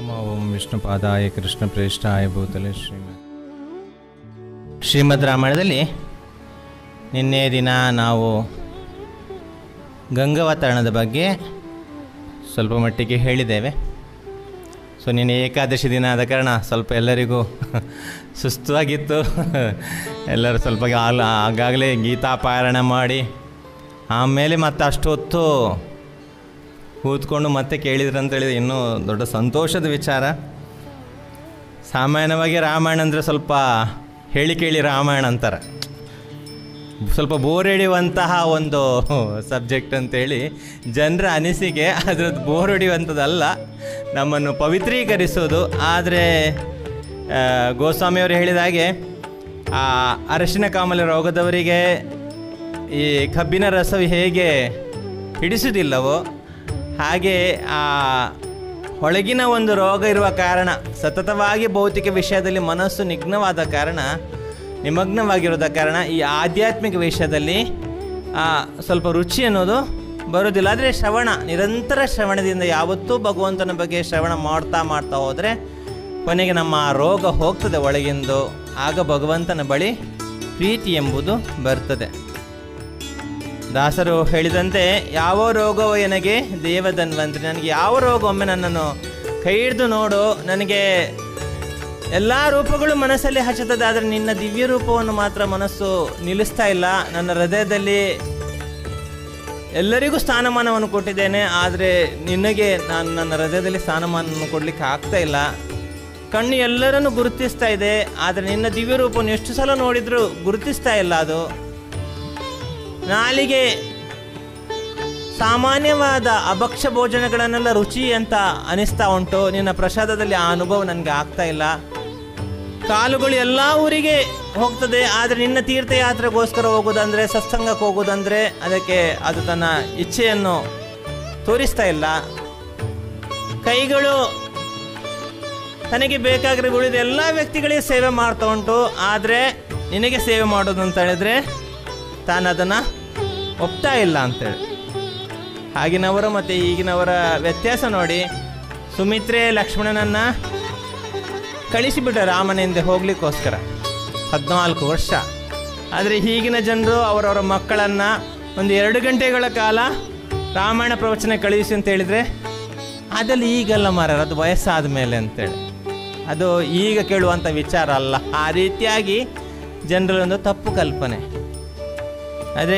ನಮೋ ಓಂ ವಿಷ್ಣುಪಾದಾಯ ಕೃಷ್ಣ ಪ್ರೇಷ್ಠಾಯ ಭೂತಲೆ ಶ್ರೀಮದ್ ಶ್ರೀಮದ್ ರಾಮಾಯಣದಲ್ಲಿ ನಿನ್ನೆ ದಿನ ನಾವು ಗಂಗಾವತರಣದ ಬಗ್ಗೆ ಸ್ವಲ್ಪ ಮಟ್ಟಿಗೆ ಹೇಳಿದ್ದೇವೆ ಸೊ ನಿನ್ನೆ ಏಕಾದಶಿ ದಿನ ಆದ ಕಾರಣ ಸ್ವಲ್ಪ ಎಲ್ಲರಿಗೂ ಸುಸ್ತು ಆಗಿತ್ತು ಎಲ್ಲರೂ ಸ್ವಲ್ಪ ಆಲ್- ಆಗಾಗಲೇ ಗೀತಾ ಪಾರಾಯಣ ಮಾಡಿ ಆಮೇಲೆ ಮತ್ತೆ ಅಷ್ಟೊತ್ತು ಕೂತ್ಕೊಂಡು ಮತ್ತೆ ಕೇಳಿದ್ರು ಅಂತ ಹೇಳಿದ್ರೆ ಇನ್ನೂ ದೊಡ್ಡ ಸಂತೋಷದ ವಿಚಾರ ಸಾಮಾನ್ಯವಾಗಿ ರಾಮಾಯಣ ಅಂದರೆ ಸ್ವಲ್ಪ ಹೇಳಿ ಕೇಳಿ ರಾಮಾಯಣ ಅಂತಾರೆ ಸ್ವಲ್ಪ ಬೋರ್ ಹಿಡಿಯುವಂತಹ ಒಂದು ಸಬ್ಜೆಕ್ಟ್ ಅಂತೇಳಿ ಜನರ ಅನಿಸಿಕೆ ಅದ್ರದ್ದು ಬೋರ್ ಹಿಡಿಯುವಂಥದ್ದಲ್ಲ ನಮ್ಮನ್ನು ಪವಿತ್ರೀಕರಿಸೋದು ಆದರೆ ಗೋಸ್ವಾಮಿಯವರು ಹೇಳಿದ ಹಾಗೆ ಆ ಅರಶಿನ ಕಾಮಲೆ ರೋಗದವರಿಗೆ ಈ ಕಬ್ಬಿನ ರಸವು ಹೇಗೆ ಹಿಡಿಸುವುದಿಲ್ಲವೋ ಹಾಗೆ ಆ ಒಳಗಿನ ಒಂದು ರೋಗ ಇರುವ ಕಾರಣ ಸತತವಾಗಿ ಭೌತಿಕ ವಿಷಯದಲ್ಲಿ ಮನಸ್ಸು ನಿಗ್ನವಾದ ಕಾರಣ ನಿಮಗ್ನವಾಗಿರೋದ ಕಾರಣ ಈ ಆಧ್ಯಾತ್ಮಿಕ ವಿಷಯದಲ್ಲಿ ಆ, ಸ್ವಲ್ಪ ರುಚಿ ಅನ್ನೋದು ಬರೋದಿಲ್ಲ ಆದರೆ ಶ್ರವಣ ನಿರಂತರ ಶ್ರವಣದಿಂದ ಯಾವತ್ತೂ ಭಗವಂತನ ಬಗ್ಗೆ ಶ್ರವಣ ಮಾಡ್ತಾ ಮಾಡ್ತಾ ಹೋದರೆ ಕೊನೆಗೆ ನಮ್ಮ ಆ ರೋಗ ಹೋಗ್ತದೆ ಒಳಗಿಂದು ಆಗ ಭಗವಂತನ ಬಳಿ ಪ್ರೀತಿ ಎಂಬುದು ಬರ್ತದೆ ದಾಸರು ಹೇಳಿದಂತೆ ಯಾವ ರೋಗವೋ ನನಗೆ ದೇವಧನ್ವಂತ್ರಿ ನನಗೆ ಯಾವ ರೋಗ ಒಮ್ಮೆ ನನ್ನನ್ನು ಕೈ ಹಿಡಿದು ನೋಡು ನನಗೆ ಎಲ್ಲ ರೂಪಗಳು ಮನಸ್ಸಲ್ಲಿ ಹಚ್ಚುತ್ತದೆ ಆದರೆ ನಿನ್ನ ದಿವ್ಯ ರೂಪವನ್ನು ಮಾತ್ರ ಮನಸ್ಸು ನಿಲ್ಲಿಸ್ತಾ ಇಲ್ಲ ನನ್ನ ಹೃದಯದಲ್ಲಿ ಎಲ್ಲರಿಗೂ ಸ್ಥಾನಮಾನವನ್ನು ಕೊಟ್ಟಿದ್ದೇನೆ ಆದರೆ ನಿನಗೆ ನಾನು ನನ್ನ ಹೃದಯದಲ್ಲಿ ಸ್ಥಾನಮಾನವನ್ನು ಕೊಡಲಿಕ್ಕೆ ಆಗ್ತಾ ಇಲ್ಲ ಕಣ್ಣು ಎಲ್ಲರನ್ನು ಗುರುತಿಸ್ತಾ ಇದೆ ಆದರೆ ನಿನ್ನ ದಿವ್ಯ ರೂಪವನ್ನು ಎಷ್ಟು ಸಲ ನೋಡಿದರೂ ಗುರುತಿಸ್ತಾ ಇಲ್ಲ ಅದು ನಾಲಿಗೆ ಸಾಮಾನ್ಯವಾದ ಅಭಕ್ಷ್ಯ ಭೋಜನಗಳನ್ನೆಲ್ಲ ರುಚಿ ಅಂತ ಅನಿಸ್ತಾ ಉಂಟು ನಿನ್ನ ಪ್ರಸಾದದಲ್ಲಿ ಆ ಅನುಭವ ನನಗೆ ಆಗ್ತಾ ಇಲ್ಲ ಕಾಲುಗಳು ಎಲ್ಲ ಊರಿಗೆ ಹೋಗ್ತದೆ ಆದರೆ ನಿನ್ನ ತೀರ್ಥಯಾತ್ರೆಗೋಸ್ಕರ ಹೋಗೋದಂದ್ರೆ ಸತ್ಸಂಗಕ್ಕೆ ಹೋಗೋದಂದ್ರೆ ಅದಕ್ಕೆ ಅದು ತನ್ನ ಇಚ್ಛೆಯನ್ನು ತೋರಿಸ್ತಾ ಇಲ್ಲ ಕೈಗಳು ತನಗೆ ಬೇಕಾಗಿರೋ ಉಳಿದ ಎಲ್ಲ ವ್ಯಕ್ತಿಗಳಿಗೆ ಸೇವೆ ಮಾಡ್ತಾ ಉಂಟು ಆದರೆ ನಿನಗೆ ಸೇವೆ ಮಾಡೋದು ಅಂತ ಹೇಳಿದ್ರೆ ತಾನು ಅದನ್ನು ಒಪ್ತಾ ಇಲ್ಲ ಅಂತೇಳಿ ಆಗಿನವರ ಮತ್ತು ಈಗಿನವರ ವ್ಯತ್ಯಾಸ ನೋಡಿ ಸುಮಿತ್ರೆ ಲಕ್ಷ್ಮಣನನ್ನು ಕಳಿಸಿಬಿಟ್ಟ ರಾಮನಿಂದ ಹೋಗ್ಲಿಕ್ಕೋಸ್ಕರ ಹದಿನಾಲ್ಕು ವರ್ಷ ಆದರೆ ಈಗಿನ ಜನರು ಅವರವರ ಮಕ್ಕಳನ್ನು ಒಂದು ಎರಡು ಗಂಟೆಗಳ ಕಾಲ ರಾಮಾಯಣ ಪ್ರವಚನ ಕಳುಹಿಸಿ ಅಂತ ಹೇಳಿದರೆ ಅದಲ್ಲಿ ಈಗಲ್ಲ ಮಾರ ಅದು ವಯಸ್ಸಾದ ಮೇಲೆ ಅಂತೇಳಿ ಅದು ಈಗ ಕೇಳುವಂಥ ವಿಚಾರ ಅಲ್ಲ ಆ ರೀತಿಯಾಗಿ ಜನರಲ್ಲೊಂದು ತಪ್ಪು ಕಲ್ಪನೆ ಅದೇ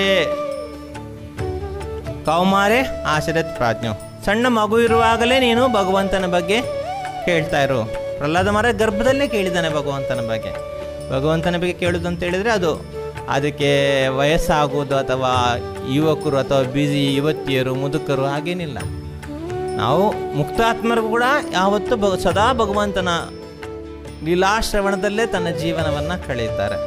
ಕೌಮಾರೆ ಆಶರತ್ ಪ್ರಾಜ್ಞು ಸಣ್ಣ ಮಗು ಇರುವಾಗಲೇ ನೀನು ಭಗವಂತನ ಬಗ್ಗೆ ಕೇಳ್ತಾ ಇರು ಪ್ರಹ್ಲಾದ ಮರ ಗರ್ಭದಲ್ಲೇ ಕೇಳಿದ್ದಾನೆ ಭಗವಂತನ ಬಗ್ಗೆ ಭಗವಂತನ ಬಗ್ಗೆ ಕೇಳೋದು ಅಂತ ಹೇಳಿದರೆ ಅದು ಅದಕ್ಕೆ ವಯಸ್ಸಾಗುವುದು ಅಥವಾ ಯುವಕರು ಅಥವಾ ಬಿಜಿ ಯುವತಿಯರು ಮುದುಕರು ಹಾಗೇನಿಲ್ಲ ನಾವು ಮುಕ್ತಾತ್ಮರು ಕೂಡ ಯಾವತ್ತೂ ಭಗ ಸದಾ ಭಗವಂತನ ಲೀಲಾಶ್ರವಣದಲ್ಲೇ ತನ್ನ ಜೀವನವನ್ನು ಕಳೆಯುತ್ತಾರೆ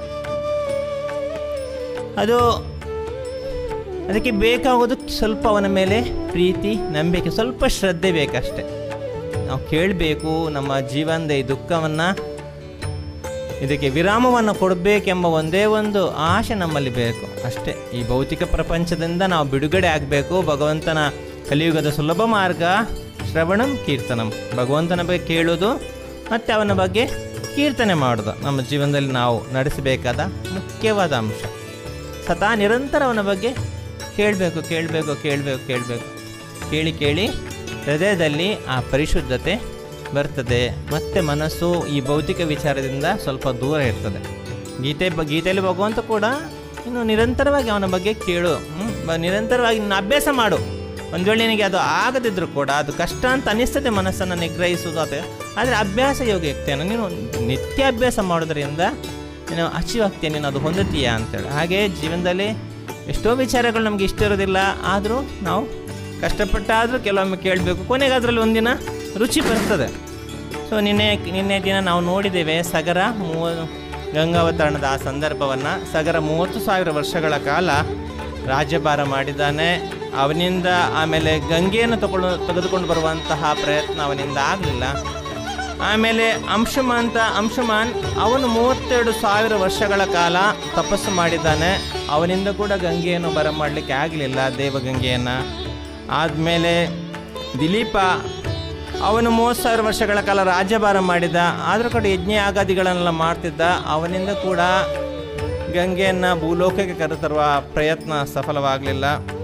ಅದು ಅದಕ್ಕೆ ಬೇಕಾಗೋದು ಸ್ವಲ್ಪ ಅವನ ಮೇಲೆ ಪ್ರೀತಿ ನಂಬಿಕೆ ಸ್ವಲ್ಪ ಶ್ರದ್ಧೆ ಬೇಕಷ್ಟೆ ನಾವು ಕೇಳಬೇಕು ನಮ್ಮ ಜೀವನದ ಈ ದುಃಖವನ್ನು ಇದಕ್ಕೆ ವಿರಾಮವನ್ನು ಕೊಡಬೇಕೆಂಬ ಒಂದೇ ಒಂದು ಆಶೆ ನಮ್ಮಲ್ಲಿ ಬೇಕು ಅಷ್ಟೇ ಈ ಭೌತಿಕ ಪ್ರಪಂಚದಿಂದ ನಾವು ಬಿಡುಗಡೆ ಆಗಬೇಕು ಭಗವಂತನ ಕಲಿಯುಗದ ಸುಲಭ ಮಾರ್ಗ ಶ್ರವಣಂ ಕೀರ್ತನಂ ಭಗವಂತನ ಬಗ್ಗೆ ಕೇಳೋದು ಮತ್ತು ಅವನ ಬಗ್ಗೆ ಕೀರ್ತನೆ ಮಾಡೋದು ನಮ್ಮ ಜೀವನದಲ್ಲಿ ನಾವು ನಡೆಸಬೇಕಾದ ಮುಖ್ಯವಾದ ಅಂಶ ಸದಾ ನಿರಂತರ ಅವನ ಬಗ್ಗೆ ಕೇಳಬೇಕು ಕೇಳಬೇಕು ಕೇಳಬೇಕು ಕೇಳಬೇಕು ಕೇಳಿ ಕೇಳಿ ಹೃದಯದಲ್ಲಿ ಆ ಪರಿಶುದ್ಧತೆ ಬರ್ತದೆ ಮತ್ತೆ ಮನಸ್ಸು ಈ ಭೌತಿಕ ವಿಚಾರದಿಂದ ಸ್ವಲ್ಪ ದೂರ ಇರ್ತದೆ ಗೀತೆ ಬ ಗೀತೆಯಲ್ಲಿ ಭಗವಂತ ಕೂಡ ಇನ್ನು ನಿರಂತರವಾಗಿ ಅವನ ಬಗ್ಗೆ ಕೇಳು ಹ್ಮ್? ಬ- ನಿರಂತರವಾಗಿ ನಿನ್ನ ಅಭ್ಯಾಸ ಮಾಡು ಒಂದು ವೇಳೆ ನಿನಗೆ ಅದು ಆಗದಿದ್ದರೂ ಕೂಡ ಅದು ಕಷ್ಟ ಅಂತ ಅನಿಸ್ತದೆ ಮನಸ್ಸನ್ನು ನಿಗ್ರಹಿಸುವುದು ಅದು ಆದರೆ ಅಭ್ಯಾಸ ಯೋಗ್ಯತೆಯನ್ನು ನೀನು ನಿತ್ಯ ಅಭ್ಯಾಸ ಮಾಡೋದ್ರಿಂದ ನೀನು ಅಚೀವ್ ಆಗ್ತೀಯ ನೀನು ಅದು ಹೊಂದುತ್ತೀಯಾ ಅಂತೇಳಿ ಹಾಗೆ ಜೀವನದಲ್ಲಿ ಎಷ್ಟೋ ವಿಚಾರಗಳು ನಮಗೆ ಇಷ್ಟ ಇರೋದಿಲ್ಲ ಆದರೂ ನಾವು ಕಷ್ಟಪಟ್ಟಾದರೂ ಕೆಲವೊಮ್ಮೆ ಕೇಳಬೇಕು ಕೊನೆಗೆ ಅದರಲ್ಲಿ ಒಂದಿನ ರುಚಿ ಬರ್ತದೆ ಸೊ ನಿನ್ನೆ ನಿನ್ನೆ ದಿನ ನಾವು ನೋಡಿದ್ದೇವೆ ಸಗರ ಮೂವ ಗಂಗಾವತರಣದ ಆ ಸಂದರ್ಭವನ್ನು ಸಗರ ಮೂವತ್ತು ಸಾವಿರ ವರ್ಷಗಳ ಕಾಲ ರಾಜ್ಯಭಾರ ಮಾಡಿದ್ದಾನೆ ಅವನಿಂದ ಆಮೇಲೆ ಗಂಗೆಯನ್ನು ತಗೊಳ್ಳೋ ತೆಗೆದುಕೊಂಡು ಬರುವಂತಹ ಪ್ರಯತ್ನ ಅವನಿಂದ ಆಗಲಿಲ್ಲ ಆಮೇಲೆ ಅಂಶುಮಾಂತ ಅಂಶುಮಾನ್ ಅವನು ಮೂವತ್ತೆರಡು ಸಾವಿರ ವರ್ಷಗಳ ಕಾಲ ತಪಸ್ಸು ಮಾಡಿದ್ದಾನೆ ಅವನಿಂದ ಕೂಡ ಗಂಗೆಯನ್ನು ಬರಮಾಡಲಿಕ್ಕೆ ಆಗಲಿಲ್ಲ ದೇವಗಂಗೆಯನ್ನು ಆದಮೇಲೆ ದಿಲೀಪ ಅವನು ಮೂವತ್ತು ಸಾವಿರ ವರ್ಷಗಳ ಕಾಲ ರಾಜ್ಯಭಾರ ಮಾಡಿದ ಆದರೂ ಕೂಡ ಯಜ್ಞ ಆಗಾದಿಗಳನ್ನೆಲ್ಲ ಮಾಡ್ತಿದ್ದ ಅವನಿಂದ ಕೂಡ ಗಂಗೆಯನ್ನು ಭೂಲೋಕಕ್ಕೆ ಕರೆತರುವ ಪ್ರಯತ್ನ ಸಫಲವಾಗಲಿಲ್ಲ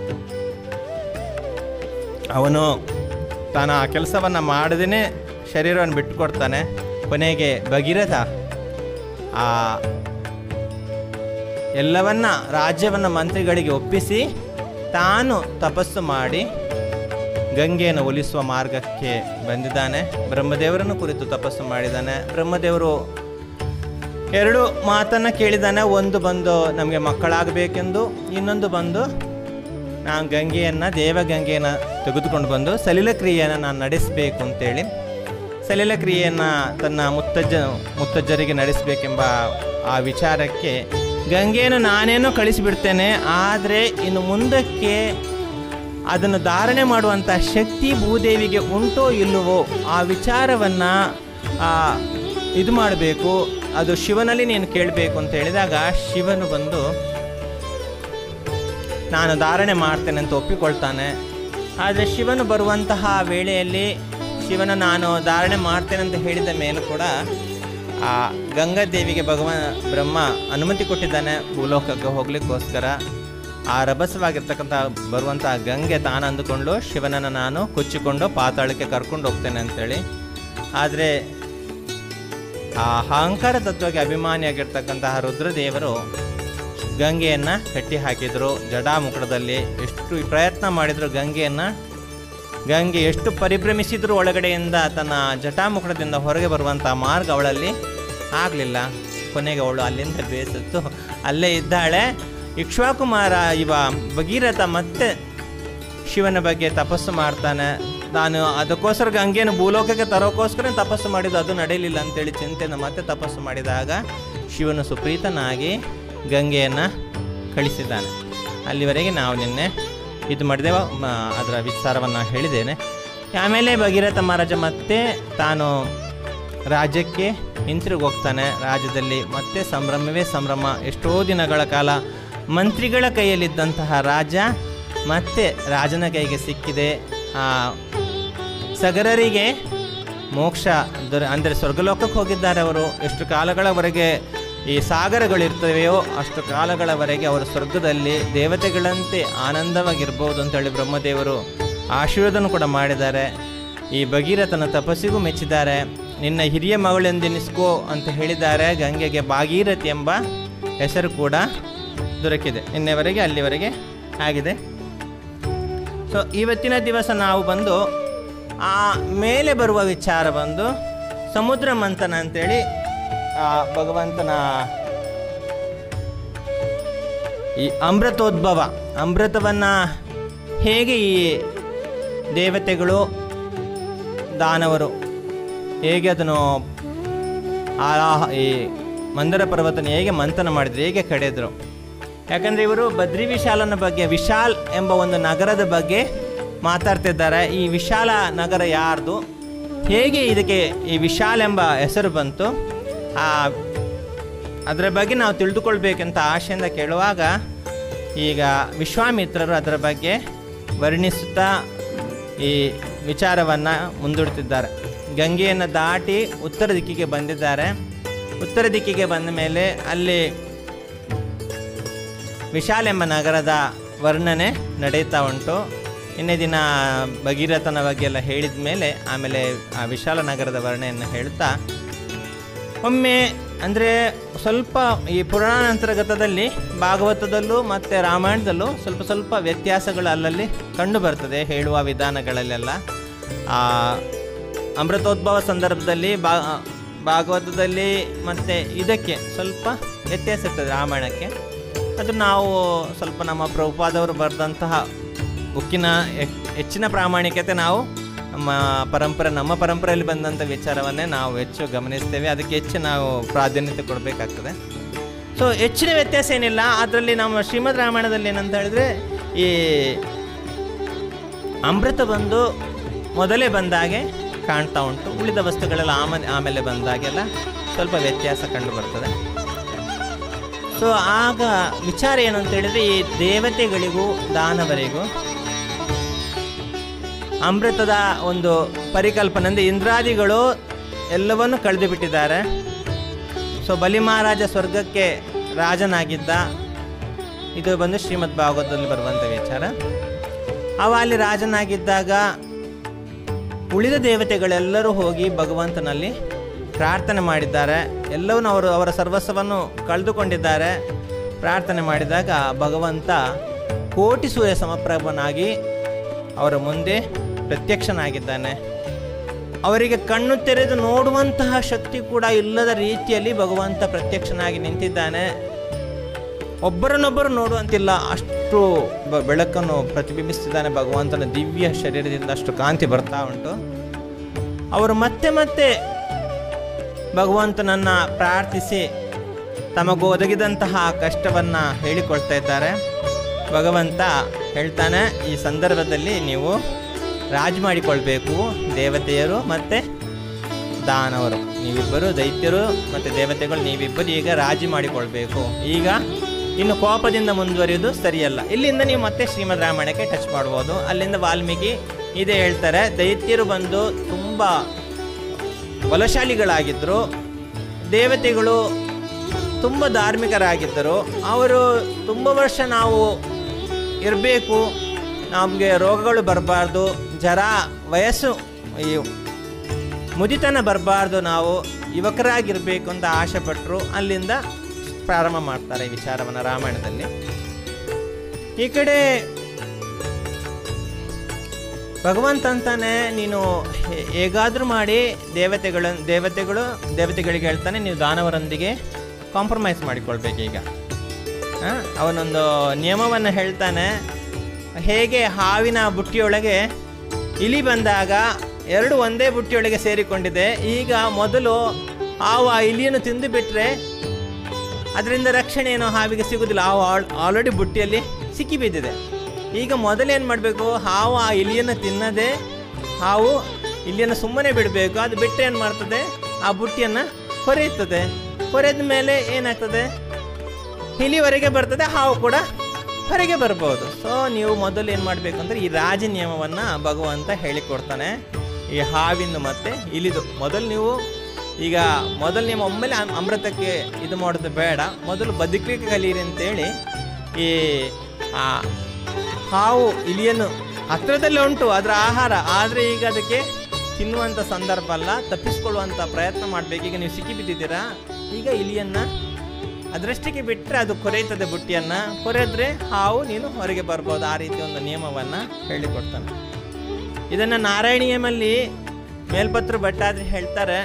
ಅವನು ತಾನು ಆ ಕೆಲಸವನ್ನು ಮಾಡದೇ ಶರೀರವನ್ನು ಬಿಟ್ಟುಕೊಡ್ತಾನೆ ಕೊನೆಗೆ ಭಗೀರಥ ಆ ಎಲ್ಲವನ್ನ ರಾಜ್ಯವನ್ನು ಮಂತ್ರಿಗಳಿಗೆ ಒಪ್ಪಿಸಿ ತಾನು ತಪಸ್ಸು ಮಾಡಿ ಗಂಗೆಯನ್ನು ಒಲಿಸುವ ಮಾರ್ಗಕ್ಕೆ ಬಂದಿದ್ದಾನೆ ಬ್ರಹ್ಮದೇವರನ್ನು ಕುರಿತು ತಪಸ್ಸು ಮಾಡಿದ್ದಾನೆ ಬ್ರಹ್ಮದೇವರು ಎರಡು ಮಾತನ್ನು ಕೇಳಿದ್ದಾನೆ ಒಂದು ಬಂದು ನಮಗೆ ಮಕ್ಕಳಾಗಬೇಕೆಂದು ಇನ್ನೊಂದು ಬಂದು ನಾನು ಗಂಗೆಯನ್ನು ದೇವಗಂಗೆಯನ್ನು ತೆಗೆದುಕೊಂಡು ಬಂದು ಸಲಿಲ ಕ್ರಿಯೆಯನ್ನು ನಾನು ನಡೆಸಬೇಕು ಅಂತೇಳಿ ಸಲಿಲ ಕ್ರಿಯೆಯನ್ನು ತನ್ನ ಮುತ್ತಜ್ಜ ಮುತ್ತಜ್ಜರಿಗೆ ನಡೆಸಬೇಕೆಂಬ ಆ ವಿಚಾರಕ್ಕೆ ಗಂಗೆಯನ್ನು ನಾನೇನೋ ಕಳಿಸಿಬಿಡ್ತೇನೆ ಆದರೆ ಇನ್ನು ಮುಂದಕ್ಕೆ ಅದನ್ನು ಧಾರಣೆ ಮಾಡುವಂಥ ಶಕ್ತಿ ಭೂದೇವಿಗೆ ಉಂಟೋ ಇಲ್ಲವೋ ಆ ವಿಚಾರವನ್ನು ಇದು ಮಾಡಬೇಕು ಅದು ಶಿವನಲ್ಲಿ ನೀನು ಕೇಳಬೇಕು ಅಂತ ಹೇಳಿದಾಗ ಶಿವನು ಬಂದು ನಾನು ಧಾರಣೆ ಮಾಡ್ತೇನೆ ಅಂತ ಒಪ್ಪಿಕೊಳ್ತಾನೆ ಆದರೆ ಶಿವನು ಬರುವಂತಹ ವೇಳೆಯಲ್ಲಿ ಶಿವನ ನಾನು ಧಾರಣೆ ಮಾಡ್ತೇನೆ ಅಂತ ಹೇಳಿದ ಮೇಲೂ ಕೂಡ ಆ ಗಂಗಾದೇವಿಗೆ ಭಗವಾನ್ ಬ್ರಹ್ಮ ಅನುಮತಿ ಕೊಟ್ಟಿದ್ದಾನೆ ಭೂಲೋಕಕ್ಕೆ ಹೋಗ್ಲಿಕ್ಕೋಸ್ಕರ ಆ ರಭಸವಾಗಿರ್ತಕ್ಕಂಥ ಬರುವಂತಹ ಗಂಗೆ ತಾನು ಅಂದುಕೊಂಡು ಶಿವನನ್ನು ನಾನು ಕೊಚ್ಚಿಕೊಂಡು ಪಾತಾಳಕ್ಕೆ ಕರ್ಕೊಂಡು ಹೋಗ್ತೇನೆ ಅಂತೇಳಿ ಆದರೆ ಆ ಅಹಂಕಾರ ತತ್ವಕ್ಕೆ ಅಭಿಮಾನಿಯಾಗಿರ್ತಕ್ಕಂತಹ ರುದ್ರದೇವರು ಗಂಗೆಯನ್ನು ಕಟ್ಟಿ ಹಾಕಿದರು ಜಡಾಮುಖದಲ್ಲಿ ಎಷ್ಟು ಪ್ರಯತ್ನ ಮಾಡಿದ್ರು ಗಂಗೆಯನ್ನು ಗಂಗೆ ಎಷ್ಟು ಪರಿಭ್ರಮಿಸಿದ್ರು ಒಳಗಡೆಯಿಂದ ತನ್ನ ಜಟಾಮುಖದಿಂದ ಹೊರಗೆ ಬರುವಂಥ ಮಾರ್ಗ ಅವಳಲ್ಲಿ ಆಗಲಿಲ್ಲ ಕೊನೆಗೆ ಅವಳು ಅಲ್ಲಿಂದ ಬೇಸತ್ತು ಅಲ್ಲೇ ಇದ್ದಾಳೆ ಇಕ್ಷ್ವಾಕುಮಾರ ಇವ ಭಗೀರಥ ಮತ್ತೆ ಶಿವನ ಬಗ್ಗೆ ತಪಸ್ಸು ಮಾಡ್ತಾನೆ ನಾನು ಅದಕ್ಕೋಸ್ಕರ ಗಂಗೆಯನ್ನು ಭೂಲೋಕಕ್ಕೆ ತರೋಕ್ಕೋಸ್ಕರ ತಪಸ್ಸು ಮಾಡಿದ್ದು ಅದು ನಡೆಯಲಿಲ್ಲ ಅಂತೇಳಿ ಚಿಂತೆಯನ್ನು ಮತ್ತೆ ತಪಸ್ಸು ಮಾಡಿದಾಗ ಶಿವನು ಸುಪ್ರೀತನಾಗಿ ಗಂಗೆಯನ್ನು ಕಳಿಸಿದ್ದಾನೆ ಅಲ್ಲಿವರೆಗೆ ನಾವು ನಿನ್ನೆ ಇದು ಮಾಡಿದೆವು ಮ- ಅದರ ವಿಸ್ತಾರವನ್ನು ಹೇಳಿದ್ದೇನೆ ಆಮೇಲೆ ಭಗೀರಥ ಮಹಾರಾಜ ಮತ್ತೆ ತಾನು ರಾಜ್ಯಕ್ಕೆ ಹಿಂತಿರುಗಿ ಹೋಗ್ತಾನೆ ರಾಜ್ಯದಲ್ಲಿ ಮತ್ತೆ ಸಂಭ್ರಮವೇ ಸಂಭ್ರಮ ಎಷ್ಟೋ ದಿನಗಳ ಕಾಲ ಮಂತ್ರಿಗಳ ಕೈಯಲ್ಲಿದ್ದಂತಹ ರಾಜ ಮತ್ತೆ ರಾಜನ ಕೈಗೆ ಸಿಕ್ಕಿದೆ ಆ ಸಗರರಿಗೆ ಮೋಕ್ಷ ದೊರೆ ಅಂದರೆ ಸ್ವರ್ಗಲೋಕಕ್ಕೆ ಹೋಗಿದ್ದಾರೆ ಅವರು ಎಷ್ಟು ಕಾಲಗಳವರೆಗೆ ಈ ಸಾಗರಗಳಿರ್ತವೆಯೋ ಅಷ್ಟು ಕಾಲಗಳವರೆಗೆ ಅವರು ಸ್ವರ್ಗದಲ್ಲಿ ದೇವತೆಗಳಂತೆ ಆನಂದವಾಗಿರ್ಬೋದು ಅಂತೇಳಿ ಬ್ರಹ್ಮದೇವರು ಆಶೀರ್ವಾದನ ಕೂಡ ಮಾಡಿದ್ದಾರೆ ಈ ಭಗೀರಥನ ತಪಸ್ಸಿಗೂ ಮೆಚ್ಚಿದ್ದಾರೆ ನಿನ್ನ ಹಿರಿಯ ಮಗಳೆಂದೆನಿಸ್ಕೋ ಅಂತ ಹೇಳಿದ್ದಾರೆ ಗಂಗೆಗೆ ಭಾಗೀರಥಿ ಎಂಬ ಹೆಸರು ಕೂಡ ದೊರಕಿದೆ ನಿನ್ನೆವರೆಗೆ ಅಲ್ಲಿವರೆಗೆ ಆಗಿದೆ ಸೊ ಇವತ್ತಿನ ದಿವಸ ನಾವು ಬಂದು ಆ ಮೇಲೆ ಬರುವ ವಿಚಾರ ಬಂದು ಸಮುದ್ರ ಮಂಥನ ಅಂತೇಳಿ ಆ ಭಗವಂತನ ಈ ಅಮೃತೋದ್ಭವ ಅಮೃತವನ್ನು ಹೇಗೆ ಈ ದೇವತೆಗಳು ದಾನವರು ಹೇಗೆ ಅದನ್ನು ಆ ಈ ಮಂದರ ಪರ್ವತನ ಹೇಗೆ ಮಂಥನ ಮಾಡಿದ್ರು ಹೇಗೆ ಕಡೆದ್ರು ಯಾಕಂದರೆ ಇವರು ಬದ್ರಿ ವಿಶಾಲನ ಬಗ್ಗೆ ವಿಶಾಲ್ ಎಂಬ ಒಂದು ನಗರದ ಬಗ್ಗೆ ಮಾತಾಡ್ತಿದ್ದಾರೆ ಈ ವಿಶಾಲ ನಗರ ಯಾರ್ದು ಹೇಗೆ ಇದಕ್ಕೆ ಈ ವಿಶಾಲ್ ಎಂಬ ಹೆಸರು ಬಂತು ಆ ಅದರ ಬಗ್ಗೆ ನಾವು ತಿಳಿದುಕೊಳ್ಬೇಕಂತ ಆಶೆಯಿಂದ ಕೇಳುವಾಗ ಈಗ ವಿಶ್ವಾಮಿತ್ರರು ಅದರ ಬಗ್ಗೆ ವರ್ಣಿಸುತ್ತಾ ಈ ವಿಚಾರವನ್ನು ಮುಂದೂಡ್ತಿದ್ದಾರೆ ಗಂಗೆಯನ್ನು ದಾಟಿ ಉತ್ತರ ದಿಕ್ಕಿಗೆ ಬಂದಿದ್ದಾರೆ ಉತ್ತರ ದಿಕ್ಕಿಗೆ ಬಂದ ಮೇಲೆ ಅಲ್ಲಿ ವಿಶಾಲ್ ಎಂಬ ನಗರದ ವರ್ಣನೆ ನಡೆಯುತ್ತಾ ಉಂಟು ಇನ್ನೇ ದಿನ ಭಗೀರಥನ ಬಗ್ಗೆ ಎಲ್ಲ ಹೇಳಿದ ಮೇಲೆ ಆಮೇಲೆ ಆ ವಿಶಾಲ ನಗರದ ವರ್ಣನೆಯನ್ನು ಹೇಳ್ತಾ ಒಮ್ಮೆ ಅಂದರೆ ಸ್ವಲ್ಪ ಈ ಪುರಾಣಾಂತರ್ಗತದಲ್ಲಿ ಭಾಗವತದಲ್ಲೂ ಮತ್ತು ರಾಮಾಯಣದಲ್ಲೂ ಸ್ವಲ್ಪ ಸ್ವಲ್ಪ ವ್ಯತ್ಯಾಸಗಳು ಅಲ್ಲಲ್ಲಿ ಕಂಡು ಬರ್ತದೆ ಹೇಳುವ ವಿಧಾನಗಳಲ್ಲೆಲ್ಲ ಆ, ಅಮೃತೋದ್ಭವ ಸಂದರ್ಭದಲ್ಲಿ ಬಾ ಭಾಗವತದಲ್ಲಿ ಮತ್ತು ಇದಕ್ಕೆ ಸ್ವಲ್ಪ ವ್ಯತ್ಯಾಸ ಇರ್ತದೆ ರಾಮಾಯಣಕ್ಕೆ ಅದು ನಾವು ಸ್ವಲ್ಪ ನಮ್ಮ ಪ್ರಭುಪಾದವರು ಬರೆದಂತಹ ಬುಕ್ಕಿನ ಹೆ- ಹೆಚ್ಚಿನ ಪ್ರಾಮಾಣಿಕತೆ ನಾವು ನಮ್ಮ ಪರಂಪರೆ ನಮ್ಮ ಪರಂಪರೆಯಲ್ಲಿ ಬಂದಂಥ ವಿಚಾರವನ್ನೇ ನಾವು ಹೆಚ್ಚು ಗಮನಿಸ್ತೇವೆ ಅದಕ್ಕೆ ಹೆಚ್ಚು ನಾವು ಪ್ರಾಧಾನ್ಯತೆ ಕೊಡಬೇಕಾಗ್ತದೆ ಸೊ ಹೆಚ್ಚಿನ ವ್ಯತ್ಯಾಸ ಏನಿಲ್ಲ ಅದರಲ್ಲಿ ನಮ್ಮ ಶ್ರೀಮದ್ ರಾಮಾಯಣದಲ್ಲಿ ಏನಂತ ಹೇಳಿದ್ರೆ ಈ ಅಮೃತ ಬಂದು ಮೊದಲೇ ಬಂದಾಗೆ ಕಾಣ್ತಾ ಉಂಟು ಉಳಿದ ವಸ್ತುಗಳೆಲ್ಲ ಆಮೇಲೆ ಆಮೇಲೆ ಬಂದಾಗೆಲ್ಲ ಸ್ವಲ್ಪ ವ್ಯತ್ಯಾಸ ಕಂಡು ಬರ್ತದೆ ಸೊ ಆಗ ವಿಚಾರ ಏನು ಅಂತ ಹೇಳಿದ್ರೆ ಈ ದೇವತೆಗಳಿಗೂ ದಾನವರಿಗೂ ಅಮೃತದ ಒಂದು ಪರಿಕಲ್ಪನೆ ಅಂದರೆ ಇಂದ್ರಾದಿಗಳು ಎಲ್ಲವನ್ನು ಕಳೆದು ಬಿಟ್ಟಿದ್ದಾರೆ ಸೊ ಬಲಿ ಮಹಾರಾಜ ಸ್ವರ್ಗಕ್ಕೆ ರಾಜನಾಗಿದ್ದ ಇದು ಬಂದು ಶ್ರೀಮದ್ ಭಾಗವತದಲ್ಲಿ ಬರುವಂಥ ವಿಚಾರ ಅವ ಅಲ್ಲಿ ರಾಜನಾಗಿದ್ದಾಗ ಉಳಿದ ದೇವತೆಗಳೆಲ್ಲರೂ ಹೋಗಿ ಭಗವಂತನಲ್ಲಿ ಪ್ರಾರ್ಥನೆ ಮಾಡಿದ್ದಾರೆ ಎಲ್ಲವನ್ನೂ ಅವರು ಅವರ ಸರ್ವಸ್ವವನ್ನು ಕಳೆದುಕೊಂಡಿದ್ದಾರೆ ಪ್ರಾರ್ಥನೆ ಮಾಡಿದಾಗ ಭಗವಂತ ಕೋಟಿ ಸೂರ್ಯ ಸಮಪ್ರಭನಾಗಿ ಅವರ ಮುಂದೆ ಪ್ರತ್ಯಕ್ಷನಾಗಿದ್ದಾನೆ ಅವರಿಗೆ ಕಣ್ಣು ತೆರೆದು ನೋಡುವಂತಹ ಶಕ್ತಿ ಕೂಡ ಇಲ್ಲದ ರೀತಿಯಲ್ಲಿ ಭಗವಂತ ಪ್ರತ್ಯಕ್ಷನಾಗಿ ನಿಂತಿದ್ದಾನೆ ಒಬ್ಬರನ್ನೊಬ್ಬರು ನೋಡುವಂತಿಲ್ಲ ಅಷ್ಟು ಬ- ಬೆಳಕನ್ನು ಪ್ರತಿಬಿಂಬಿಸ್ತಿದ್ದಾನೆ ಭಗವಂತನ ದಿವ್ಯ ಶರೀರದಿಂದ ಅಷ್ಟು ಕಾಂತಿ ಬರ್ತಾ ಉಂಟು ಅವರು ಮತ್ತೆ ಮತ್ತೆ ಭಗವಂತನನ್ನ ಪ್ರಾರ್ಥಿಸಿ ತಮಗೂ ಒದಗಿದಂತಹ ಕಷ್ಟವನ್ನು ಹೇಳಿಕೊಳ್ತಾ ಇದ್ದಾರೆ ಭಗವಂತ ಹೇಳ್ತಾನೆ ಈ ಸಂದರ್ಭದಲ್ಲಿ ನೀವು ರಾಜ್ ಮಾಡಿಕೊಳ್ಬೇಕು ದೇವತೆಯರು ಮತ್ತು ದಾನವರು ನೀವಿಬ್ಬರು ದೈತ್ಯರು ಮತ್ತು ದೇವತೆಗಳು ನೀವಿಬ್ಬರು ಈಗ ರಾಜಿ ಮಾಡಿಕೊಳ್ಬೇಕು ಈಗ ಇನ್ನು ಕೋಪದಿಂದ ಮುಂದುವರಿಯೋದು ಸರಿಯಲ್ಲ ಇಲ್ಲಿಂದ ನೀವು ಮತ್ತೆ ಶ್ರೀಮದ್ ರಾಮಾಯಣಕ್ಕೆ ಟಚ್ ಮಾಡ್ಬೋದು ಅಲ್ಲಿಂದ ವಾಲ್ಮೀಕಿ ಇದೇ ಹೇಳ್ತಾರೆ ದೈತ್ಯರು ಬಂದು ತುಂಬ ಬಲಶಾಲಿಗಳಾಗಿದ್ದರು ದೇವತೆಗಳು ತುಂಬ ಧಾರ್ಮಿಕರಾಗಿದ್ದರು ಅವರು ತುಂಬ ವರ್ಷ ನಾವು ಇರಬೇಕು ನಮಗೆ ರೋಗಗಳು ಬರಬಾರ್ದು ಜರ ವಯಸ್ಸು ಈ ಮುದಿತನ ಬರಬಾರ್ದು ನಾವು ಯುವಕರಾಗಿರ್ಬೇಕು ಅಂತ ಆಸೆ ಪಟ್ಟರು ಅಲ್ಲಿಂದ ಪ್ರಾರಂಭ ಮಾಡ್ತಾರೆ ಈ ವಿಚಾರವನ್ನು ರಾಮಾಯಣದಲ್ಲಿ ಈ ಕಡೆ ಭಗವಂತ ಅಂತಾನೆ ನೀನು ಹೇ- ಹೇಗಾದ್ರೂ ಮಾಡಿ ದೇವತೆಗಳ ದೇವತೆಗಳು ದೇವತೆಗಳಿಗೆ ಹೇಳ್ತಾನೆ ನೀವು ದಾನವರೊಂದಿಗೆ ಕಾಂಪ್ರಮೈಸ್ ಮಾಡಿಕೊಳ್ಬೇಕು ಈಗ ಆ, ಅವನೊಂದು ನಿಯಮವನ್ನು ಹೇಳ್ತಾನೆ ಹೇಗೆ ಹಾವಿನ ಬುಟ್ಟಿಯೊಳಗೆ ಇಲಿ ಬಂದಾಗ ಎರಡು ಒಂದೇ ಬುಟ್ಟಿಯೊಳಗೆ ಸೇರಿಕೊಂಡಿದೆ ಈಗ ಮೊದಲು ಹಾವು ಆ ಇಲಿಯನ್ನು ತಿಂದು ಬಿಟ್ಟರೆ ಅದರಿಂದ ರಕ್ಷಣೆ ಏನೋ ಹಾವಿಗೆ ಸಿಗುದಿಲ್ಲ ಹಾವು ಆಲ್ರೆಡಿ ಬುಟ್ಟಿಯಲ್ಲಿ ಸಿಕ್ಕಿ ಬಿದ್ದಿದೆ ಈಗ ಮೊದಲೇನು ಮಾಡಬೇಕು ಹಾವು ಆ ಇಲಿಯನ್ನು ತಿನ್ನದೆ ಹಾವು ಇಲಿಯನ್ನು ಸುಮ್ಮನೆ ಬಿಡಬೇಕು ಅದು ಬಿಟ್ಟರೆ ಏನು ಮಾಡ್ತದೆ ಆ ಬುಟ್ಟಿಯನ್ನು ಕೊರೆಯುತ್ತದೆ ಕೊರೆದ ಮೇಲೆ ಏನಾಗ್ತದೆ ಇಲಿವರೆಗೆ ಬರ್ತದೆ ಹಾವು ಕೂಡ ಹೊರಗೆ ಬರ್ಬೋದು ಸೊ ನೀವು ಮೊದಲು ಏನು ಮಾಡಬೇಕು ಅಂದರೆ ಈ ರಾಜ ನಿಯಮವನ್ನು ಭಗವಂತ ಹೇಳಿಕೊಡ್ತಾನೆ ಈ ಹಾವಿನ ಮತ್ತೆ ಇಲಿದು ಮೊದಲು ನೀವು ಈಗ ಮೊದಲು ನೀವು ಒಮ್ಮೆಲೆ ಅಮ್- ಅಮೃತಕ್ಕೆ ಇದು ಮಾಡೋದು ಬೇಡ ಮೊದಲು ಬದುಕಲಿಕ್ಕೆ ಕಲೀರಿ ಅಂತೇಳಿ ಈ ಆ ಹಾವು ಇಲಿಯನ್ನು ಹತ್ತಿರದಲ್ಲೇ ಉಂಟು ಅದರ ಆಹಾರ ಆದರೆ ಈಗ ಅದಕ್ಕೆ ತಿನ್ನುವಂಥ ಸಂದರ್ಭ ಅಲ್ಲ ತಪ್ಪಿಸ್ಕೊಳ್ಳುವಂಥ ಪ್ರಯತ್ನ ಮಾಡಬೇಕು ಈಗ ನೀವು ಸಿಕ್ಕಿ ಬಿದ್ದಿದ್ದೀರಾ ಈಗ ಇಲಿಯನ್ನು ಅದರಷ್ಟಕ್ಕೆ ಬಿಟ್ಟರೆ ಅದು ಕೊರೆಯುತ್ತದೆ ಬುಟ್ಟಿಯನ್ನು ಕೊರೆದ್ರೆ ಹಾವು ನೀನು ಹೊರಗೆ ಬರ್ಬೋದು ಆ ರೀತಿ ಒಂದು ನಿಯಮವನ್ನು ಹೇಳಿಕೊಡ್ತಾನೆ ಇದನ್ನು ನಾರಾಯಣೀಯಮಲ್ಲಿ ಮೇಲ್ಪತ್ರ ಭಟ್ಟಾದ್ರೆ ಹೇಳ್ತಾರೆ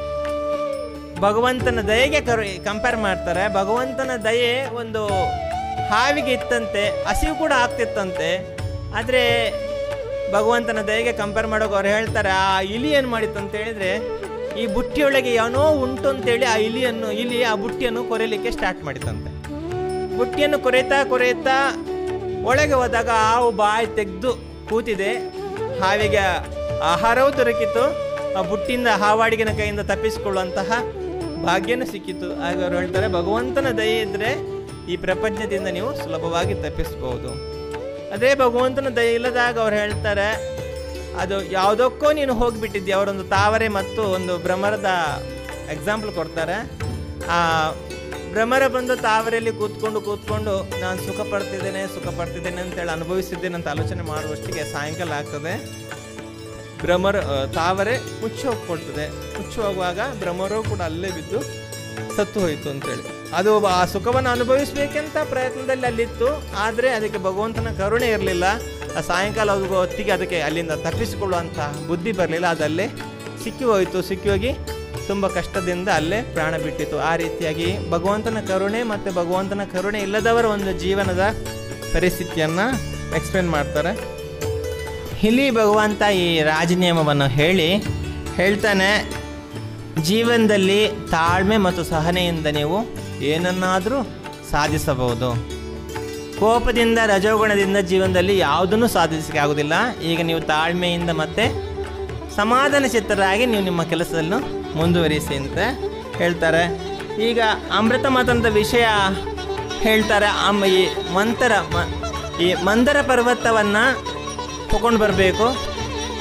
ಭಗವಂತನ ದಯೆಗೆ ಕರು ಕಂಪೇರ್ ಮಾಡ್ತಾರೆ ಭಗವಂತನ ದಯೆ ಒಂದು ಹಾವಿಗೆ ಇತ್ತಂತೆ ಹಸಿವು ಕೂಡ ಆಗ್ತಿತ್ತಂತೆ ಆದರೆ ಭಗವಂತನ ದಯೆಗೆ ಕಂಪೇರ್ ಮಾಡೋಕೆ ಅವ್ರು ಹೇಳ್ತಾರೆ ಆ ಇಲಿ ಏನು ಮಾಡಿತ್ತು ಅಂತ ಹೇಳಿದ್ರೆ ಈ ಬುಟ್ಟಿಯೊಳಗೆ ಏನೋ ಉಂಟು ಅಂತೇಳಿ ಆ ಇಲಿಯನ್ನು ಇಲಿ ಆ ಬುಟ್ಟಿಯನ್ನು ಕೊರೆಯಲಿಕ್ಕೆ ಸ್ಟಾರ್ಟ್ ಮಾಡಿತ್ತಂತೆ ಬುಟ್ಟಿಯನ್ನು ಕೊರೆಯುತ್ತಾ ಕೊರೆಯುತ್ತಾ ಒಳಗೆ ಹೋದಾಗ ಹಾವು ಬಾಯಿ ತೆಗೆದು ಕೂತಿದೆ ಹಾವಿಗೆ ಆಹಾರವೂ ದೊರಕಿತು ಆ ಬುಟ್ಟಿಯಿಂದ ಹಾವಾಡಿಗಿನ ಕೈಯಿಂದ ತಪ್ಪಿಸಿಕೊಳ್ಳುವಂತಹ ಭಾಗ್ಯನೂ ಸಿಕ್ಕಿತು ಆಗ ಅವರು ಹೇಳ್ತಾರೆ ಭಗವಂತನ ದಯೆ ಇದ್ದರೆ ಈ ಪ್ರಪಂಚದಿಂದ ನೀವು ಸುಲಭವಾಗಿ ತಪ್ಪಿಸ್ಬೋದು ಅದೇ ಭಗವಂತನ ದಯೆ ಇಲ್ಲದಾಗ ಅವ್ರು ಹೇಳ್ತಾರೆ ಅದು ಯಾವುದಕ್ಕೋ ನೀನು ಹೋಗಿಬಿಟ್ಟಿದ್ದೆ ಅವರೊಂದು ತಾವರೆ ಮತ್ತು ಒಂದು ಭ್ರಮರದ ಎಕ್ಸಾಂಪಲ್ ಕೊಡ್ತಾರೆ ಆ ಭ್ರಮರ ಬಂದು ತಾವರೆಯಲ್ಲಿ ಕೂತ್ಕೊಂಡು ಕೂತ್ಕೊಂಡು ನಾನು ಸುಖ ಪಡ್ತಿದ್ದೇನೆ ಸುಖ ಪಡ್ತಿದ್ದೇನೆ ಅಂತೇಳಿ ಅನುಭವಿಸಿದ್ದೇನೆ ಅಂತ ಆಲೋಚನೆ ಮಾಡುವಷ್ಟಿಗೆ ಸಾಯಂಕಾಲ ಆಗ್ತದೆ ಭ್ರಮರ ಆ, ತಾವರೆ ಮುಚ್ಚಿ ಹೋಗ್ಕೊಳ್ತದೆ ಮುಚ್ಚಿ ಹೋಗುವಾಗ ಭ್ರಮರು ಕೂಡ ಅಲ್ಲೇ ಬಿದ್ದು ಸತ್ತು ಹೋಯಿತು ಅಂತೇಳಿ ಅದು ಆ ಸುಖವನ್ನು ಅನುಭವಿಸ್ಬೇಕಂತ ಪ್ರಯತ್ನದಲ್ಲಿ ಅಲ್ಲಿತ್ತು ಆದರೆ ಅದಕ್ಕೆ ಭಗವಂತನ ಕರುಣೆ ಇರಲಿಲ್ಲ ಆ ಸಾಯಂಕಾಲ ಅದು ಹೊತ್ತಿಗೆ ಅದಕ್ಕೆ ಅಲ್ಲಿಂದ ತಪ್ಪಿಸಿಕೊಳ್ಳುವಂಥ ಬುದ್ಧಿ ಬರಲಿಲ್ಲ ಅದಲ್ಲೇ ಸಿಕ್ಕಿ ಹೋಯಿತು ಸಿಕ್ಕಿ ಹೋಗಿ ತುಂಬ ಕಷ್ಟದಿಂದ ಅಲ್ಲೇ ಪ್ರಾಣ ಬಿಟ್ಟಿತು ಆ ರೀತಿಯಾಗಿ ಭಗವಂತನ ಕರುಣೆ ಮತ್ತು ಭಗವಂತನ ಕರುಣೆ ಇಲ್ಲದವರ ಒಂದು ಜೀವನದ ಪರಿಸ್ಥಿತಿಯನ್ನು ಎಕ್ಸ್ಪ್ಲೇನ್ ಮಾಡ್ತಾರೆ ಇಲ್ಲಿ ಭಗವಂತ ಈ ರಾಜನಿಯಮವನ್ನು ಹೇಳಿ ಹೇಳ್ತಾನೆ ಜೀವನದಲ್ಲಿ ತಾಳ್ಮೆ ಮತ್ತು ಸಹನೆಯಿಂದ ನೀವು ಏನನ್ನಾದರೂ ಸಾಧಿಸಬಹುದು ಕೋಪದಿಂದ ರಜೋಗುಣದಿಂದ ಜೀವನದಲ್ಲಿ ಯಾವುದನ್ನು ಸಾಧಿಸಲಿಕ್ಕೆ ಆಗೋದಿಲ್ಲ ಈಗ ನೀವು ತಾಳ್ಮೆಯಿಂದ ಮತ್ತೆ ಸಮಾಧಾನ ಚಿತ್ತರಾಗಿ ನೀವು ನಿಮ್ಮ ಕೆಲಸವನ್ನು ಮುಂದುವರಿಸಿ ಅಂತ ಹೇಳ್ತಾರೆ ಈಗ ಅಮೃತ ಮತಂತ ವಿಷಯ ಹೇಳ್ತಾರೆ ಅಮ್ಮ ಈ ಮಂತರ ಮ ಈ ಮಂದರ ಪರ್ವತವನ್ನು ತಗೊಂಡು ಬರಬೇಕು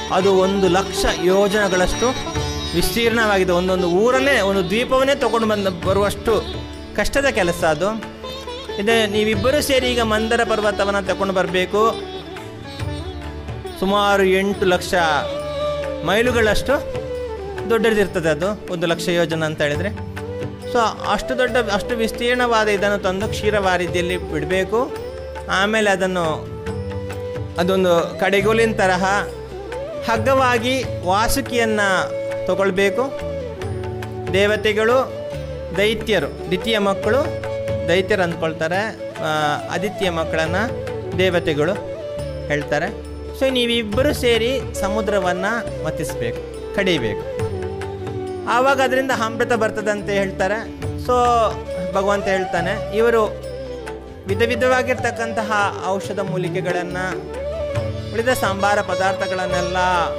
ಅದು ಒಂದು ಲಕ್ಷ ಯೋಜನೆಗಳಷ್ಟು ವಿಸ್ತೀರ್ಣವಾಗಿದೆ ಒಂದೊಂದು ಊರನ್ನೇ ಒಂದು ದ್ವೀಪವನ್ನೇ ತಗೊಂಡು ಬಂದು ಬರುವಷ್ಟು ಕಷ್ಟದ ಕೆಲಸ ಅದು ಇದೆ ನೀವಿಬ್ಬರು ಸೇರಿ ಈಗ ಮಂದರ ಪರ್ವತವನ್ನು ತಗೊಂಡು ಬರಬೇಕು ಸುಮಾರು ಎಂಟು ಲಕ್ಷ ಮೈಲುಗಳಷ್ಟು ದೊಡ್ಡದಿರ್ತದೆ ಅದು ಒಂದು ಲಕ್ಷ ಯೋಜನೆ ಅಂತ ಹೇಳಿದರೆ ಸೊ ಅಷ್ಟು ದೊಡ್ಡ ಅಷ್ಟು ವಿಸ್ತೀರ್ಣವಾದ ಇದನ್ನು ತಂದು ಕ್ಷೀರವಾರಿದಿಯಲ್ಲಿ ಬಿಡಬೇಕು ಆಮೇಲೆ ಅದನ್ನು ಅದೊಂದು ಕಡೆಗೋಲಿನ ತರಹ ಹಗ್ಗವಾಗಿ ವಾಸುಕಿಯನ್ನು ತಗೊಳ್ಬೇಕು ದೇವತೆಗಳು ದೈತ್ಯರು ದ್ವಿತೀಯ ಮಕ್ಕಳು ದೈತ್ಯರು ಅಂದ್ಕೊಳ್ತಾರೆ ಆ, ಆದಿತ್ಯ ಮಕ್ಕಳನ್ನು ದೇವತೆಗಳು ಹೇಳ್ತಾರೆ ಸೊ ನೀವಿಬ್ಬರು ಸೇರಿ ಸಮುದ್ರವನ್ನು ಮತಿಸಬೇಕು ಕಡಿಬೇಕು ಆವಾಗ ಅದರಿಂದ ಅಮೃತ ಬರ್ತದೆ ಅಂತ ಹೇಳ್ತಾರೆ ಸೊ ಭಗವಂತ ಹೇಳ್ತಾನೆ ಇವರು ವಿಧ ವಿಧವಾಗಿರ್ತಕ್ಕಂತಹ ಔಷಧ ಮೂಲಿಕೆಗಳನ್ನು ಉಳಿದ ಸಾಂಬಾರ ಪದಾರ್ಥಗಳನ್ನೆಲ್ಲ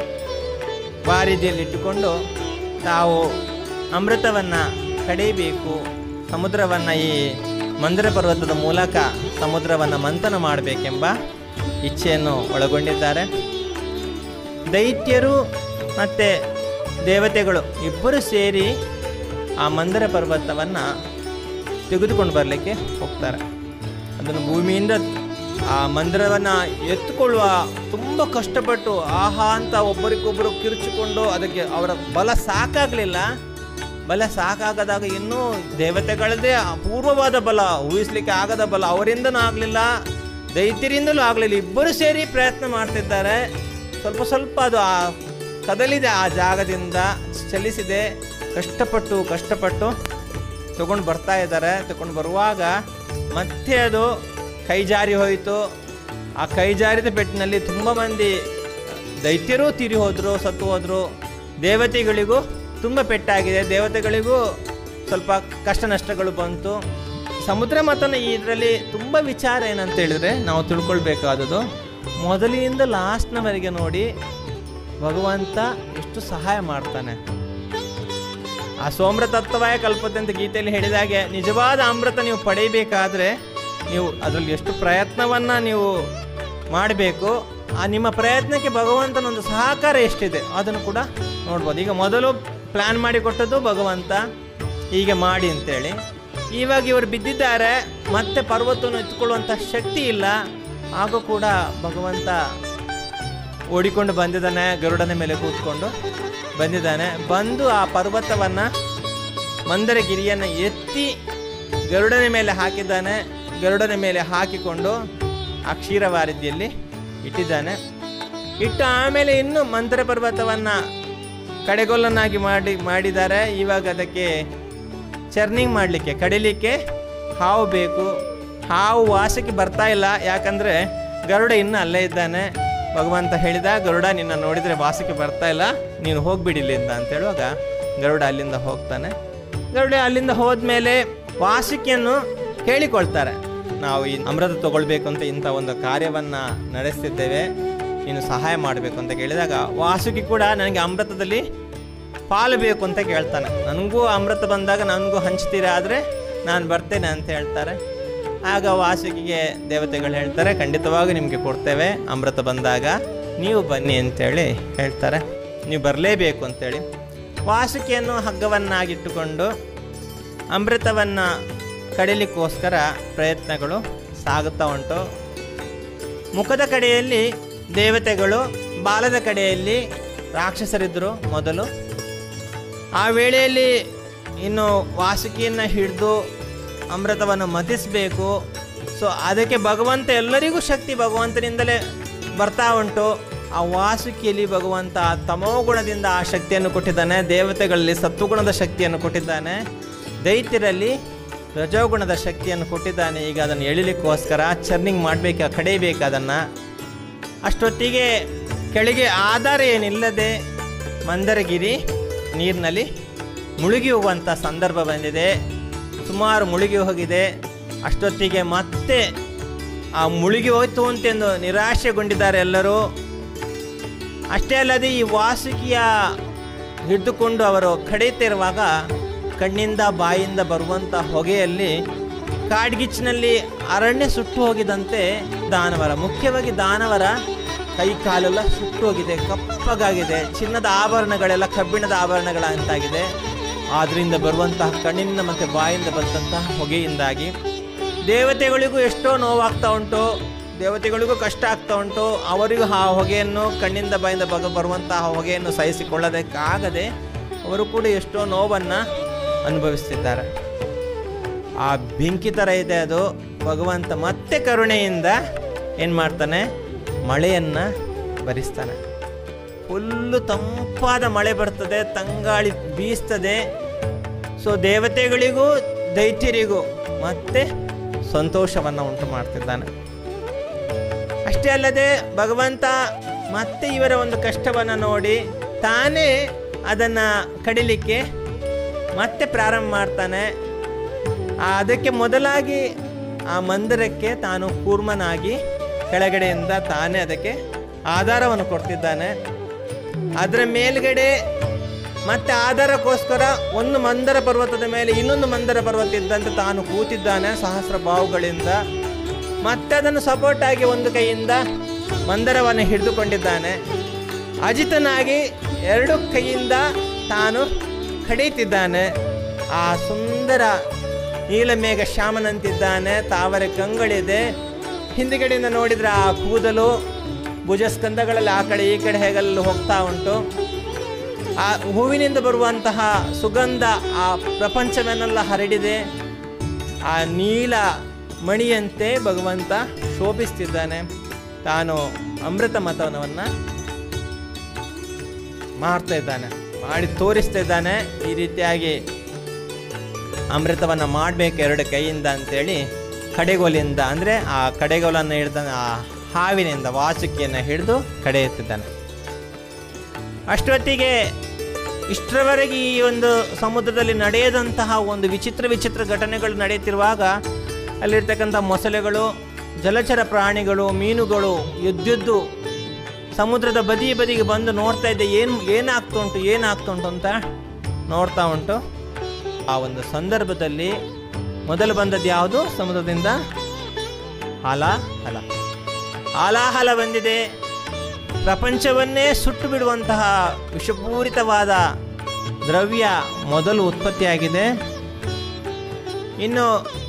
ವಾರಿದಿಯಲ್ಲಿಟ್ಟುಕೊಂಡು ತಾವು ಅಮೃತವನ್ನು ಕಡಿಬೇಕು ಸಮುದ್ರವನ್ನು ಈ ಮಂದಿರ ಪರ್ವತದ ಮೂಲಕ ಸಮುದ್ರವನ್ನು ಮಂಥನ ಮಾಡಬೇಕೆಂಬ ಇಚ್ಛೆಯನ್ನು ಒಳಗೊಂಡಿದ್ದಾರೆ ದೈತ್ಯರು ಮತ್ತು ದೇವತೆಗಳು ಇಬ್ಬರು ಸೇರಿ ಆ ಮಂದಿರ ಪರ್ವತವನ್ನು ತೆಗೆದುಕೊಂಡು ಬರಲಿಕ್ಕೆ ಹೋಗ್ತಾರೆ ಅದನ್ನು ಭೂಮಿಯಿಂದ ಆ ಮಂದಿರವನ್ನು ಎತ್ತುಕೊಳ್ಳುವ ತುಂಬ ಕಷ್ಟಪಟ್ಟು ಆಹಾ ಅಂತ ಒಬ್ಬರಿಗೊಬ್ಬರು ಕಿರುಚಿಕೊಂಡು ಅದಕ್ಕೆ ಅವರ ಬಲ ಸಾಕಾಗಲಿಲ್ಲ ಬಲ ಸಾಕಾಗದಾಗ ಇನ್ನೂ ದೇವತೆಗಳದೇ ಅಪೂರ್ವವಾದ ಬಲ ಊಹಿಸ್ಲಿಕ್ಕೆ ಆಗದ ಬಲ ಅವರಿಂದನೂ ಆಗಲಿಲ್ಲ ದೈತ್ಯರಿಂದಲೂ ಆಗಲಿಲ್ಲ ಇಬ್ಬರು ಸೇರಿ ಪ್ರಯತ್ನ ಮಾಡ್ತಿದ್ದಾರೆ ಸ್ವಲ್ಪ ಸ್ವಲ್ಪ ಅದು ಆ ಕದಲಿದೆ ಆ ಜಾಗದಿಂದ ಚಲಿಸಿದೆ ಕಷ್ಟಪಟ್ಟು ಕಷ್ಟಪಟ್ಟು ತಗೊಂಡು ಬರ್ತಾ ಇದ್ದಾರೆ ತಗೊಂಡು ಬರುವಾಗ ಮತ್ತೆ ಅದು ಕೈ ಜಾರಿ ಹೋಯಿತು ಆ ಕೈ ಜಾರಿದ ಪೆಟ್ಟಿನಲ್ಲಿ ತುಂಬ ಮಂದಿ ದೈತ್ಯರೂ ತೀರಿ ಹೋದರು ಸತ್ತು ಹೋದರು ದೇವತೆಗಳಿಗೂ ತುಂಬ ಪೆಟ್ಟಾಗಿದೆ ದೇವತೆಗಳಿಗೂ ಸ್ವಲ್ಪ ಕಷ್ಟ ನಷ್ಟಗಳು ಬಂತು ಸಮುದ್ರ ಮತನ ಇದರಲ್ಲಿ ತುಂಬ ವಿಚಾರ ಏನಂತ ಹೇಳಿದ್ರೆ ನಾವು ತಿಳ್ಕೊಳ್ಬೇಕಾದದು ಮೊದಲಿನಿಂದ ಲಾಸ್ಟ್ನವರೆಗೆ ನೋಡಿ ಭಗವಂತ ಎಷ್ಟು ಸಹಾಯ ಮಾಡ್ತಾನೆ ಆ ಸೋಮ್ರ ತತ್ವವಾಯ ಕಲ್ಪತೆ ಅಂತ ಗೀತೆಯಲ್ಲಿ ಹೇಳಿದ ಹಾಗೆ ನಿಜವಾದ ಅಮೃತ ನೀವು ಪಡೆಯಬೇಕಾದ್ರೆ ನೀವು ಅದರಲ್ಲಿ ಎಷ್ಟು ಪ್ರಯತ್ನವನ್ನು ನೀವು ಮಾಡಬೇಕು ಆ ನಿಮ್ಮ ಪ್ರಯತ್ನಕ್ಕೆ ಭಗವಂತನ ಒಂದು ಸಹಕಾರ ಎಷ್ಟಿದೆ ಅದನ್ನು ಕೂಡ ನೋಡ್ಬೋದು ಈಗ ಮೊದಲು ಪ್ಲ್ಯಾನ್ ಮಾಡಿ ಕೊಟ್ಟದ್ದು ಭಗವಂತ ಹೀಗೆ ಮಾಡಿ ಅಂತೇಳಿ ಇವಾಗ ಇವರು ಬಿದ್ದಿದ್ದಾರೆ ಮತ್ತೆ ಪರ್ವತವನ್ನು ಎತ್ಕೊಳ್ಳುವಂಥ ಶಕ್ತಿ ಇಲ್ಲ ಆಗ ಕೂಡ ಭಗವಂತ ಓಡಿಕೊಂಡು ಬಂದಿದ್ದಾನೆ ಗರುಡನ ಮೇಲೆ ಕೂತ್ಕೊಂಡು ಬಂದಿದ್ದಾನೆ ಬಂದು ಆ ಪರ್ವತವನ್ನು ಮಂದರಗಿರಿಯನ್ನು ಎತ್ತಿ ಗರುಡನ ಮೇಲೆ ಹಾಕಿದ್ದಾನೆ ಗರುಡನ ಮೇಲೆ ಹಾಕಿಕೊಂಡು ಆ ಕ್ಷೀರವಾರಿದ್ಯಲ್ಲಿ ಇಟ್ಟಿದ್ದಾನೆ ಇಟ್ಟು ಆಮೇಲೆ ಇನ್ನು ಮಂತ್ರ ಪರ್ವತವನ್ನು ಕಡೆಗೊಲ್ಲನ್ನಾಗಿ ಮಾಡಿ ಮಾಡಿದ್ದಾರೆ ಇವಾಗ ಅದಕ್ಕೆ ಚರ್ನಿಂಗ್ ಮಾಡಲಿಕ್ಕೆ ಕಡಿಲಿಕ್ಕೆ ಹಾವು ಬೇಕು ಹಾವು ವಾಸಕ್ಕೆ ಬರ್ತಾ ಇಲ್ಲ ಯಾಕಂದರೆ ಗರುಡ ಇನ್ನೂ ಅಲ್ಲೇ ಇದ್ದಾನೆ ಭಗವಂತ ಹೇಳಿದ ಗರುಡ ನಿನ್ನ ನೋಡಿದರೆ ವಾಸಕ್ಕೆ ಬರ್ತಾ ಇಲ್ಲ ನೀನು ಹೋಗ್ಬಿಡಿ ಇಲ್ಲಿಂದ ಅಂತ ಹೇಳುವಾಗ ಗರುಡ ಅಲ್ಲಿಂದ ಹೋಗ್ತಾನೆ ಗರುಡ ಅಲ್ಲಿಂದ ಹೋದ್ಮೇಲೆ ವಾಸುಕಿಯನ್ನು ಹೇಳಿಕೊಳ್ತಾರೆ ನಾವು ಈ ಅಮೃತ ತಗೊಳ್ಬೇಕು ಅಂತ ಇಂಥ ಒಂದು ಕಾರ್ಯವನ್ನು ನಡೆಸ್ತಿದ್ದೇವೆ ನೀನು ಸಹಾಯ ಮಾಡಬೇಕು ಅಂತ ಕೇಳಿದಾಗ ವಾಸುಕಿ ಕೂಡ ನನಗೆ ಅಮೃತದಲ್ಲಿ ಪಾಲು ಬೇಕು ಅಂತ ಕೇಳ್ತಾನೆ ನನಗೂ ಅಮೃತ ಬಂದಾಗ ನನಗೂ ಹಂಚ್ತೀರಾ ಆದರೆ ನಾನು ಬರ್ತೇನೆ ಅಂತ ಹೇಳ್ತಾರೆ ಆಗ ವಾಸುಕಿಗೆ ದೇವತೆಗಳು ಹೇಳ್ತಾರೆ ಖಂಡಿತವಾಗಿ ನಿಮಗೆ ಕೊಡ್ತೇವೆ ಅಮೃತ ಬಂದಾಗ ನೀವು ಬನ್ನಿ ಅಂತೇಳಿ ಹೇಳ್ತಾರೆ ನೀವು ಬರಲೇಬೇಕು ಅಂತೇಳಿ ವಾಸುಕಿಯನ್ನು ಹಗ್ಗವನ್ನಾಗಿಟ್ಟುಕೊಂಡು ಅಮೃತವನ್ನು ಕಡಿಲಿಕ್ಕೋಸ್ಕರ ಪ್ರಯತ್ನಗಳು ಸಾಗುತ್ತಾ ಉಂಟು ಮುಖದ ಕಡೆಯಲ್ಲಿ ದೇವತೆಗಳು ಬಾಲದ ಕಡೆಯಲ್ಲಿ ರಾಕ್ಷಸರಿದ್ದರು ಮೊದಲು ಆ ವೇಳೆಯಲ್ಲಿ ಇನ್ನು ವಾಸುಕಿಯನ್ನು ಹಿಡಿದು ಅಮೃತವನ್ನು ಮತಿಸಬೇಕು ಸೊ ಅದಕ್ಕೆ ಭಗವಂತ ಎಲ್ಲರಿಗೂ ಶಕ್ತಿ ಭಗವಂತನಿಂದಲೇ ಬರ್ತಾ ಉಂಟು ಆ ವಾಸುಕಿಯಲ್ಲಿ ಭಗವಂತ ತಮೋ ಗುಣದಿಂದ ಆ ಶಕ್ತಿಯನ್ನು ಕೊಟ್ಟಿದ್ದಾನೆ ದೇವತೆಗಳಲ್ಲಿ ಸತ್ವಗುಣದ ಶಕ್ತಿಯನ್ನು ಕೊಟ್ಟಿದ್ದಾನೆ ದೈತ್ಯರಲ್ಲಿ ರಜೋಗುಣದ ಶಕ್ತಿಯನ್ನು ಕೊಟ್ಟಿದ್ದಾನೆ ಈಗ ಅದನ್ನು ಎಳಿಲಿಕ್ಕೋಸ್ಕರ ಚರ್ನಿಂಗ್ ಮಾಡಬೇಕು ಕಡಿಬೇಕು ಅದನ್ನು ಅಷ್ಟೊತ್ತಿಗೆ ಕೆಳಗೆ ಆಧಾರ ಏನಿಲ್ಲದೆ ಮಂದರಗಿರಿ ನೀರಿನಲ್ಲಿ ಮುಳುಗಿ ಹೋಗುವಂಥ ಸಂದರ್ಭ ಬಂದಿದೆ ಸುಮಾರು ಮುಳುಗಿ ಹೋಗಿದೆ ಅಷ್ಟೊತ್ತಿಗೆ ಮತ್ತೆ ಆ ಮುಳುಗಿ ಹೋಯ್ತು ಅಂತೆಂದು ನಿರಾಶೆಗೊಂಡಿದ್ದಾರೆ ಎಲ್ಲರೂ ಅಷ್ಟೇ ಅಲ್ಲದೆ ಈ ವಾಸುಕಿಯ ಹಿಡಿದುಕೊಂಡು ಅವರು ಕಡಿಯುತ್ತಿರುವಾಗ ಕಣ್ಣಿಂದ ಬಾಯಿಂದ ಬರುವಂಥ ಹೊಗೆಯಲ್ಲಿ ಕಾಡ್ಗಿಚ್ಚಿನಲ್ಲಿ ಅರಣ್ಯ ಸುಟ್ಟು ಹೋಗಿದಂತೆ ದಾನವರ ಮುಖ್ಯವಾಗಿ ದಾನವರ ಕೈ ಕಾಲೆಲ್ಲ ಸುಟ್ಟೋಗಿದೆ ಕಪ್ಪಗಾಗಿದೆ ಚಿನ್ನದ ಆಭರಣಗಳೆಲ್ಲ ಕಬ್ಬಿಣದ ಆಭರಣಗಳಂತಾಗಿದೆ ಆದ್ರಿಂದ ಬರುವಂತಹ ಕಣ್ಣಿನಿಂದ ಮತ್ತು ಬಾಯಿಂದ ಬಂದಂತಹ ಹೊಗೆಯಿಂದಾಗಿ ದೇವತೆಗಳಿಗೂ ಎಷ್ಟೋ ನೋವಾಗ್ತಾ ಉಂಟು ದೇವತೆಗಳಿಗೂ ಕಷ್ಟ ಆಗ್ತಾ ಉಂಟು ಅವರಿಗೂ ಆ ಹೊಗೆಯನ್ನು ಕಣ್ಣಿಂದ ಬಾಯಿಂದ ಬಗ ಬರುವಂತಹ ಹೊಗೆಯನ್ನು ಸಹಿಸಿಕೊಳ್ಳೋದಕ್ಕಾಗದೆ ಅವರು ಕೂಡ ಎಷ್ಟೋ ನೋವನ್ನು ಅನುಭವಿಸ್ತಿದ್ದಾರೆ ಆ ಬೆಂಕಿ ಥರ ಇದೆ ಅದು ಭಗವಂತ ಮತ್ತೆ ಕರುಣೆಯಿಂದ ಏನು ಮಾಡ್ತಾನೆ ಮಳೆಯನ್ನು ಬರಿಸ್ತಾನೆ ಫುಲ್ಲು ತಂಪಾದ ಮಳೆ ಬರ್ತದೆ ತಂಗಾಳಿ ಬೀಸ್ತದೆ ಸೊ ದೇವತೆಗಳಿಗೂ ದೈತ್ಯರಿಗೂ ಮತ್ತೆ ಸಂತೋಷವನ್ನು ಉಂಟು ಮಾಡ್ತಿದ್ದಾನೆ ಅಷ್ಟೇ ಅಲ್ಲದೆ ಭಗವಂತ ಮತ್ತೆ ಇವರ ಒಂದು ಕಷ್ಟವನ್ನು ನೋಡಿ ತಾನೇ ಅದನ್ನು ಕಡಿಲಿಕ್ಕೆ ಮತ್ತೆ ಪ್ರಾರಂಭ ಮಾಡ್ತಾನೆ ಆ ಅದಕ್ಕೆ ಮೊದಲಾಗಿ ಆ ಮಂದಿರಕ್ಕೆ ತಾನು ಕೂರ್ಮನಾಗಿ ಕೆಳಗಡೆಯಿಂದ ತಾನೇ ಅದಕ್ಕೆ ಆಧಾರವನ್ನು ಕೊಡ್ತಿದ್ದಾನೆ ಅದರ ಮೇಲ್ಗಡೆ ಮತ್ತೆ ಆಧಾರಕ್ಕೋಸ್ಕರ ಒಂದು ಮಂದರ ಪರ್ವತದ ಮೇಲೆ ಇನ್ನೊಂದು ಮಂದರ ಪರ್ವತ ಇದ್ದಂತೆ ತಾನು ಕೂತಿದ್ದಾನೆ ಸಹಸ್ರ ಬಾವುಗಳಿಂದ ಮತ್ತೆ ಅದನ್ನು ಸಪೋರ್ಟ್ ಆಗಿ ಒಂದು ಕೈಯಿಂದ ಮಂದರವನ್ನು ಹಿಡಿದುಕೊಂಡಿದ್ದಾನೆ ಅಜಿತನಾಗಿ ಎರಡು ಕೈಯಿಂದ ತಾನು ಕಡಿಯುತ್ತಿದ್ದಾನೆ ಆ ಸುಂದರ ನೀಲಮೇಘ ಶ್ಯಾಮನಂತಿದ್ದಾನೆ ತಾವರೆ ಕಂಗಳಿದೆ ಹಿಂದುಗಡೆಯಿಂದ ನೋಡಿದರೆ ಆ ಕೂದಲು ಭುಜಸ್ಕಂದಗಳಲ್ಲಿ ಆ ಕಡೆ ಈ ಕಡೆ ಹೇಗಲ್ಲೂ ಹೋಗ್ತಾ ಉಂಟು ಆ ಹೂವಿನಿಂದ ಬರುವಂತಹ ಸುಗಂಧ ಆ ಪ್ರಪಂಚವನ್ನೆಲ್ಲ ಹರಡಿದೆ ಆ ನೀಲ ಮಣಿಯಂತೆ ಭಗವಂತ ಶೋಭಿಸ್ತಿದ್ದಾನೆ ತಾನು ಅಮೃತ ಮತನವನ್ನು ಮಾಡ್ತಾ ಇದ್ದಾನೆ ಮಾಡಿ ತೋರಿಸ್ತಾ ಇದ್ದಾನೆ ಈ ರೀತಿಯಾಗಿ ಅಮೃತವನ್ನು ಮಾಡಬೇಕು ಎರಡು ಕೈಯಿಂದ ಅಂತೇಳಿ ಕಡೆಗೋಲಿಂದ ಅಂದರೆ ಆ ಕಡೆಗೋಲನ್ನು ಹಿಡ್ದ ಆ ಹಾವಿನಿಂದ ವಾಸುಕಿಯನ್ನು ಹಿಡಿದು ಕಡೆ ಎತ್ತಿದ್ದಾನೆ ಅಷ್ಟೊತ್ತಿಗೆ ಇಷ್ಟರವರೆಗೆ ಈ ಒಂದು ಸಮುದ್ರದಲ್ಲಿ ನಡೆಯದಂತಹ ಒಂದು ವಿಚಿತ್ರ ವಿಚಿತ್ರ ಘಟನೆಗಳು ನಡೆಯುತ್ತಿರುವಾಗ ಅಲ್ಲಿರ್ತಕ್ಕಂಥ ಮೊಸಳೆಗಳು ಜಲಚರ ಪ್ರಾಣಿಗಳು ಮೀನುಗಳು ಎದ್ದೆದ್ದು ಸಮುದ್ರದ ಬದಿ ಬದಿಗೆ ಬಂದು ನೋಡ್ತಾ ಇದ್ದೆ ಏನು ಏನಾಗ್ತಾ ಉಂಟು ಏನಾಗ್ತಾ ಉಂಟು ಅಂತ ನೋಡ್ತಾ ಉಂಟು ಆ ಒಂದು ಸಂದರ್ಭದಲ್ಲಿ ಮೊದಲು ಬಂದದ್ದು ಯಾವುದು ಸಮುದ್ರದಿಂದ ಹಾಲಾಹಲ ಹಾಲಾಹಲ ಬಂದಿದೆ ಪ್ರಪಂಚವನ್ನೇ ಸುಟ್ಟು ಬಿಡುವಂತಹ ವಿಷಪೂರಿತವಾದ ದ್ರವ್ಯ ಮೊದಲು ಉತ್ಪತ್ತಿಯಾಗಿದೆ ಇನ್ನು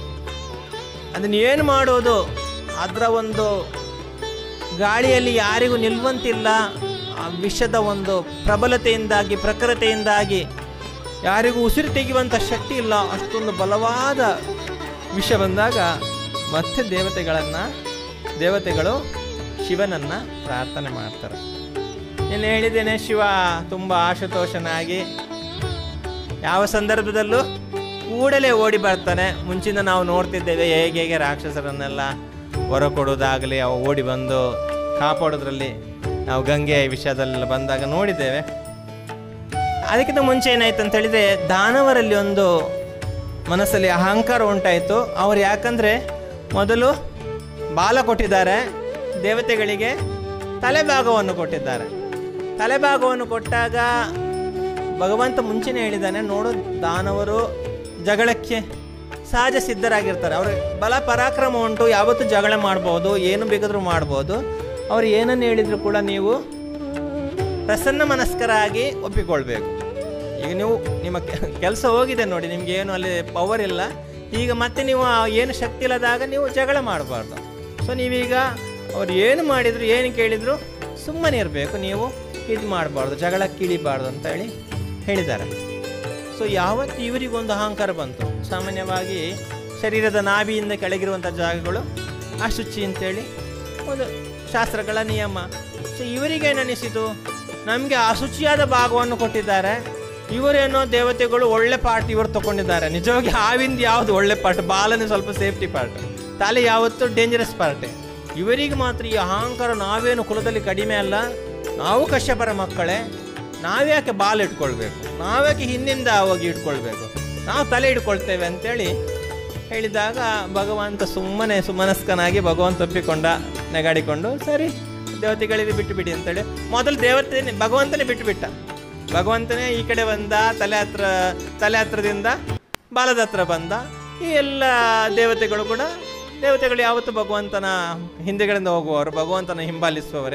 ಅದನ್ನು ಏನು ಮಾಡೋದು ಅದರ ಒಂದು ಗಾಳಿಯಲ್ಲಿ ಯಾರಿಗೂ ನಿಲ್ಲುವಂತಿಲ್ಲ ಆ ವಿಷದ ಒಂದು ಪ್ರಬಲತೆಯಿಂದಾಗಿ ಪ್ರಖರತೆಯಿಂದಾಗಿ ಯಾರಿಗೂ ಉಸಿರು ತೆಗೆಯುವಂಥ ಶಕ್ತಿ ಇಲ್ಲ ಅಷ್ಟೊಂದು ಬಲವಾದ ವಿಷ ಬಂದಾಗ ಮತ್ತೆ ದೇವತೆಗಳನ್ನು ದೇವತೆಗಳು ಶಿವನನ್ನು ಪ್ರಾರ್ಥನೆ ಮಾಡ್ತಾರೆ నేను ಹೇಳಿದ್ದೇನೆ ಶಿವ ತುಂಬ ಆಶುತೋಷನಾಗಿ ಯಾವ ಸಂದರ್ಭದಲ್ಲೂ ಕೂಡಲೇ ಓಡಿ ಬರ್ತಾನೆ ಮುಂಚಿನ ನಾವು ನೋಡ್ತಿದ್ದೇವೆ ಹೇಗೆ ಹೇಗೆ ರಾಕ್ಷಸರನ್ನೆಲ್ಲ ಹೊರ ಕೊಡೋದಾಗಲಿ ಅವು ಓಡಿ ಬಂದು ಕಾಪಾಡೋದ್ರಲ್ಲಿ ನಾವು ಗಂಗೆ ವಿಷಯದಲ್ಲೆಲ್ಲ ಬಂದಾಗ ನೋಡಿದ್ದೇವೆ ಅದಕ್ಕಿಂತ ಮುಂಚೆ ಏನಾಯ್ತು ಅಂತ ಹೇಳಿದರೆ ದಾನವರಲ್ಲಿ ಒಂದು ಮನಸ್ಸಲ್ಲಿ ಅಹಂಕಾರ ಉಂಟಾಯಿತು ಅವರು ಯಾಕಂದರೆ ಮೊದಲು ಬಾಲ ಕೊಟ್ಟಿದ್ದಾರೆ ದೇವತೆಗಳಿಗೆ ತಲೆಭಾಗವನ್ನು ಕೊಟ್ಟಿದ್ದಾರೆ ತಲೆಭಾಗವನ್ನು ಕೊಟ್ಟಾಗ ಭಗವಂತ ಮುಂಚೆನೇ ಹೇಳಿದ್ದಾನೆ ನೋಡು ದಾನವರು ಜಗಳಕ್ಕೆ ಸಹಜ ಸಿದ್ಧರಾಗಿರ್ತಾರೆ ಅವ್ರ ಬಲ ಪರಾಕ್ರಮ ಉಂಟು ಯಾವತ್ತೂ ಜಗಳ ಮಾಡ್ಬೋದು ಏನು ಬೇಕಾದರೂ ಮಾಡ್ಬೋದು ಅವ್ರು ಏನನ್ನು ಹೇಳಿದ್ರು ಕೂಡ ನೀವು ಪ್ರಸನ್ನ ಮನಸ್ಕರಾಗಿ ಒಪ್ಪಿಕೊಳ್ಬೇಕು ಈಗ ನೀವು ನಿಮ್ಮ ಕೆಲಸ ಹೋಗಿದೆ ನೋಡಿ ನಿಮ್ಗೆ ಏನು ಅಲ್ಲಿ ಪವರ್ ಇಲ್ಲ ಈಗ ಮತ್ತೆ ನೀವು ಆ ಏನು ಶಕ್ತಿ ಇಲ್ಲದಾಗ ನೀವು ಜಗಳ ಮಾಡಬಾರ್ದು ಸೊ ನೀವೀಗ ಅವ್ರು ಏನು ಮಾಡಿದ್ರು ಏನು ಕೇಳಿದ್ರು ಸುಮ್ಮನೆ ಇರಬೇಕು ನೀವು ಇದು ಮಾಡಬಾರ್ದು ಜಗಳ ಕೀಳಿಬಾರ್ದು ಅಂತ ಹೇಳಿ ಹೇಳಿದ್ದಾರೆ ಸೊ ಯಾವತ್ತು ಇವರಿಗೊಂದು ಅಹಂಕಾರ ಬಂತು ಸಾಮಾನ್ಯವಾಗಿ ಶರೀರದ ನಾಭಿಯಿಂದ ಕೆಳಗಿರುವಂಥ ಜಾಗಗಳು ಅಶುಚಿ ಅಂತೇಳಿ ಒಂದು ಶಾಸ್ತ್ರಗಳ ನಿಯಮ ಸೊ ಇವರಿಗೇನನಿಸಿತು ನಮಗೆ ಅಶುಚಿಯಾದ ಭಾಗವನ್ನು ಕೊಟ್ಟಿದ್ದಾರೆ ಇವರೇನೋ ದೇವತೆಗಳು ಒಳ್ಳೆ ಪಾರ್ಟ್ ಇವರು ತಗೊಂಡಿದ್ದಾರೆ ನಿಜವಾಗಿ ಹಾವಿಂದ ಯಾವುದು ಒಳ್ಳೆ ಪಾರ್ಟ್ ಬಾಲನೇ ಸ್ವಲ್ಪ ಸೇಫ್ಟಿ ಪಾರ್ಟ್ ತಲೆ ಯಾವತ್ತೂ ಡೇಂಜರಸ್ ಪಾರ್ಟೇ ಇವರಿಗೆ ಮಾತ್ರ ಈ ಅಹಂಕಾರ ನಾವೇನು ಕುಲದಲ್ಲಿ ಕಡಿಮೆ ಅಲ್ಲ ನಾವು ಕಶ್ಯಪರ ಮಕ್ಕಳೇ ನಾವ್ಯಾಕೆ ಬಾಲ್ ಇಟ್ಕೊಳ್ಬೇಕು ನಾವ್ಯಾಕೆ ಹಿಂದಿಂದ ಹೋಗಿ ಇಟ್ಕೊಳ್ಬೇಕು ನಾವು ತಲೆ ಇಟ್ಕೊಳ್ತೇವೆ ಅಂತೇಳಿ ಹೇಳಿದಾಗ ಭಗವಂತ ಸುಮ್ಮನೆ ಸುಮನಸ್ಕನಾಗಿ ಭಗವಂತ ಒಪ್ಪಿಕೊಂಡ ನೆಗಾಡಿಕೊಂಡು ಸರಿ ದೇವತೆಗಳಿಗೆ ಬಿಟ್ಟು ಬಿಡಿ ಅಂತೇಳಿ ಮೊದಲು ದೇವತೆ ಭಗವಂತನೇ ಬಿಟ್ಟು ಬಿಟ್ಟ ಭಗವಂತನೇ ಈ ಕಡೆ ಬಂದ ತಲೆ ಹತ್ರ ತಲೆ ಹತ್ರದಿಂದ ಬಾಲದ ಹತ್ರ ಬಂದ ಈ ಎಲ್ಲ ದೇವತೆಗಳು ಕೂಡ ದೇವತೆಗಳು ಯಾವತ್ತೂ ಭಗವಂತನ ಹಿಂದೆಗಳಿಂದ ಹೋಗುವವರು ಭಗವಂತನ ಹಿಂಬಾಲಿಸುವವರೇ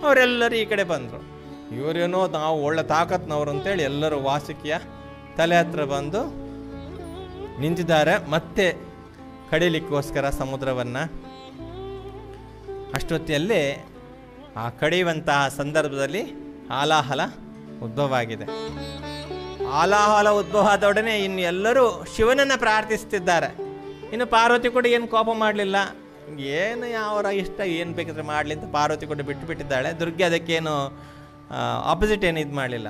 ಅವರೆಲ್ಲರೂ ಈ ಕಡೆ ಬಂದರು ಇವರೇನೋ ನಾವು ಒಳ್ಳೆ ತಾಕತ್ನವರು ಅಂತೇಳಿ ಎಲ್ಲರೂ ವಾಸುಕಿಯ ತಲೆ ಹತ್ರ ಬಂದು ನಿಂತಿದ್ದಾರೆ ಮತ್ತೆ ಕಡಿಲಿಕ್ಕೋಸ್ಕರ ಸಮುದ್ರವನ್ನು ಅಷ್ಟೊತ್ತಿಯಲ್ಲೇ ಆ ಕಡಿಯುವಂತಹ ಸಂದರ್ಭದಲ್ಲಿ ಹಾಲಾಹಲ ಉದ್ಭವ ಆಗಿದೆ ಹಾಲಾಹಲ ಉದ್ಭವ ಆದೊಡನೆ ಇನ್ನು ಎಲ್ಲರೂ ಶಿವನನ್ನು ಪ್ರಾರ್ಥಿಸ್ತಿದ್ದಾರೆ ಇನ್ನು ಪಾರ್ವತಿ ಕೂಡ ಏನು ಕೋಪ ಮಾಡಲಿಲ್ಲ ಏನು ಅವರ ಇಷ್ಟ ಏನು ಬೇಕಿದ್ರೆ ಮಾಡಲಿ ಅಂತ ಪಾರ್ವತಿ ಕೂಡ ಬಿಟ್ಟು ಬಿಟ್ಟಿದ್ದಾಳೆ ದುರ್ಗೆ ಅದಕ್ಕೇನು ಆಪೋಸಿಟ್ ಏನು ಇದು ಮಾಡಲಿಲ್ಲ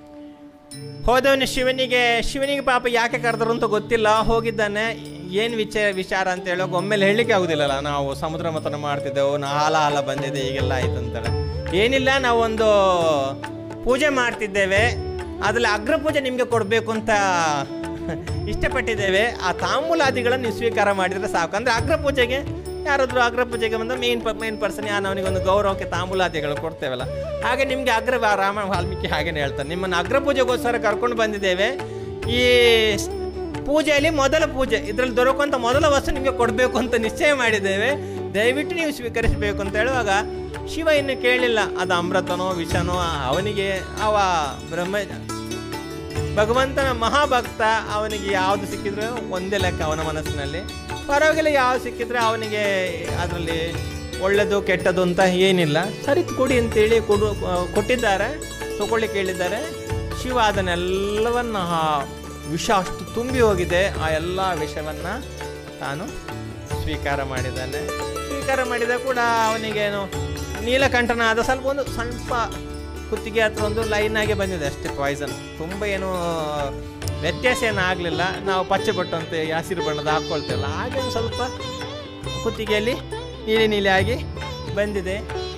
ಹೋದವನು ಶಿವನಿಗೆ ಶಿವನಿಗೆ ಪಾಪ ಯಾಕೆ ಕರೆದ್ರು ಅಂತ ಗೊತ್ತಿಲ್ಲ ಹೋಗಿದ್ದಾನೆ ಏನು ವಿಚಾರ ವಿಚಾರ ಅಂತ ಹೇಳೋಕೆ ಒಮ್ಮೆಲೆ ಹೇಳಲಿಕ್ಕೆ ಆಗುದಿಲ್ಲಲ್ಲ ನಾವು ಸಮುದ್ರ ಮತನ ಮಾಡ್ತಿದ್ದೆವು ನಾ ಹಾಲ ಹಾಲ ಬಂದಿದೆ ಈಗೆಲ್ಲ ಆಯ್ತು ಅಂತೇಳಿ ಏನಿಲ್ಲ ನಾವೊಂದು ಪೂಜೆ ಮಾಡ್ತಿದ್ದೇವೆ ಅದ್ರಲ್ಲಿ ಅಗ್ರ ಪೂಜೆ ನಿಮಗೆ ಕೊಡಬೇಕು ಅಂತ ಇಷ್ಟಪಟ್ಟಿದ್ದೇವೆ ಆ ತಾಂಬೂಲಾದಿಗಳನ್ನು ನೀವು ಸ್ವೀಕಾರ ಮಾಡಿದರೆ ಸಾಕು ಅಂದರೆ ಅಗ್ರ ಪೂಜೆಗೆ ಯಾರಾದರೂ ಅಗ್ರ ಪೂಜೆಗೆ ಬಂದ ಮೇನ್ ಪ ಮೇನ್ ಪರ್ಸನ್ ಯಾರು ಅವನಿಗೆ ಒಂದು ಗೌರವಕ್ಕೆ ತಾಂಬೂಲಾದಿಗಳು ಕೊಡ್ತೇವಲ್ಲ ಹಾಗೆ ನಿಮಗೆ ಅಗ್ರ ವಾ- ರಾಮ ವಾಲ್ಮೀಕಿ ಹಾಗೇನೆ ಹೇಳ್ತಾನೆ ನಿಮ್ಮನ್ನು ಅಗ್ರ ಪೂಜೆಗೋಸ್ಕರ ಕರ್ಕೊಂಡು ಬಂದಿದ್ದೇವೆ ಈ ಸ್- ಪೂಜೆಯಲ್ಲಿ ಮೊದಲ ಪೂಜೆ ಇದರಲ್ಲಿ ದೊರಕುವಂಥ ಮೊದಲ ವಸ್ತು ನಿಮಗೆ ಕೊಡಬೇಕು ಅಂತ ನಿಶ್ಚಯ ಮಾಡಿದ್ದೇವೆ ದಯವಿಟ್ಟು ನೀವು ಸ್ವೀಕರಿಸಬೇಕು ಅಂತ ಹೇಳುವಾಗ ಶಿವ ಇನ್ನು ಕೇಳಲಿಲ್ಲ ಅದು ಅಮೃತನೋ ವಿಷನೋ ಅವನಿಗೆ ಅವ ಬ್ರಹ್ಮ ಭಗವಂತನ ಮಹಾಭಕ್ತ ಅವನಿಗೆ ಯಾವುದು ಸಿಕ್ಕಿದ್ರೆ ಒಂದೇ ಲೆಕ್ಕ ಅವನ ಮನಸ್ಸಿನಲ್ಲಿ ಪರವಾಗಿಲ್ಲ ಯಾವ್ದು ಸಿಕ್ಕಿದ್ರೆ ಅವನಿಗೆ ಅದರಲ್ಲಿ ಒಳ್ಳೆಯದು ಕೆಟ್ಟದ್ದು ಅಂತ ಏನಿಲ್ಲ ಸರಿ ಕೊಡಿ ಅಂತೇಳಿ ಕೊಡು ಕೊಟ್ಟಿದ್ದಾರೆ ತಗೊಳ್ಳಿಕ್ಕೆ ಹೇಳಿದ್ದಾರೆ ಶಿವ ಅದನ್ನೆಲ್ಲವನ್ನ ಆ ವಿಷ ಅಷ್ಟು ತುಂಬಿ ಹೋಗಿದೆ ಆ ಎಲ್ಲ ವಿಷವನ್ನು ತಾನು ಸ್ವೀಕಾರ ಮಾಡಿದ್ದಾನೆ ಸ್ವೀಕಾರ ಮಾಡಿದ ಕೂಡ ಅವನಿಗೇನು ನೀಲಕಂಠನ ಆದ ಸ್ವಲ್ಪ ಒಂದು ಸ್ವಲ್ಪ ಕುತ್ತಿಗೆ ಹತ್ರ ಒಂದು ಲೈನ್ ಆಗಿ ಬಂದಿದೆ ಅಷ್ಟೇ ಪಾಯ್ಸನ್ ತುಂಬ ಏನು ವ್ಯತ್ಯಾಸ ಏನು ಆಗಲಿಲ್ಲ ನಾವು ಪಚ್ಚೆ ಬಟ್ಟು ಅಂತ ಹಸಿರು ಬಣ್ಣದ ಹಾಕ್ಕೊಳ್ತೇವಲ್ಲ ಹಾಗೆ ಒಂದು ಸ್ವಲ್ಪ ಕುತ್ತಿಗೆಯಲ್ಲಿ ನೀಲಿ ನೀಲಿ ಆಗಿ ಬಂದಿದೆ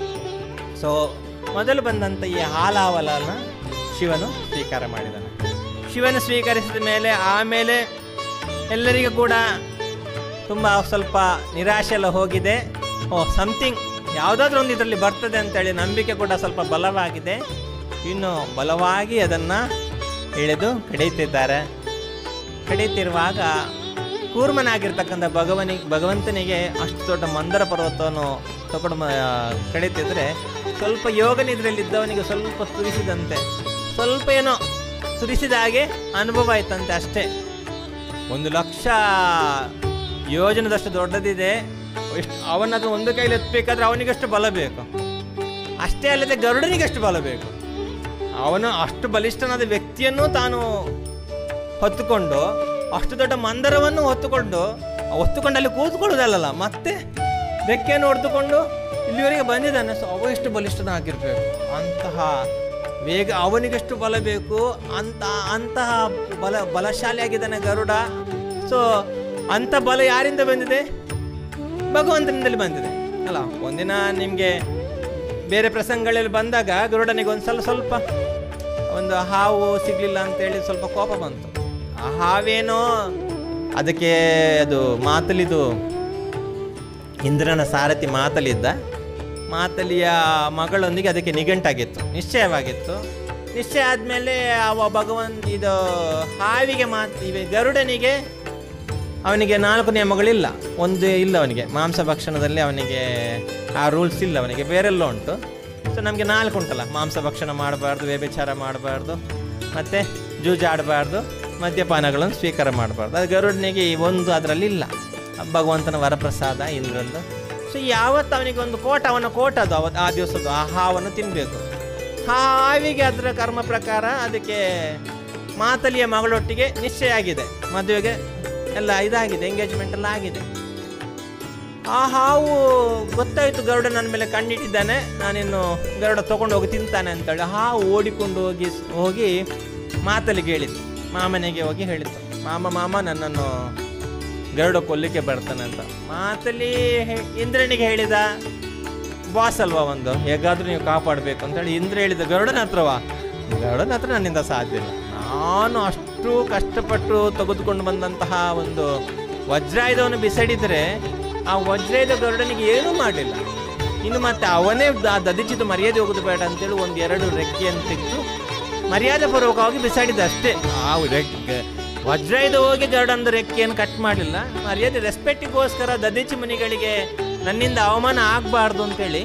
ಸೊ ಮೊದಲು ಬಂದಂಥ ಈ ಹಾಲಾವಲನ ಶಿವನು ಸ್ವೀಕಾರ ಮಾಡಿದನು ಶಿವನು ಸ್ವೀಕರಿಸಿದ ಮೇಲೆ ಆಮೇಲೆ ಎಲ್ಲರಿಗೂ ಕೂಡ ತುಂಬ ಸ್ವಲ್ಪ ನಿರಾಶೆ ಎಲ್ಲ ಹೋಗಿದೆ ಓ ಸಮಥಿಂಗ್ ಯಾವುದಾದ್ರೂ ಒಂದು ಇದರಲ್ಲಿ ಬರ್ತದೆ ಅಂತೇಳಿ ನಂಬಿಕೆ ಕೂಡ ಸ್ವಲ್ಪ ಬಲವಾಗಿದೆ ಇನ್ನು ಬಲವಾಗಿ ಅದನ್ನು ಎಳೆದು ಕಡಿಯುತ್ತಿದ್ದಾರೆ ಕಡಿಯುತ್ತಿರುವಾಗ ಕೂರ್ಮನಾಗಿರ್ತಕ್ಕಂಥ ಭಗವನಿಗೆ ಭಗವಂತನಿಗೆ ಅಷ್ಟು ದೊಡ್ಡ ಮಂದರ ಪರ್ವತವನ್ನು ತಗೊಂಡು ಮ ಕಡಿತಿದ್ರೆ ಸ್ವಲ್ಪ ಯೋಗ ನಿದ್ರೆಯಲ್ಲಿದ್ದವನಿಗೆ ಸ್ವಲ್ಪ ತುರಿಸಿದಂತೆ ಸ್ವಲ್ಪ ಏನೋ ತುರಿಸಿದ ಹಾಗೆ ಅನುಭವ ಆಯ್ತಂತೆ ಅಷ್ಟೇ ಒಂದು ಲಕ್ಷ ಯೋಜನದಷ್ಟು ದೊಡ್ಡದಿದೆ ಎಷ್ಟು ಅವನದು ಒಂದು ಕೈಲಿ ಎತ್ತಬೇಕಾದ್ರೆ ಅವನಿಗಷ್ಟು ಬಲ ಬೇಕು ಅಷ್ಟೇ ಅಲ್ಲದೆ ಗರುಡನಿಗೆ ಅಷ್ಟು ಬಲ ಬೇಕು ಅವನು ಅಷ್ಟು ಬಲಿಷ್ಠನಾದ ವ್ಯಕ್ತಿಯನ್ನು ತಾನು ಹೊತ್ತುಕೊಂಡು ಅಷ್ಟು ದೊಡ್ಡ ಮಂದರವನ್ನು ಹೊತ್ತುಕೊಂಡು ಹೊತ್ತುಕೊಂಡು ಅಲ್ಲಿ ಕೂತ್ಕೊಳ್ಳೋದಲ್ಲ ಮತ್ತೆ ರೆಕ್ಕೆಯನ್ನು ಹೊಡೆದುಕೊಂಡು ಇಲ್ಲಿವರೆಗೆ ಬಂದಿದ್ದಾನೆ ಸೊ ಅವ ಎಷ್ಟು ಬಲಿಷ್ಠನಾಗಿರ್ಬೇಕು ಅಂತಹ ವೇಗ ಅವನಿಗೆಷ್ಟು ಬಲ ಬೇಕು ಅಂತ ಅಂತಹ ಬಲ ಬಲಶಾಲಿಯಾಗಿದ್ದಾನೆ ಗರುಡ ಸೊ ಅಂಥ ಬಲ ಯಾರಿಂದ ಬಂದಿದೆ ಭಗವಂತನಿಂದಲೇ ಬಂದಿದೆ ಅಲ್ಲ ಒಂದಿನ ನಿಮಗೆ ಬೇರೆ ಪ್ರಸಂಗಗಳಲ್ಲಿ ಬಂದಾಗ ಗರುಡನಿಗೆ ಒಂದು ಸಲ ಸ್ವಲ್ಪ ಒಂದು ಹಾವು ಸಿಗಲಿಲ್ಲ ಅಂತೇಳಿ ಸ್ವಲ್ಪ ಕೋಪ ಬಂತು ಆ ಹಾವೇನೋ ಅದಕ್ಕೆ ಅದು ಮಾತಲಿದು ಇಂದ್ರನ ಸಾರಥಿ ಮಾತಲಿದ್ದ ಮಾತಲಿಯ ಮಗಳೊಂದಿಗೆ ಅದಕ್ಕೆ ನಿಘಂಟಾಗಿತ್ತು ನಿಶ್ಚಯವಾಗಿತ್ತು ನಿಶ್ಚಯ ಆದಮೇಲೆ ಅವ ಭಗವಂತ ಇದು ಹಾವಿಗೆ ಮಾತು ಇವೆ ಗರುಡನಿಗೆ ಅವನಿಗೆ ನಾಲ್ಕು ನಿಯಮಗಳಿಲ್ಲ ಒಂದು ಇಲ್ಲ ಅವನಿಗೆ ಮಾಂಸ ಭಕ್ಷಣದಲ್ಲಿ ಅವನಿಗೆ ಆ ರೂಲ್ಸ್ ಇಲ್ಲ ಅವನಿಗೆ ಬೇರೆಲ್ಲ ಉಂಟು ಸೊ ನಮಗೆ ನಾಲ್ಕು ಉಂಟಲ್ಲ ಮಾಂಸ ಭಕ್ಷಣ ಮಾಡಬಾರ್ದು ವ್ಯಭಿಚಾರ ಮಾಡಬಾರ್ದು ಮತ್ತು ಜೂಜಾಡಬಾರ್ದು ಮದ್ಯಪಾನಗಳನ್ನು ಸ್ವೀಕಾರ ಮಾಡಬಾರ್ದು ಅದು ಗರುಡನಿಗೆ ಈ ಒಂದು ಅದರಲ್ಲಿ ಇಲ್ಲ ಭಗವಂತನ ವರಪ್ರಸಾದ ಇಂದ್ರಂದು ಸೊ ಯಾವತ್ತು ಅವನಿಗೆ ಒಂದು ಕೋಟ ಅವನ ಕೋಟ ಅದು ಅವತ್ತು ಆ ದಿವಸದ್ದು ಆ ಹಾವನ್ನು ತಿನ್ನಬೇಕು ಹಾವಿಗೆ ಅದರ ಕರ್ಮ ಪ್ರಕಾರ ಅದಕ್ಕೆ ಮಾತಲಿಯ ಮಗಳೊಟ್ಟಿಗೆ ನಿಶ್ಚಯ ಆಗಿದೆ ಮದುವೆಗೆ ಎಲ್ಲ ಇದಾಗಿದೆ ಎಂಗೇಜ್ಮೆಂಟ್ ಎಲ್ಲ ಆಗಿದೆ ಆ ಹಾವು ಗೊತ್ತಾಯಿತು ಗರುಡ ನನ್ನ ಮೇಲೆ ಕಣ್ಣಿಟ್ಟಿದ್ದಾನೆ ನಾನಿನ್ನು ಗರುಡ ತೊಗೊಂಡು ಹೋಗಿ ತಿಂತಾನೆ ಅಂತೇಳಿ ಹಾವು ಓಡಿಕೊಂಡು ಹೋಗಿ ಹೋಗಿ ಮಾತಲಿಗೆ ಹೇಳಿತ್ತು ಮಾಮನಿಗೆ ಹೋಗಿ ಹೇಳಿತ್ತು ಮಾಮ ಮಾಮ ನನ್ನನ್ನು ಗರುಡ ಕೊಲ್ಲಿಕ್ಕೆ ಬರ್ತಾನೆ ಅಂತ ಮಾತಲಿ ಹೇ- ಇಂದ್ರನಿಗೆ ಹೇಳಿದ ಬಾಸ್ ಅಲ್ವಾ ಒಂದು ಹೇಗಾದ್ರೂ ನೀವು ಕಾಪಾಡಬೇಕು ಅಂತೇಳಿ ಇಂದ್ರ ಹೇಳಿದ ಗರುಡನ ಹತ್ರವಾ ಗರುಡನ ಹತ್ರ ನನ್ನಿಂದ ಸಾಧ್ಯ ಇಲ್ಲ ನಾನು ಅಷ್ಟು ಕಷ್ಟಪಟ್ಟು ತೆಗೆದುಕೊಂಡು ಬಂದಂತಹ ಒಂದು ವಜ್ರಾಯುಧವನ್ನು ಬಿಸಾಡಿದರೆ ಆ ವಜ್ರಾಯುಧ ಗರುಡನಿಗೆ ಏನೂ ಮಾಡಲಿಲ್ಲ ಇನ್ನು ಮತ್ತೆ ಅವನೇ ದ- ದದಿಚಿದ್ದು ಮರ್ಯಾದೆ ಹೋಗೋದು ಬೇಡ ಅಂತೇಳಿ ಒಂದು ಎರಡು ರೆಕ್ಕೆಯನ್ನು ತೆಗೆದು ಮರ್ಯಾದೆ ಪೂರ್ವಕವಾಗಿ ಬಿಸಾಡಿದ ಅಷ್ಟೇ ಆ ರೆಕ್ಕೆ ವಜ್ರಾಯುಧ ಹೋಗಿ ಗರುಡಂದು ರೆಕ್ಕೆಯನ್ನು ಕಟ್ ಮಾಡಲಿಲ್ಲ ಮರ್ಯಾದೆ ರೆಸ್ಪೆಕ್ಟಿಗೋಸ್ಕರ ದದಿಚಿ ಮುನಿಗಳಿಗೆ ನನ್ನಿಂದ ಅವಮಾನ ಆಗಬಾರ್ದು ಅಂತೇಳಿ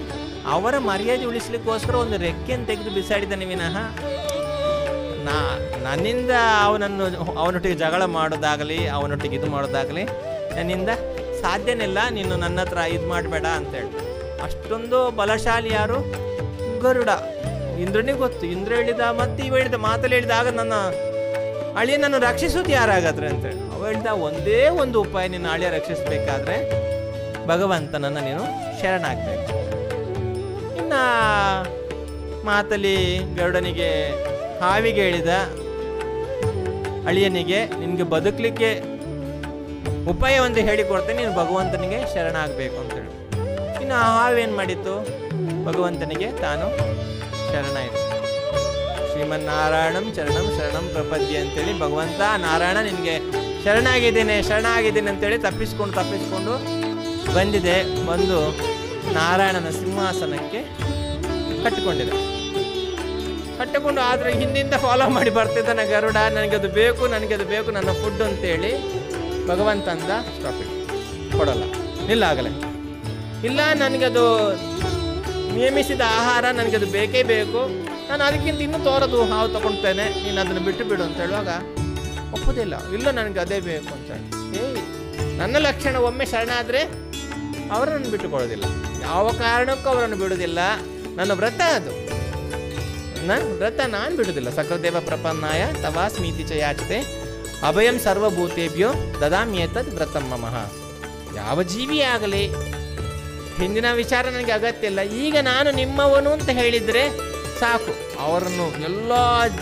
ಅವರ ಮರ್ಯಾದೆ ಉಳಿಸ್ಲಿಕ್ಕೋಸ್ಕರ ಒಂದು ರೆಕ್ಕೆಯನ್ನು ತೆಗೆದು ಬಿಸಾಡಿದ್ದಾನೆ ವಿನಃ ನಾ ನನ್ನಿಂದ ಅವನನ್ನು ಅವನೊಟ್ಟಿಗೆ ಜಗಳ ಮಾಡೋದಾಗಲಿ ಅವನೊಟ್ಟಿಗೆ ಇದು ಮಾಡೋದಾಗಲಿ ನನ್ನಿಂದ ಸಾಧ್ಯನಿಲ್ಲ ನೀನು ನನ್ನ ಹತ್ರ ಇದು ಮಾಡಬೇಡ ಅಂತೇಳಿ ಅಷ್ಟೊಂದು ಬಲಶಾಲಿ ಯಾರು ಗರುಡ ಇಂದ್ರನಿಗೆ ಗೊತ್ತು ಇಂದ್ರ ಹೇಳಿದ ಮತ್ತೆ ಇವ ಹೇಳಿದ ಮಾತಲ್ಲಿ ಹೇಳಿದಾಗ ನನ್ನ ಅಳಿಯನನ್ನು ರಕ್ಷಿಸೋದು ಯಾರಾಗಾದ್ರೆ ಅಂತೇಳಿ ಅವ ಹೇಳಿದ ಒಂದೇ ಒಂದು ಉಪಾಯ ನಿನ್ನ ಅಳಿಯ ರಕ್ಷಿಸಬೇಕಾದ್ರೆ ಭಗವಂತನನ್ನು ನೀನು ಶರಣಾಗಬೇಕು ಇನ್ನ ಮಾತಲ್ಲಿ ಗರುಡನಿಗೆ ಹಾವಿಗೆ ಹೇಳಿದ ಅಳಿಯನಿಗೆ ನಿನಗೆ ಬದುಕಲಿಕ್ಕೆ ಉಪಾಯ ಒಂದು ಹೇಳಿಕೊಡ್ತೇನೆ ನೀನು ಭಗವಂತನಿಗೆ ಶರಣಾಗಬೇಕು ಅಂತೇಳಿ ಇನ್ನು ಆ ಹಾವೇನು ಮಾಡಿತ್ತು ಭಗವಂತನಿಗೆ ತಾನು ಶರಣಾಯಿತು ಶ್ರೀಮನ್ನಾರಾಯಣಂ ಚರಣಂ ಶರಣಂ ಪ್ರಪದ್ಯ ಅಂತೇಳಿ ಭಗವಂತ ನಾರಾಯಣ ನಿನಗೆ ಶರಣಾಗಿದ್ದೇನೆ ಶರಣಾಗಿದ್ದೇನೆ ಅಂತೇಳಿ ತಪ್ಪಿಸ್ಕೊಂಡು ತಪ್ಪಿಸ್ಕೊಂಡು ಬಂದಿದೆ ಬಂದು ನಾರಾಯಣನ ಸಿಂಹಾಸನಕ್ಕೆ ಕಟ್ಟಿಕೊಂಡಿದೆ ಕಟ್ಟಿಕೊಂಡು ಆದರೆ ಹಿಂದಿಂದ ಫಾಲೋ ಮಾಡಿ ಬರ್ತಿದ್ದಾನೆ ಗರುಡ ನನಗದು ಬೇಕು ನನಗದು ಬೇಕು ನನ್ನ ಫುಡ್ ಅಂತೇಳಿ ಭಗವಂತ ಅಂದ ಸ್ಟಾಪ್ ಇಟ್ ಕೊಡಲ್ಲ ನಿಲ್ಲಾಗಲೇ ಇಲ್ಲ ನನಗದು ನಿಯಮಿಸಿದ ಆಹಾರ ನನಗದು ಬೇಕೇ ಬೇಕು ನಾನು ಅದಕ್ಕಿಂತ ಇನ್ನೂ ತೋರದು ಹಾವು ತಗೊಳ್ತೇನೆ ನೀನು ಅದನ್ನು ಬಿಟ್ಟು ಬಿಡು ಅಂತ ಹೇಳುವಾಗ ಒಪ್ಪೋದಿಲ್ಲ ಇಲ್ಲ ನನಗೆ ಅದೇ ಬೇಕು ಅಂತ ಹೇಳಿ ಏಯ್ ನನ್ನ ಲಕ್ಷಣ ಒಮ್ಮೆ ಶರಣಾದರೆ ಅವರನ್ನು ಬಿಟ್ಟುಕೊಳ್ಳೋದಿಲ್ಲ ಯಾವ ಕಾರಣಕ್ಕೂ ಅವರನ್ನು ಬಿಡುವುದಿಲ್ಲ ನನ್ನ ವ್ರತ ಅದು ನನ್ನ ವ್ರತ ನಾನು ಬಿಡುವುದಿಲ್ಲ ಸಕಲದೇವ ಪ್ರಪನ್ನಾಯ ತವಾ ಸ್ಮೀತಿ ಚ ಯಾಚಿತೆ ಅಭಯಂ ಸರ್ವಭೂತೇಭ್ಯೋ ದದಾಮ್ಯೇತದ್ ವ್ರತಂ ಮಮಃ ಯಾವ ಜೀವಿ ಆಗಲಿ ಹಿಂದಿನ ವಿಚಾರ ನನಗೆ ಅಗತ್ಯ ಇಲ್ಲ ಈಗ ನಾನು ನಿಮ್ಮವನು ಅಂತ ಹೇಳಿದರೆ ಸಾಕು ಅವರನ್ನು ಎಲ್ಲ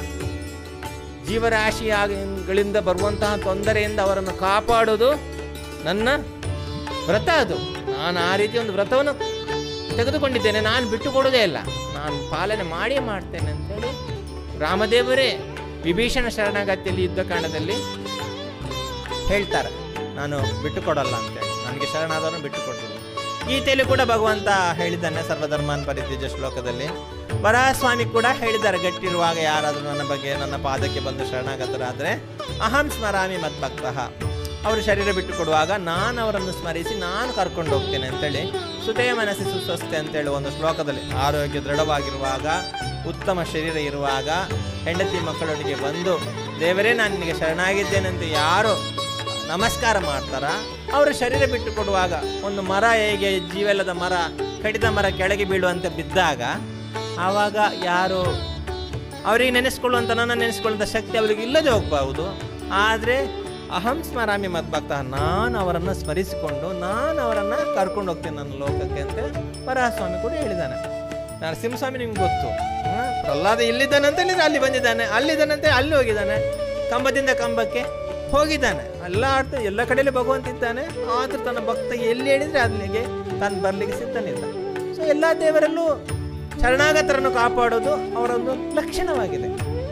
ಜೀವರಾಶಿಗಳಿಂದ ಬರುವಂತಹ ತೊಂದರೆಯಿಂದ ಅವರನ್ನು ಕಾಪಾಡೋದು ನನ್ನ ವ್ರತ ಅದು ನಾನು ಆ ರೀತಿ ಒಂದು ವ್ರತವನ್ನು ತೆಗೆದುಕೊಂಡಿದ್ದೇನೆ ನಾನು ಬಿಟ್ಟು ಕೊಡೋದೇ ಇಲ್ಲ ನಾನು ಪಾಲನೆ ಮಾಡೇ ಮಾಡ್ತೇನೆ ಅಂತೇಳಿ ರಾಮದೇವರೇ ವಿಭೀಷಣ ಶರಣಾಗತಿಯಲ್ಲಿ ಯುದ್ಧಕಾಂಡದಲ್ಲಿ ಹೇಳ್ತಾರೆ ನಾನು ಬಿಟ್ಟು ಕೊಡಲ್ಲ ಅಂತೇಳಿ ನನಗೆ ಶರಣಾದವರನ್ನು ಬಿಟ್ಟು ಕೊಡ್ತೀನಿ ಗೀತೆಯಲ್ಲಿ ಕೂಡ ಭಗವಂತ ಹೇಳಿದ್ದಾನೆ ಸರ್ವಧರ್ಮಾನ್ ಪರಿತ್ಯಜ ಶ್ಲೋಕದಲ್ಲಿ ವರಾಹಸ್ವಾಮಿ ಕೂಡ ಹೇಳಿದ್ದಾರೆ ಗಟ್ಟಿರುವಾಗ ಯಾರಾದರೂ ನನ್ನ ಬಗ್ಗೆ ನನ್ನ ಪಾದಕ್ಕೆ ಬಂದು ಶರಣಾಗತರಾದರೆ ಅಹಂ ಸ್ಮರಾಮಿ ಮದ್ಭಕ್ತಃ ಅವರು ಶರೀರ ಬಿಟ್ಟು ಕೊಡುವಾಗ ನಾನು ಅವರನ್ನು ಸ್ಮರಿಸಿ ನಾನು ಕರ್ಕೊಂಡು ಹೋಗ್ತೇನೆ ಅಂತೇಳಿ ಸುತೆಯ ಮನಸ್ಸಿ ಸುಸ್ವಸ್ಥೆ ಅಂತೇಳಿ ಒಂದು ಶ್ಲೋಕದಲ್ಲಿ ಆರೋಗ್ಯ ದೃಢವಾಗಿರುವಾಗ ಉತ್ತಮ ಶರೀರ ಇರುವಾಗ ಹೆಂಡತಿ ಮಕ್ಕಳೊಟ್ಟಿಗೆ ಬಂದು ದೇವರೇ ನಾನು ನಿನಗೆ ಶರಣಾಗಿದ್ದೇನೆ ಅಂತ ಯಾರು ನಮಸ್ಕಾರ ಮಾಡ್ತಾರ ಅವರು ಶರೀರ ಬಿಟ್ಟು ಕೊಡುವಾಗ ಒಂದು ಮರ ಹೇಗೆ ಜೀವೆಲ್ಲದ ಮರ ಕಡಿದ ಮರ ಕೆಳಗೆ ಬೀಳುವಂತೆ ಬಿದ್ದಾಗ ಆವಾಗ ಯಾರು ಅವರಿಗೆ ನೆನೆಸ್ಕೊಳ್ಳುವಂಥ ನನ್ನ ನೆನೆಸ್ಕೊಳ್ಳುವಂಥ ಶಕ್ತಿ ಅವರಿಗೆ ಇಲ್ಲದೆ ಹೋಗಬಹುದು ಆದರೆ ಅಹಂ ಸ್ಮರಾಮಿ ಮದ್ಭಕ್ತ ನಾನು ಅವರನ್ನು ಸ್ಮರಿಸಿಕೊಂಡು ನಾನು ಅವರನ್ನು ಕರ್ಕೊಂಡು ಹೋಗ್ತೇನೆ ನನ್ನ ಲೋಕಕ್ಕೆ ಅಂತ ವರಾಹಸ್ವಾಮಿ ಕೂಡ ಹೇಳಿದ್ದಾನೆ ನರಸಿಂಹಸ್ವಾಮಿ ನಿಮ್ಗೆ ಗೊತ್ತು ಹ್ಮ್? ಪ್ರಹ್ಲಾದ ಇಲ್ಲಿದ್ದಾನೆ ಅಂತ ಹೇಳಿದ್ರೆ ಅಲ್ಲಿ ಬಂದಿದ್ದಾನೆ ಅಲ್ಲಿದ್ದಾನಂತ ಅಲ್ಲಿ ಹೋಗಿದ್ದಾನೆ ಕಂಬದಿಂದ ಕಂಬಕ್ಕೆ ಹೋಗಿದ್ದಾನೆ ಎಲ್ಲ ಆಡ್ತಾ ಎಲ್ಲ ಕಡೆಯಲ್ಲಿ ಭಗವಂತ ಇದ್ದಾನೆ ಆದ್ರೂ ತನ್ನ ಭಕ್ತ ಎಲ್ಲಿ ಹೇಳಿದ್ರೆ ಅಲ್ಲಿಗೆ ತಾನು ಬರ್ಲಿಕ್ಕೆ ಸಿದ್ಧನಿಲ್ಲ ಸೊ ಎಲ್ಲ ದೇವರಲ್ಲೂ ಶರಣಾಗತರನ್ನು ಕಾಪಾಡೋದು ಅವರೊಂದು ಲಕ್ಷಣವಾಗಿದೆ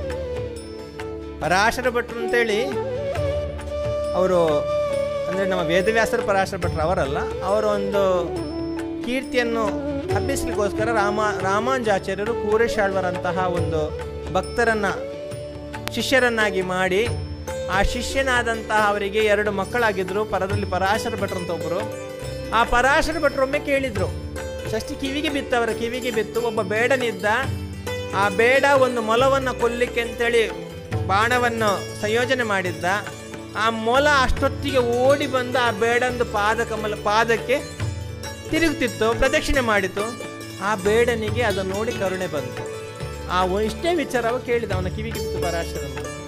ಪರಾಶರ ಭಟ್ರು ಅಂತೇಳಿ ಅವರು ಅಂದರೆ ನಮ್ಮ ವೇದವ್ಯಾಸರ ಪರಾಶರ ಭಟ್ರು ಅವರಲ್ಲ ಅವರು ಒಂದು ಕೀರ್ತಿಯನ್ನು ಹಬ್ಬಿಸ್ಲಿಕ್ಕೋಸ್ಕರ ರಾಮ ರಾಮಾಂಜಾಚಾರ್ಯರು ಕೂರೇಶಾಳ್ವರಂತಹ ಒಂದು ಭಕ್ತರನ್ನ ಶಿಷ್ಯರನ್ನಾಗಿ ಮಾಡಿ ಆ ಶಿಷ್ಯನಾದಂತಹ ಅವರಿಗೆ ಎರಡು ಮಕ್ಕಳಾಗಿದ್ದರು ಪರದಲ್ಲಿ ಪರಾಶರ ಭಟ್ರು ಅಂತ ಒಬ್ಬರು ಆ ಪರಾಶರ ಭಟ್ರು ಒಮ್ಮೆ ಕೇಳಿದ್ರು ಷಷ್ಠಿ ಕಿವಿಗೆ ಬಿತ್ತು ಅವರ ಕಿವಿಗೆ ಬಿತ್ತು ಒಬ್ಬ ಬೇಡನಿದ್ದ ಆ ಬೇಡ ಒಂದು ಮೊಲವನ್ನು ಕೊಲ್ಲಿಕ್ಕೆ ಅಂತೇಳಿ ಬಾಣವನ್ನು ಸಂಯೋಜನೆ ಮಾಡಿದ್ದ ಆ ಮೊಲ ಅಷ್ಟೊತ್ತಿಗೆ ಓಡಿ ಬಂದು ಆ ಬೇಡಂದು ಪಾದ ಕಮಲ ಪಾದಕ್ಕೆ ತಿರುಗುತ್ತಿತ್ತು ಪ್ರದಕ್ಷಿಣೆ ಮಾಡಿತು ಆ ಬೇಡನಿಗೆ ಅದನ್ನು ನೋಡಿ ಕರುಣೆ ಬಂತು ಆ ಒ- ಇಷ್ಟೇ ವಿಚಾರ ಅವ ಕೇಳಿದ ಅವನ ಕಿವಿಗೆ ಬಿತ್ತು ಪರಾಶರ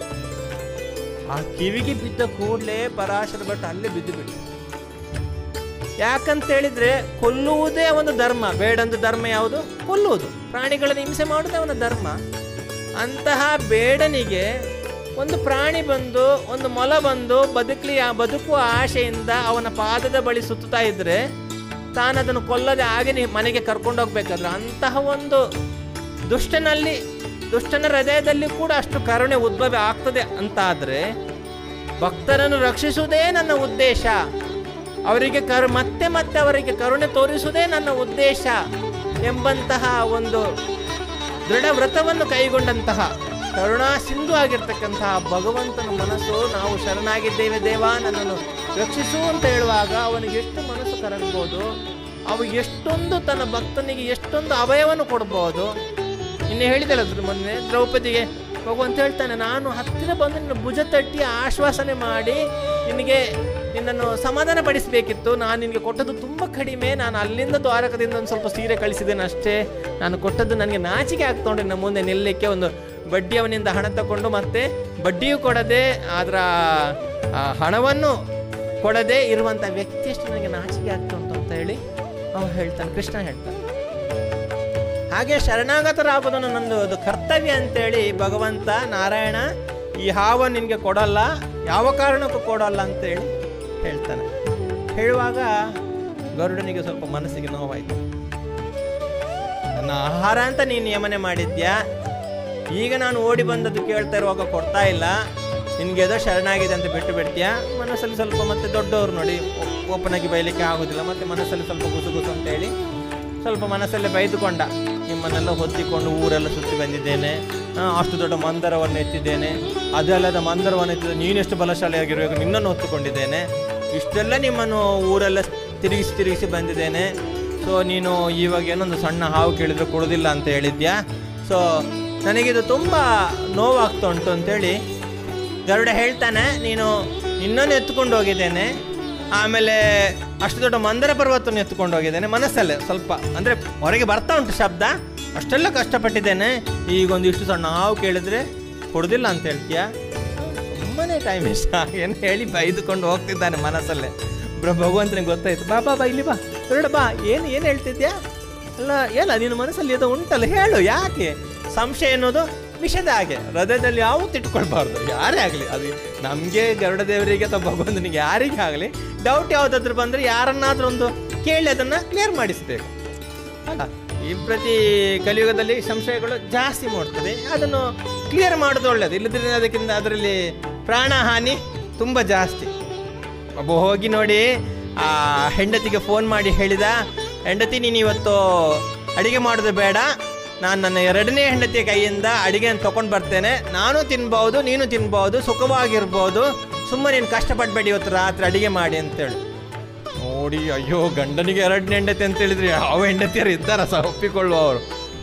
ಆ ಕಿವಿಗೆ ಬಿದ್ದ ಕೂಡಲೇ ಪರಾಶರ ಭಟ್ ಅಲ್ಲೇ ಬಿದ್ದು ಬಿಟ್ಟು ಯಾಕಂತ ಹೇಳಿದ್ರೆ ಕೊಲ್ಲುವುದೇ ಒಂದು ಧರ್ಮ ಬೇಡಂದು ಧರ್ಮ ಯಾವುದು ಕೊಲ್ಲುವುದು ಪ್ರಾಣಿಗಳನ್ನು ಹಿಂಸೆ ಮಾಡುವುದೇ ಅವನ ಧರ್ಮ ಅಂತಹ ಬೇಡನಿಗೆ ಒಂದು ಪ್ರಾಣಿ ಬಂದು ಒಂದು ಮೊಲ ಬಂದು ಬದುಕಲಿ ಬದುಕುವ ಆಶೆಯಿಂದ ಅವನ ಪಾದದ ಬಳಿ ಸುತ್ತುತ್ತಾ ಇದ್ರೆ ತಾನು ಅದನ್ನು ಕೊಲ್ಲದೆ ಹಾಗೆ ಮನೆಗೆ ಕರ್ಕೊಂಡು ಹೋಗ್ಬೇಕಾದ್ರೆ ಅಂತಹ ಒಂದು ದುಷ್ಟನಲ್ಲಿ ದುಷ್ಟನ ಹೃದಯದಲ್ಲಿ ಕೂಡ ಅಷ್ಟು ಕರುಣೆ ಉದ್ಭವ ಆಗ್ತದೆ ಅಂತಾದ್ರೆ ಭಕ್ತರನ್ನು ರಕ್ಷಿಸುವುದೇ ನನ್ನ ಉದ್ದೇಶ ಅವರಿಗೆ ಕರು ಮತ್ತೆ ಮತ್ತೆ ಅವರಿಗೆ ಕರುಣೆ ತೋರಿಸುವುದೇ ನನ್ನ ಉದ್ದೇಶ ಎಂಬಂತಹ ಒಂದು ದೃಢ ವ್ರತವನ್ನು ಕೈಗೊಂಡಂತಹ ಕರುಣಾ ಸಿಂಧು ಆಗಿರ್ತಕ್ಕಂತಹ ಭಗವಂತನ ಮನಸ್ಸು ನಾವು ಶರಣಾಗಿದ್ದೇವೆ ದೇವ ನನ್ನನ್ನು ರಕ್ಷಿಸು ಅಂತ ಹೇಳುವಾಗ ಅವನಿಗೆ ಎಷ್ಟು ಮನಸ್ಸು ಕರಗ್ಬೋದು ಅವ ಎಷ್ಟೊಂದು ತನ್ನ ಭಕ್ತನಿಗೆ ಎಷ್ಟೊಂದು ಅವಯವನ್ನು ಕೊಡ್ಬೋದು ಇನ್ನು ಹೇಳಿದಲ್ಲ ಅದ್ರ ಮೊನ್ನೆ ದ್ರೌಪದಿಗೆ ಭಗವಂತ ಹೇಳ್ತಾನೆ ನಾನು ಹತ್ತಿರ ಬಂದು ನಿನ್ನ ಭುಜ ತಟ್ಟಿ ಆಶ್ವಾಸನೆ ಮಾಡಿ ನಿನಗೆ ನಿನ್ನನ್ನು ಸಮಾಧಾನ ಪಡಿಸಬೇಕಿತ್ತು ನಾನು ನಿನಗೆ ಕೊಟ್ಟದ್ದು ತುಂಬ ಕಡಿಮೆ ನಾನು ಅಲ್ಲಿಂದ ದ್ವಾರಕದಿಂದ ಒಂದು ಸ್ವಲ್ಪ ಸೀರೆ ಕಳಿಸಿದ್ದೇನೆ ಅಷ್ಟೇ ನಾನು ಕೊಟ್ಟದ್ದು ನನಗೆ ನಾಚಿಕೆ ಆಗ್ತೊಂಡು ಇನ್ನು ಮುಂದೆ ನಿಲ್ಲಕ್ಕೆ ಒಂದು ಬಡ್ಡಿಯವನಿಂದ ಹಣ ತಗೊಂಡು ಮತ್ತೆ ಬಡ್ಡಿಯೂ ಕೊಡದೆ ಅದರ ಆ ಹಣವನ್ನು ಕೊಡದೆ ಇರುವಂಥ ವ್ಯಕ್ತಿ ಅಷ್ಟು ನನಗೆ ನಾಚಿಕೆ ಆಗ್ತಾ ಉಂಟು ಅಂತ ಹೇಳಿ ಅವನು ಹೇಳ್ತಾನೆ ಕೃಷ್ಣ ಹೇಳ್ತಾನೆ ಹಾಗೆ ಶರಣಾಗತರಾಗೋದನ್ನು ನಂದು ಅದು ಕರ್ತವ್ಯ ಅಂತೇಳಿ ಭಗವಂತ ನಾರಾಯಣ ಈ ಹಾವನ್ನು ನಿನಗೆ ಕೊಡಲ್ಲ ಯಾವ ಕಾರಣಕ್ಕೂ ಕೊಡಲ್ಲ ಅಂತೇಳಿ ಹೇಳ್ತಾನೆ ಹೇಳುವಾಗ ಗರುಡನಿಗೆ ಸ್ವಲ್ಪ ಮನಸ್ಸಿಗೆ ನೋವಾಯಿತು ನನ್ನ ಆಹಾರ ಅಂತ ನೀನು ನಿಯಮನೆ ಮಾಡಿದ್ಯಾ ಈಗ ನಾನು ಓಡಿ ಬಂದದ್ದು ಕೇಳ್ತಾ ಇರುವಾಗ ಕೊಡ್ತಾ ಇಲ್ಲ ನಿನಗೆ ಏದೋ ಶರಣಾಗಿದೆ ಅಂತ ಬಿಟ್ಟು ಬಿಡ್ತೀಯಾ ಮನಸ್ಸಲ್ಲಿ ಸ್ವಲ್ಪ ಮತ್ತೆ ದೊಡ್ಡವರು ನೋಡಿ ಓಪನ್ ಆಗಿ ಬೈಲಿಕ್ಕೆ ಆಗೋದಿಲ್ಲ ಮತ್ತೆ ಮನಸ್ಸಲ್ಲಿ ಸ್ವಲ್ಪ ಗುಸು ಗುಸು ಅಂತ ಹೇಳಿ ಸ್ವಲ್ಪ ಮನಸ್ಸಲ್ಲೇ ಬೈದುಕೊಂಡ ನಿಮ್ಮನ್ನೆಲ್ಲ ಹೊತ್ತಿಕೊಂಡು ಊರೆಲ್ಲ ಸುತ್ತಿ ಬಂದಿದ್ದೇನೆ ಆ, ಅಷ್ಟು ದೊಡ್ಡ ಮಂದರವನ್ನು ಎತ್ತಿದ್ದೇನೆ ಅದಲ್ಲದ ಮಂದರವನ್ನು ಎತ್ತಿದ ನೀನೆಷ್ಟು ಬಲಶಾಲಿಯಾಗಿರಬೇಕು ನಿನ್ನನ್ನು ಹೊತ್ತುಕೊಂಡಿದ್ದೇನೆ ಇಷ್ಟೆಲ್ಲ ನಿಮ್ಮನ್ನು ಊರೆಲ್ಲ ತಿರುಗಿಸಿ ತಿರುಗಿಸಿ ಬಂದಿದ್ದೇನೆ ಸೊ ನೀನು ಇವಾಗ ಏನೊಂದು ಸಣ್ಣ ಹಾವು ಕೇಳಿದ್ರೆ ಕೊಡೋದಿಲ್ಲ ಅಂತ ಹೇಳಿದ್ಯಾ ಸೊ ನನಗಿದು ತುಂಬ ನೋವಾಗ್ತಾ ಉಂಟು ಅಂತೇಳಿ ಗರುಡ ಹೇಳ್ತಾನೆ ನೀನು ನಿನ್ನನ್ನು ಎತ್ಕೊಂಡು ಹೋಗಿದ್ದೇನೆ ಆಮೇಲೆ ಅಷ್ಟು ದೊಡ್ಡ ಮಂದರ ಪರ್ವತವನ್ನು ಎತ್ಕೊಂಡು ಹೋಗಿದ್ದೇನೆ ಮನಸ್ಸಲ್ಲೇ ಸ್ವಲ್ಪ ಅಂದರೆ ಹೊರಗೆ ಬರ್ತಾ ಉಂಟು ಶಬ್ದ ಅಷ್ಟೆಲ್ಲ ಕಷ್ಟಪಟ್ಟಿದ್ದೇನೆ ಈಗ ಒಂದು ಇಷ್ಟು ಸಣ್ಣ ಹಾವು ಕೇಳಿದ್ರೆ ಕೊಡೋದಿಲ್ಲ ಅಂತ ಹೇಳ್ತೀಯಾ ಸುಮ್ಮನೆ ಟೈಮ್ ಇಷ್ಟ ಏನು ಹೇಳಿ ಬೈದುಕೊಂಡು ಹೋಗ್ತಿದ್ದಾನೆ ಮನಸ್ಸಲ್ಲೇ ಬ್ರ ಭಗವಂತನಿಗೆ ಗೊತ್ತಾಯ್ತು ಬಾ ಬಾ ಬಾ ಇಲ್ಲಿ ಬಾ ಗರುಡ ಬಾ ಏನು ಏನು ಹೇಳ್ತಿದ್ಯಾ ಅಲ್ಲ ಎಲ್ಲ ನಿನ್ನ ಮನಸ್ಸಲ್ಲಿ ಅದು ಉಂಟಲ್ಲ ಹೇಳು ಯಾಕೆ ಸಂಶಯ ಅನ್ನೋದು ವಿಷದ ಹಾಗೆ ಹೃದಯದಲ್ಲಿ ಯಾವತ್ತೂ ಇಟ್ಕೊಳ್ಬಾರ್ದು ಯಾರೇ ಆಗಲಿ ಅದು ನಮಗೆ ಗರುಡ ದೇವರಿಗೆ ಅಥವಾ ಭಗವಂತನಿಗೆ ಯಾರಿಗೇ ಆಗಲಿ ಡೌಟ್ ಯಾವುದಾದ್ರೂ ಬಂದರೆ ಯಾರನ್ನಾದ್ರೂ ಒಂದು ಕೇಳಿ ಅದನ್ನು ಕ್ಲಿಯರ್ ಮಾಡಿಸ್ಬೇಕು ಅಲ್ಲ ಈ ಪ್ರತಿ ಕಲಿಯುಗದಲ್ಲಿ ಸಂಶಯಗಳು ಜಾಸ್ತಿ ಮಾಡ್ತದೆ ಅದನ್ನು ಕ್ಲಿಯರ್ ಮಾಡೋದು ಒಳ್ಳೆಯದು ಇಲ್ಲದ್ರೆ ಅದಕ್ಕಿಂತ ಅದರಲ್ಲಿ ಪ್ರಾಣಹಾನಿ ತುಂಬ ಜಾಸ್ತಿ ಒಬ್ಬ ಹೋಗಿ ನೋಡಿ ಆ ಹೆಂಡತಿಗೆ ಫೋನ್ ಮಾಡಿ ಹೇಳಿದ ಹೆಂಡತಿ ನೀನು ಇವತ್ತು ಅಡಿಗೆ ಮಾಡೋದು ಬೇಡ ನಾನು ನನ್ನ ಎರಡನೇ ಹೆಂಡತಿಯ ಕೈಯಿಂದ ಅಡಿಗೆಯನ್ನು ತಗೊಂಡು ಬರ್ತೇನೆ ನಾನು ತಿನ್ಬೋದು ನೀನು ತಿನ್ಬೋದು ಸುಖವಾಗಿರ್ಬೋದು ಸುಮ್ಮನೆ ನೀನು ಕಷ್ಟಪಡಬೇಡಿ ಇವತ್ತು ರಾತ್ರಿ ಅಡಿಗೆ ಮಾಡಿ ಅಂತೇಳಿ ನೋಡಿ ಅಯ್ಯೋ ಗಂಡನಿಗೆ ಎರಡನೇ ಹೆಂಡತಿ ಅಂತ ಹೇಳಿದ್ರೆ ಯಾವ ಹೆಂಡತಿಯರು ಇದ್ದಾರ ಸಹ ಒಪ್ಪಿಕೊಳ್ಳುವವರು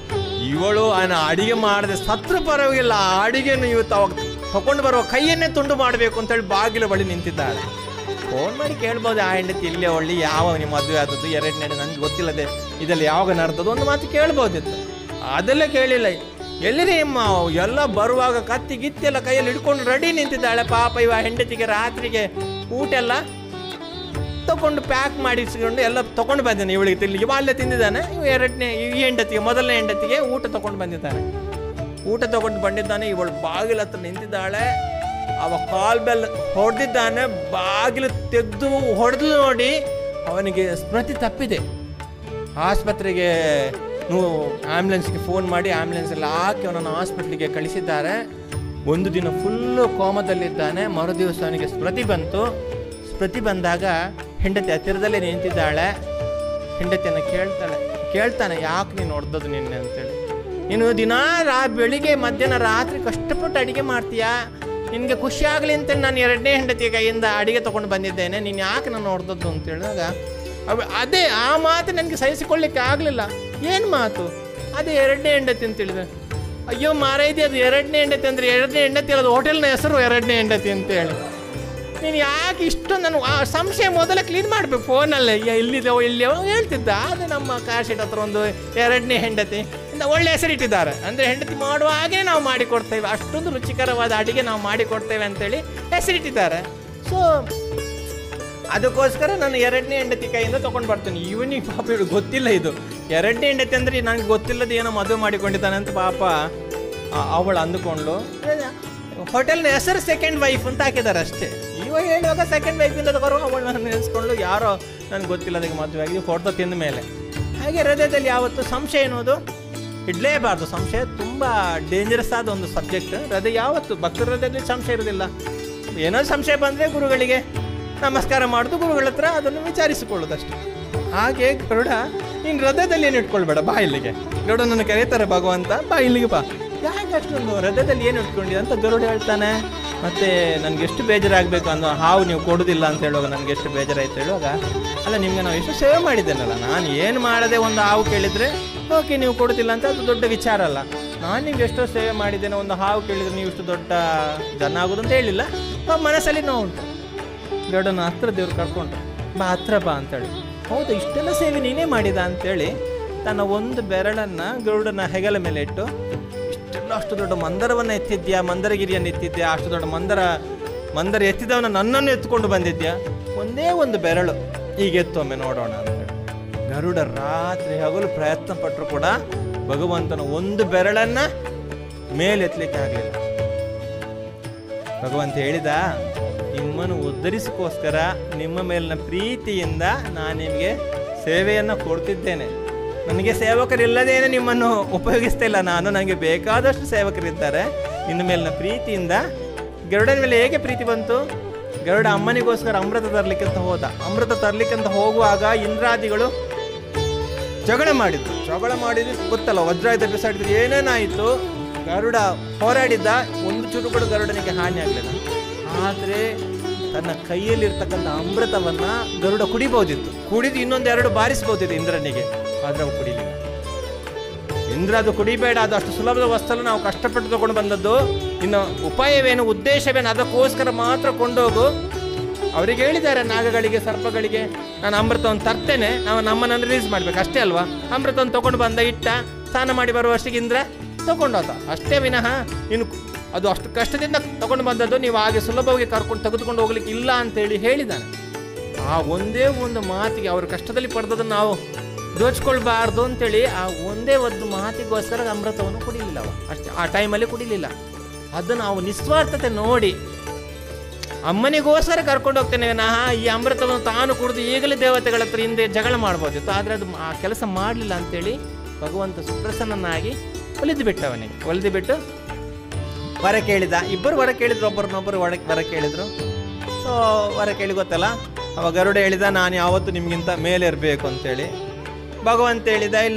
ಇವಳು ಅವನ ಅಡಿಗೆ ಮಾಡದೆ ಸತ್ರ ಪರವಾಗಿಲ್ಲ ಆ ಅಡಿಗೆಯನ್ನು ಇವತ್ತು ಅವಾಗ ತಗೊಂಡು ಬರುವ ಕೈಯನ್ನೇ ತುಂಡು ಮಾಡಬೇಕು ಅಂತೇಳಿ ಬಾಗಿಲು ಬಳಿ ನಿಂತಿದ್ದಾಳೆ ಫೋನ್ ಮಾಡಿ ಕೇಳ್ಬೋದು ಆ ಹೆಂಡತಿ ಇಲ್ಲೇ ಒಳ್ಳೆ ಯಾವ ನಿಮ್ಮ ಮದುವೆ ಆದದ್ದು ಎರಡನೇ ಹೆಂಡತಿ ನನಗೆ ಗೊತ್ತಿಲ್ಲದೆ ಇದರಲ್ಲಿ ಯಾವಾಗ ನಡ್ದದ್ದು ಒಂದು ಮಾತು ಕೇಳ್ಬೋದಿತ್ತು ಅದೆಲ್ಲ ಕೇಳಿಲ್ಲ ಎಲ್ಲಿರಿ ಅಮ್ಮ ಎಲ್ಲ ಬರುವಾಗ ಕತ್ತಿ ಗಿತ್ತಿ ಎಲ್ಲ ಕೈಯಲ್ಲಿ ಹಿಡ್ಕೊಂಡು ರೆಡಿ ನಿಂತಿದ್ದಾಳೆ ಪಾಪ ಇವ ಹೆಂಡತಿಗೆ ರಾತ್ರಿಗೆ ಊಟ ಎಲ್ಲ ತಗೊಂಡು ಪ್ಯಾಕ್ ಮಾಡಿಸ್ಕೊಂಡು ಎಲ್ಲ ತಗೊಂಡು ಬಂದಿದ್ದಾನೆ ಇವಳಿಗೆ ತಿನ್ಲಿ ಇವ ಅಲ್ಲೇ ತಿಂದಿದ್ದಾನೆ ಇವ ಎರಡನೇ ಈ ಹೆಂಡತಿಗೆ ಮೊದಲನೇ ಹೆಂಡತಿಗೆ ಊಟ ತಗೊಂಡು ಬಂದಿದ್ದಾನೆ ಊಟ ತಗೊಂಡು ಬಂದಿದ್ದಾನೆ ಇವಳು ಬಾಗಿಲ ಹತ್ರ ನಿಂತಿದ್ದಾಳೆ ಅವ ಕಾಲ್ ಬೆಲ್ ಹೊಡೆದಿದ್ದಾನೆ ಬಾಗಿಲು ತೆಗೆದು ಹೊಡೆದು ನೋಡಿ ಅವನಿಗೆ ಸ್ಮೃತಿ ತಪ್ಪಿದೆ ಆಸ್ಪತ್ರೆಗೆ ನೀವು ಆ್ಯಂಬುಲೆನ್ಸ್ಗೆ ಫೋನ್ ಮಾಡಿ ಆ್ಯಂಬುಲೆನ್ಸ್ ಎಲ್ಲ ಹಾಕಿ ಅವನನ್ನು ಹಾಸ್ಪಿಟ್ಲಿಗೆ ಕಳಿಸಿದ್ದಾರೆ ಒಂದು ದಿನ ಫುಲ್ಲು ಕೋಮದಲ್ಲಿದ್ದಾನೆ ಮರುದಿವಸ ಅವನಿಗೆ ಸ್ಮೃತಿ ಬಂತು ಸ್ಮೃತಿ ಬಂದಾಗ ಹೆಂಡತಿ ಹತ್ತಿರದಲ್ಲೇ ನಿಂತಿದ್ದಾಳೆ ಹೆಂಡತಿಯನ್ನು ಕೇಳ್ತಾಳೆ ಕೇಳ್ತಾನೆ ಯಾಕೆ ನೀನು ಹೊಡೆದದ್ದು ನಿನ್ನೆ ಅಂತೇಳಿ ನೀನು ದಿನಾ ರಾ ಬೆಳಿಗ್ಗೆ ಮಧ್ಯಾಹ್ನ ರಾತ್ರಿ ಕಷ್ಟಪಟ್ಟು ಅಡಿಗೆ ಮಾಡ್ತೀಯಾ ನಿನಗೆ ಖುಷಿ ಆಗಲಿ ಅಂತೇಳಿ ನಾನು ಎರಡನೇ ಹೆಂಡತಿಯ ಕೈಯಿಂದ ಅಡಿಗೆ ತೊಗೊಂಡು ಬಂದಿದ್ದೇನೆ ನೀನು ಯಾಕೆ ನಾನು ಹೊಡೆದದ್ದು ಅಂತ ಹೇಳಿದಾಗ ಅವ ಅದೇ ಆ ಮಾತು ನನಗೆ ಸಹಿಸಿಕೊಳ್ಳಿಕ್ಕೆ ಆಗಲಿಲ್ಲ ಏನು ಮಾತು ಅದೇ ಎರಡನೇ ಹೆಂಡತಿ ಅಂತ ಹೇಳಿದೆ ಅಯ್ಯೋ ಮಾರೈದೆ ಅದು ಎರಡನೇ ಹೆಂಡತಿ ಅಂದರೆ ಎರಡನೇ ಹೆಂಡತಿ ಅಲ್ಲ ಅದು ಹೋಟೆಲ್ನ ಹೆಸರು ಎರಡನೇ ಹೆಂಡತಿ ಅಂತೇಳಿ ನೀನು ಯಾಕೆ ಇಷ್ಟು ನಾನು ಆ ಸಂಶಯ ಮೊದಲೇ ಕ್ಲೀನ್ ಮಾಡಬೇಕು ಫೋನಲ್ಲೇ ಇಲ್ಲಿದೆ ಇಲ್ಲಿ ಹೇಳ್ತಿದ್ದ ಅದು ನಮ್ಮ ಕಾರ್ ಶೀಟ್ ಹತ್ರ ಒಂದು ಎರಡನೇ ಹೆಂಡತಿ ಇಂದ ಒಳ್ಳೆ ಹೆಸರಿಟ್ಟಿದ್ದಾರೆ ಅಂದರೆ ಹೆಂಡತಿ ಮಾಡುವ ಹಾಗೆ ನಾವು ಮಾಡಿಕೊಡ್ತೇವೆ ಅಷ್ಟೊಂದು ರುಚಿಕರವಾದ ಅಡಿಗೆ ನಾವು ಮಾಡಿಕೊಡ್ತೇವೆ ಅಂತೇಳಿ ಹೆಸರಿಟ್ಟಿದ್ದಾರೆ ಸೊ ಅದಕ್ಕೋಸ್ಕರ ನಾನು ಎರಡನೇ ಹೆಂಡತಿ ಕೈಯಿಂದ ತೊಗೊಂಡು ಬರ್ತೀನಿ ಇವನಿಗೆ ಪಾಪ ಇವಳು ಗೊತ್ತಿಲ್ಲ ಇದು ಎರಡನೇ ಹೆಂಡತಿ ಅಂದರೆ ನನಗೆ ಗೊತ್ತಿಲ್ಲದ ಏನೋ ಮದುವೆ ಮಾಡಿಕೊಂಡಿದ್ದಾನೆ ಅಂತ ಪಾಪ ಆ- ಅವಳು ಅಂದುಕೊಂಡು ಹೋಟೆಲ್ನ ಹೆಸರು ಸೆಕೆಂಡ್ ವೈಫ್ ಅಂತ ಹಾಕಿದ್ದಾರೆ ಅಷ್ಟೇ ಇವ ಹೇಳುವಾಗ ಸೆಕೆಂಡ್ ವೈಫಿಂದ ತಗೋರು ಅವಳನ್ನ ನೆನೆಸ್ಕೊಂಡು ಯಾರೋ ನನಗೆ ಗೊತ್ತಿಲ್ಲ ಅದಕ್ಕೆ ಮದುವೆ ಆಗಿದೆ ಫೋಟೋ ತಿಂದ ಮೇಲೆ ಹಾಗೆ ಹೃದಯದಲ್ಲಿ ಯಾವತ್ತು ಸಂಶಯ ಅನ್ನೋದು ಇಡಲೇಬಾರ್ದು ಸಂಶಯ ತುಂಬ ಡೇಂಜರಸ್ ಆದ ಒಂದು ಸಬ್ಜೆಕ್ಟ್ ಹೃದಯ ಯಾವತ್ತು ಭಕ್ತರ ಹೃದಯದಲ್ಲಿ ಸಂಶಯ ಇರೋದಿಲ್ಲ ಏನೋ ಸಂಶಯ ಬಂದರೆ ಗುರುಗಳಿಗೆ ನಮಸ್ಕಾರ ಮಾಡೋದು ಗುರುಗಳ ಹತ್ರ ಅದನ್ನು ವಿಚಾರಿಸಿಕೊಳ್ಳೋದಷ್ಟೇ ಹಾಗೆ ಗರುಡ ನೀನು ಹೃದಯದಲ್ಲಿ ಏನು ಇಟ್ಕೊಳ್ಬೇಡ ಬಾ ಇಲ್ಲಿಗೆ ಗರುಡ ನನ್ನ ಕರೀತಾರೆ ಭಗವಂತ ಬಾ ಇಲ್ಲಿಗೆ ಬಾ ಯಾಕೆ ಅಷ್ಟೊಂದು ಹೃದಯದಲ್ಲಿ ಏನು ಇಟ್ಕೊಂಡಿದೆ ಅಂತ ಗರುಡ ಹೇಳ್ತಾನೆ ಮತ್ತು ನನಗೆ ಎಷ್ಟು ಬೇಜಾರಾಗಬೇಕು ಅನ್ನೋ ಹಾವು ನೀವು ಕೊಡೋದಿಲ್ಲ ಅಂತ ಹೇಳುವಾಗ ನನಗೆ ಎಷ್ಟು ಬೇಜಾರಾಯ್ತು ಹೇಳುವಾಗ ಅಲ್ಲ ನಿಮಗೆ ನಾವು ಎಷ್ಟು ಸೇವೆ ಮಾಡಿದ್ದೇನಲ್ಲ ನಾನು ಏನು ಮಾಡದೆ ಒಂದು ಹಾವು ಕೇಳಿದರೆ ಓಕೆ ನೀವು ಕೊಡೋದಿಲ್ಲ ಅಂತ ಅದು ದೊಡ್ಡ ವಿಚಾರ ಅಲ್ಲ ನಾನು ನಿಮ್ಗೆ ಎಷ್ಟೋ ಸೇವೆ ಮಾಡಿದ್ದೇನೆ ಒಂದು ಹಾವು ಕೇಳಿದರೆ ನೀವು ಇಷ್ಟು ದೊಡ್ಡ ಜನ ಆಗೋದು ಅಂತ ಹೇಳಿಲ್ಲ ಆ ಮನಸ್ಸಲ್ಲಿ ನೋವುಂಟು ಗರುಡನ ಹತ್ರ ದೇವ್ರು ಕರ್ಕೊಂಡ್ರು ಬಾ ಹತ್ರ ಬಾ ಅಂತೇಳಿ ಹೌದು ಇಷ್ಟೆಲ್ಲ ಸೇವೆ ನೀನೇ ಮಾಡಿದ ಅಂತೇಳಿ ತನ್ನ ಒಂದು ಬೆರಳನ್ನು ಗರುಡನ ಹೆಗಲ ಮೇಲೆ ಇಟ್ಟು ಇಷ್ಟೆಲ್ಲ ಅಷ್ಟು ದೊಡ್ಡ ಮಂದರವನ್ನು ಎತ್ತಿದ್ಯಾ ಮಂದರಗಿರಿಯನ್ನು ಎತ್ತಿದ್ಯಾ ಅಷ್ಟು ದೊಡ್ಡ ಮಂದರ ಮಂದರ ಎತ್ತಿದವನ ನನ್ನನ್ನು ಎತ್ಕೊಂಡು ಬಂದಿದ್ಯಾ ಒಂದೇ ಒಂದು ಬೆರಳು ಈಗ ಎತ್ತು ಒಮ್ಮೆ ನೋಡೋಣ ಅಂತೇಳಿ ಗರುಡ ರಾತ್ರಿ ಹಗಲು ಪ್ರಯತ್ನ ಪಟ್ಟರು ಕೂಡ ಭಗವಂತನ ಒಂದು ಬೆರಳನ್ನ ಮೇಲೆತ್ತಲಿಕ್ಕೆ ಆಗಲಿಲ್ಲ ಭಗವಂತ ಹೇಳಿದ ನಿಮ್ಮನ್ನು ಉದ್ಧರಿಸಕ್ಕೋಸ್ಕರ ನಿಮ್ಮ ಮೇಲಿನ ಪ್ರೀತಿಯಿಂದ ನಾನು ನಿಮಗೆ ಸೇವೆಯನ್ನು ಕೊಡ್ತಿದ್ದೇನೆ ನನಗೆ ಸೇವಕರಿಲ್ಲದೇನೆ ನಿಮ್ಮನ್ನು ಉಪಯೋಗಿಸ್ತಾ ಇಲ್ಲ ನಾನು ನನಗೆ ಬೇಕಾದಷ್ಟು ಸೇವಕರಿದ್ದಾರೆ ನಿನ್ನ ಮೇಲಿನ ಪ್ರೀತಿಯಿಂದ ಗರುಡನ ಮೇಲೆ ಹೇಗೆ ಪ್ರೀತಿ ಬಂತು ಗರುಡ ಅಮ್ಮನಿಗೋಸ್ಕರ ಅಮೃತ ತರಲಿಕ್ಕೆ ಅಂತ ಹೋದ ಅಮೃತ ತರಲಿಕ್ಕೆ ಅಂತ ಹೋಗುವಾಗ ಇಂದ್ರಾದಿಗಳು ಜಗಳ ಮಾಡಿದ್ರು ಜಗಳ ಮಾಡಿದ್ರು ಗೊತ್ತಲ್ಲ ವಜ್ರಾಯುಧ ಬಿಸಾಡಿದ್ರು ಏನೇನಾಯಿತು ಗರುಡ ಹೋರಾಡಿದ್ದ ಒಂದು ಚೂರು ಕೂಡ ಗರುಡನಿಗೆ ಹಾನಿ ಆಗಲಿಲ್ಲ ಆದರೆ ತನ್ನ ಕೈಯಲ್ಲಿರ್ತಕ್ಕಂಥ ಅಮೃತವನ್ನ ಗರುಡ ಕುಡಿಬಹುದಿತ್ತು ಕುಡಿದು ಇನ್ನೊಂದು ಎರಡು ಬಾರಿಸ್ಬೋದಿತ್ತು ಇಂದ್ರನಿಗೆ ಆದ್ರೆ ಅವು ಕುಡಿಲಿಲ್ಲ ಇಂದ್ರ ಅದು ಕುಡಿಬೇಡ ಅದು ಅಷ್ಟು ಸುಲಭದ ವಸ್ತುನ ನಾವು ಕಷ್ಟಪಟ್ಟು ತಗೊಂಡು ಬಂದದ್ದು ಇನ್ನು ಉಪಾಯವೇನು ಉದ್ದೇಶವೇನು ಅದಕ್ಕೋಸ್ಕರ ಮಾತ್ರ ಕೊಂಡೋಗು ಅವರಿಗೆ ಹೇಳಿದ್ದಾರೆ ನಾಗಗಳಿಗೆ ಸರ್ಪಗಳಿಗೆ ನಾನು ಅಮೃತವನ್ನು ತರ್ತೇನೆ ನಾವು ನಮ್ಮನ್ನು ರಿಲೀಸ್ ಮಾಡ್ಬೇಕು ಅಷ್ಟೇ ಅಲ್ವಾ ಅಮೃತವನ್ನು ತಗೊಂಡು ಬಂದ ಇಟ್ಟ ಸ್ನಾನ ಮಾಡಿ ಬರುವಷ್ಟಿಗೆ ಇಂದ್ರ ತಗೊಂಡೋದ ಅಷ್ಟೇ ವಿನಃ ಇನ್ನು ಅದು ಅಷ್ಟು ಕಷ್ಟದಿಂದ ತಗೊಂಡು ಬಂದದ್ದು ನೀವು ಹಾಗೆ ಸುಲಭವಾಗಿ ಕರ್ಕೊಂಡು ತೆಗೆದುಕೊಂಡು ಹೋಗ್ಲಿಕ್ಕೆ ಇಲ್ಲ ಅಂತೇಳಿ ಹೇಳಿದ್ದಾನೆ ಆ ಒಂದೇ ಒಂದು ಮಾತಿಗೆ ಅವ್ರ ಕಷ್ಟದಲ್ಲಿ ಪಡೆದದನ್ನು ನಾವು ದೋಚ್ಕೊಳ್ಬಾರ್ದು ಅಂತೇಳಿ ಆ ಒಂದೇ ಒಂದು ಮಾತಿಗೋಸ್ಕರ ಅಮೃತವನ್ನು ಕುಡಿಲಿಲ್ಲ ಅವ ಅಷ್ಟೇ ಆ ಟೈಮಲ್ಲಿ ಕುಡಿಲಿಲ್ಲ ಅದನ್ನು ನಾವು ನಿಸ್ವಾರ್ಥತೆ ನೋಡಿ ಅಮ್ಮನಿಗೋಸ್ಕರ ಕರ್ಕೊಂಡು ಹೋಗ್ತೇನೆ ವಿನಃ ಈ ಅಮೃತವನ್ನು ತಾನು ಕುಡಿದು ಈಗಲೇ ದೇವತೆಗಳ ಹತ್ರ ಹಿಂದೆ ಜಗಳ ಮಾಡ್ಬೋದಿತ್ತು ಆದರೆ ಅದು ಆ ಕೆಲಸ ಮಾಡಲಿಲ್ಲ ಅಂತೇಳಿ ಭಗವಂತ ಸುಪ್ರಸನ್ನನಾಗಿ ಒಲಿದು ಬಿಟ್ಟ ಅವನಿಗೆ ಒಲಿದು ಬಿಟ್ಟು ವರ ಕೇಳಿದ ಇಬ್ಬರು ವರ ಕೇಳಿದ್ರು ಒಬ್ಬರನ್ನೊಬ್ಬರು ವರ ವರ ಕೇಳಿದ್ರು ಸೊ ವರ ಕೇಳಿ ಗೊತ್ತಲ್ಲ ಅವ ಗರುಡ ಹೇಳಿದ ನಾನು ಯಾವತ್ತೂ ನಿಮಗಿಂತ ಮೇಲೆ ಇರಬೇಕು ಅಂತೇಳಿ ಭಗವಂತ ಹೇಳಿದ ಇಲ್ಲ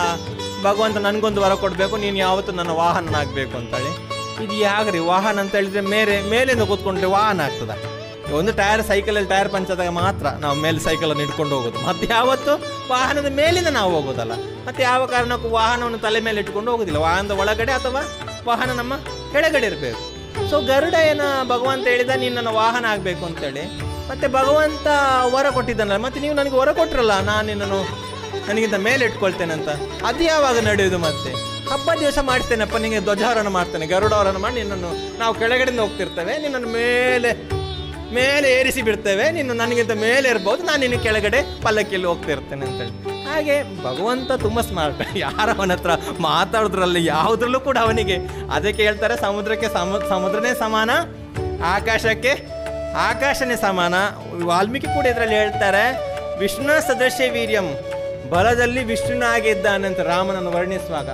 ಭಗವಂತ ನನಗೊಂದು ವರ ಕೊಡಬೇಕು ನೀನು ಯಾವತ್ತೂ ನನ್ನ ವಾಹನನಾಗಬೇಕು ಅಂತೇಳಿ ಇದು ಯಾಗ್ರಿ ವಾಹನ ಅಂತ ಹೇಳಿದ್ರೆ ಮೇಲೆ ಮೇಲಿಂದ ಕೂತ್ಕೊಂಡ್ರೆ ವಾಹನ ಆಗ್ತದ ಒಂದು ಟೈರ್ ಸೈಕಲಲ್ಲಿ ಟೈರ್ ಪಂಚದಾಗ ಮಾತ್ರ ನಾವು ಮೇಲೆ ಸೈಕಲನ್ನು ಹಿಡ್ಕೊಂಡು ಹೋಗೋದು ಮತ್ತೆ ಯಾವತ್ತು ವಾಹನದ ಮೇಲಿಂದ ನಾವು ಹೋಗೋದಲ್ಲ ಮತ್ತೆ ಯಾವ ಕಾರಣಕ್ಕೂ ವಾಹನವನ್ನು ತಲೆ ಮೇಲೆ ಇಟ್ಕೊಂಡು ಹೋಗೋದಿಲ್ಲ ವಾಹನದ ಒಳಗಡೆ ಅಥವಾ ವಾಹನ ನಮ್ಮ ಕೆಳಗಡೆ ಇರಬೇಕು ಸೊ ಗರುಡ ಏನ ಭಗವಂತ ಹೇಳಿದ ನೀನು ನನ್ನ ವಾಹನ ಆಗಬೇಕು ಅಂತೇಳಿ ಮತ್ತೆ ಭಗವಂತ ವರ ಕೊಟ್ಟಿದ್ದಾನಲ್ಲ ಮತ್ತೆ ನೀವು ನನಗೆ ವರ ಕೊಟ್ರಲ್ಲ ನಾನು ನಿನ್ನನ್ನು ನನಗಿಂತ ಮೇಲೆ ಇಟ್ಕೊಳ್ತೇನೆ ಅಂತ ಅದು ಯಾವಾಗ ನಡೆಯುವುದು ಮತ್ತೆ ಹಬ್ಬ ದಿವಸ ಮಾಡ್ತೇನಪ್ಪ ನಿನಗೆ ಧ್ವಜಾರೋಹಣ ಮಾಡ್ತೇನೆ ಗರುಡಾರೋಹಣ ಮಾಡಿ ನಿನ್ನನ್ನು ನಾವು ಕೆಳಗಡೆಯಿಂದ ಹೋಗ್ತಿರ್ತೇವೆ ನಿನ್ನನ್ನು ಮೇಲೆ ಮೇಲೆ ಏರಿಸಿ ಬಿಡ್ತೇವೆ ನೀನು ನನಗಿಂತ ಮೇಲೆ ಇರ್ಬೋದು ನಾನು ನಿನ್ನ ಕೆಳಗಡೆ ಪಲ್ಲಕ್ಕಿಯಲ್ಲಿ ಹೋಗ್ತಿರ್ತೇನೆ ಅಂತೇಳಿ ಹಾಗೆ ಭಗವಂತ ತುಂಬ ಸ್ಮಾರ್ಟ್ ಯಾರ ಅವನ ಹತ್ರ ಮಾತಾಡೋದ್ರಲ್ಲಿ ಯಾವುದ್ರಲ್ಲೂ ಕೂಡ ಅವನಿಗೆ ಅದಕ್ಕೆ ಹೇಳ್ತಾರೆ ಸಮುದ್ರಕ್ಕೆ ಸಮ ಸಮುದ್ರನೇ ಸಮಾನ ಆಕಾಶಕ್ಕೆ ಆಕಾಶನೇ ಸಮಾನ ವಾಲ್ಮೀಕಿ ಕೂಡ ಇದರಲ್ಲಿ ಹೇಳ್ತಾರೆ ವಿಷ್ಣು ಸದೃಶ್ಯ ವೀರ್ಯಂ ಬಲದಲ್ಲಿ ವಿಷ್ಣುನ ಹಾಗೆ ಇದ್ದಾನೆ ಅಂತ ರಾಮನನ್ನು ವರ್ಣಿಸುವಾಗ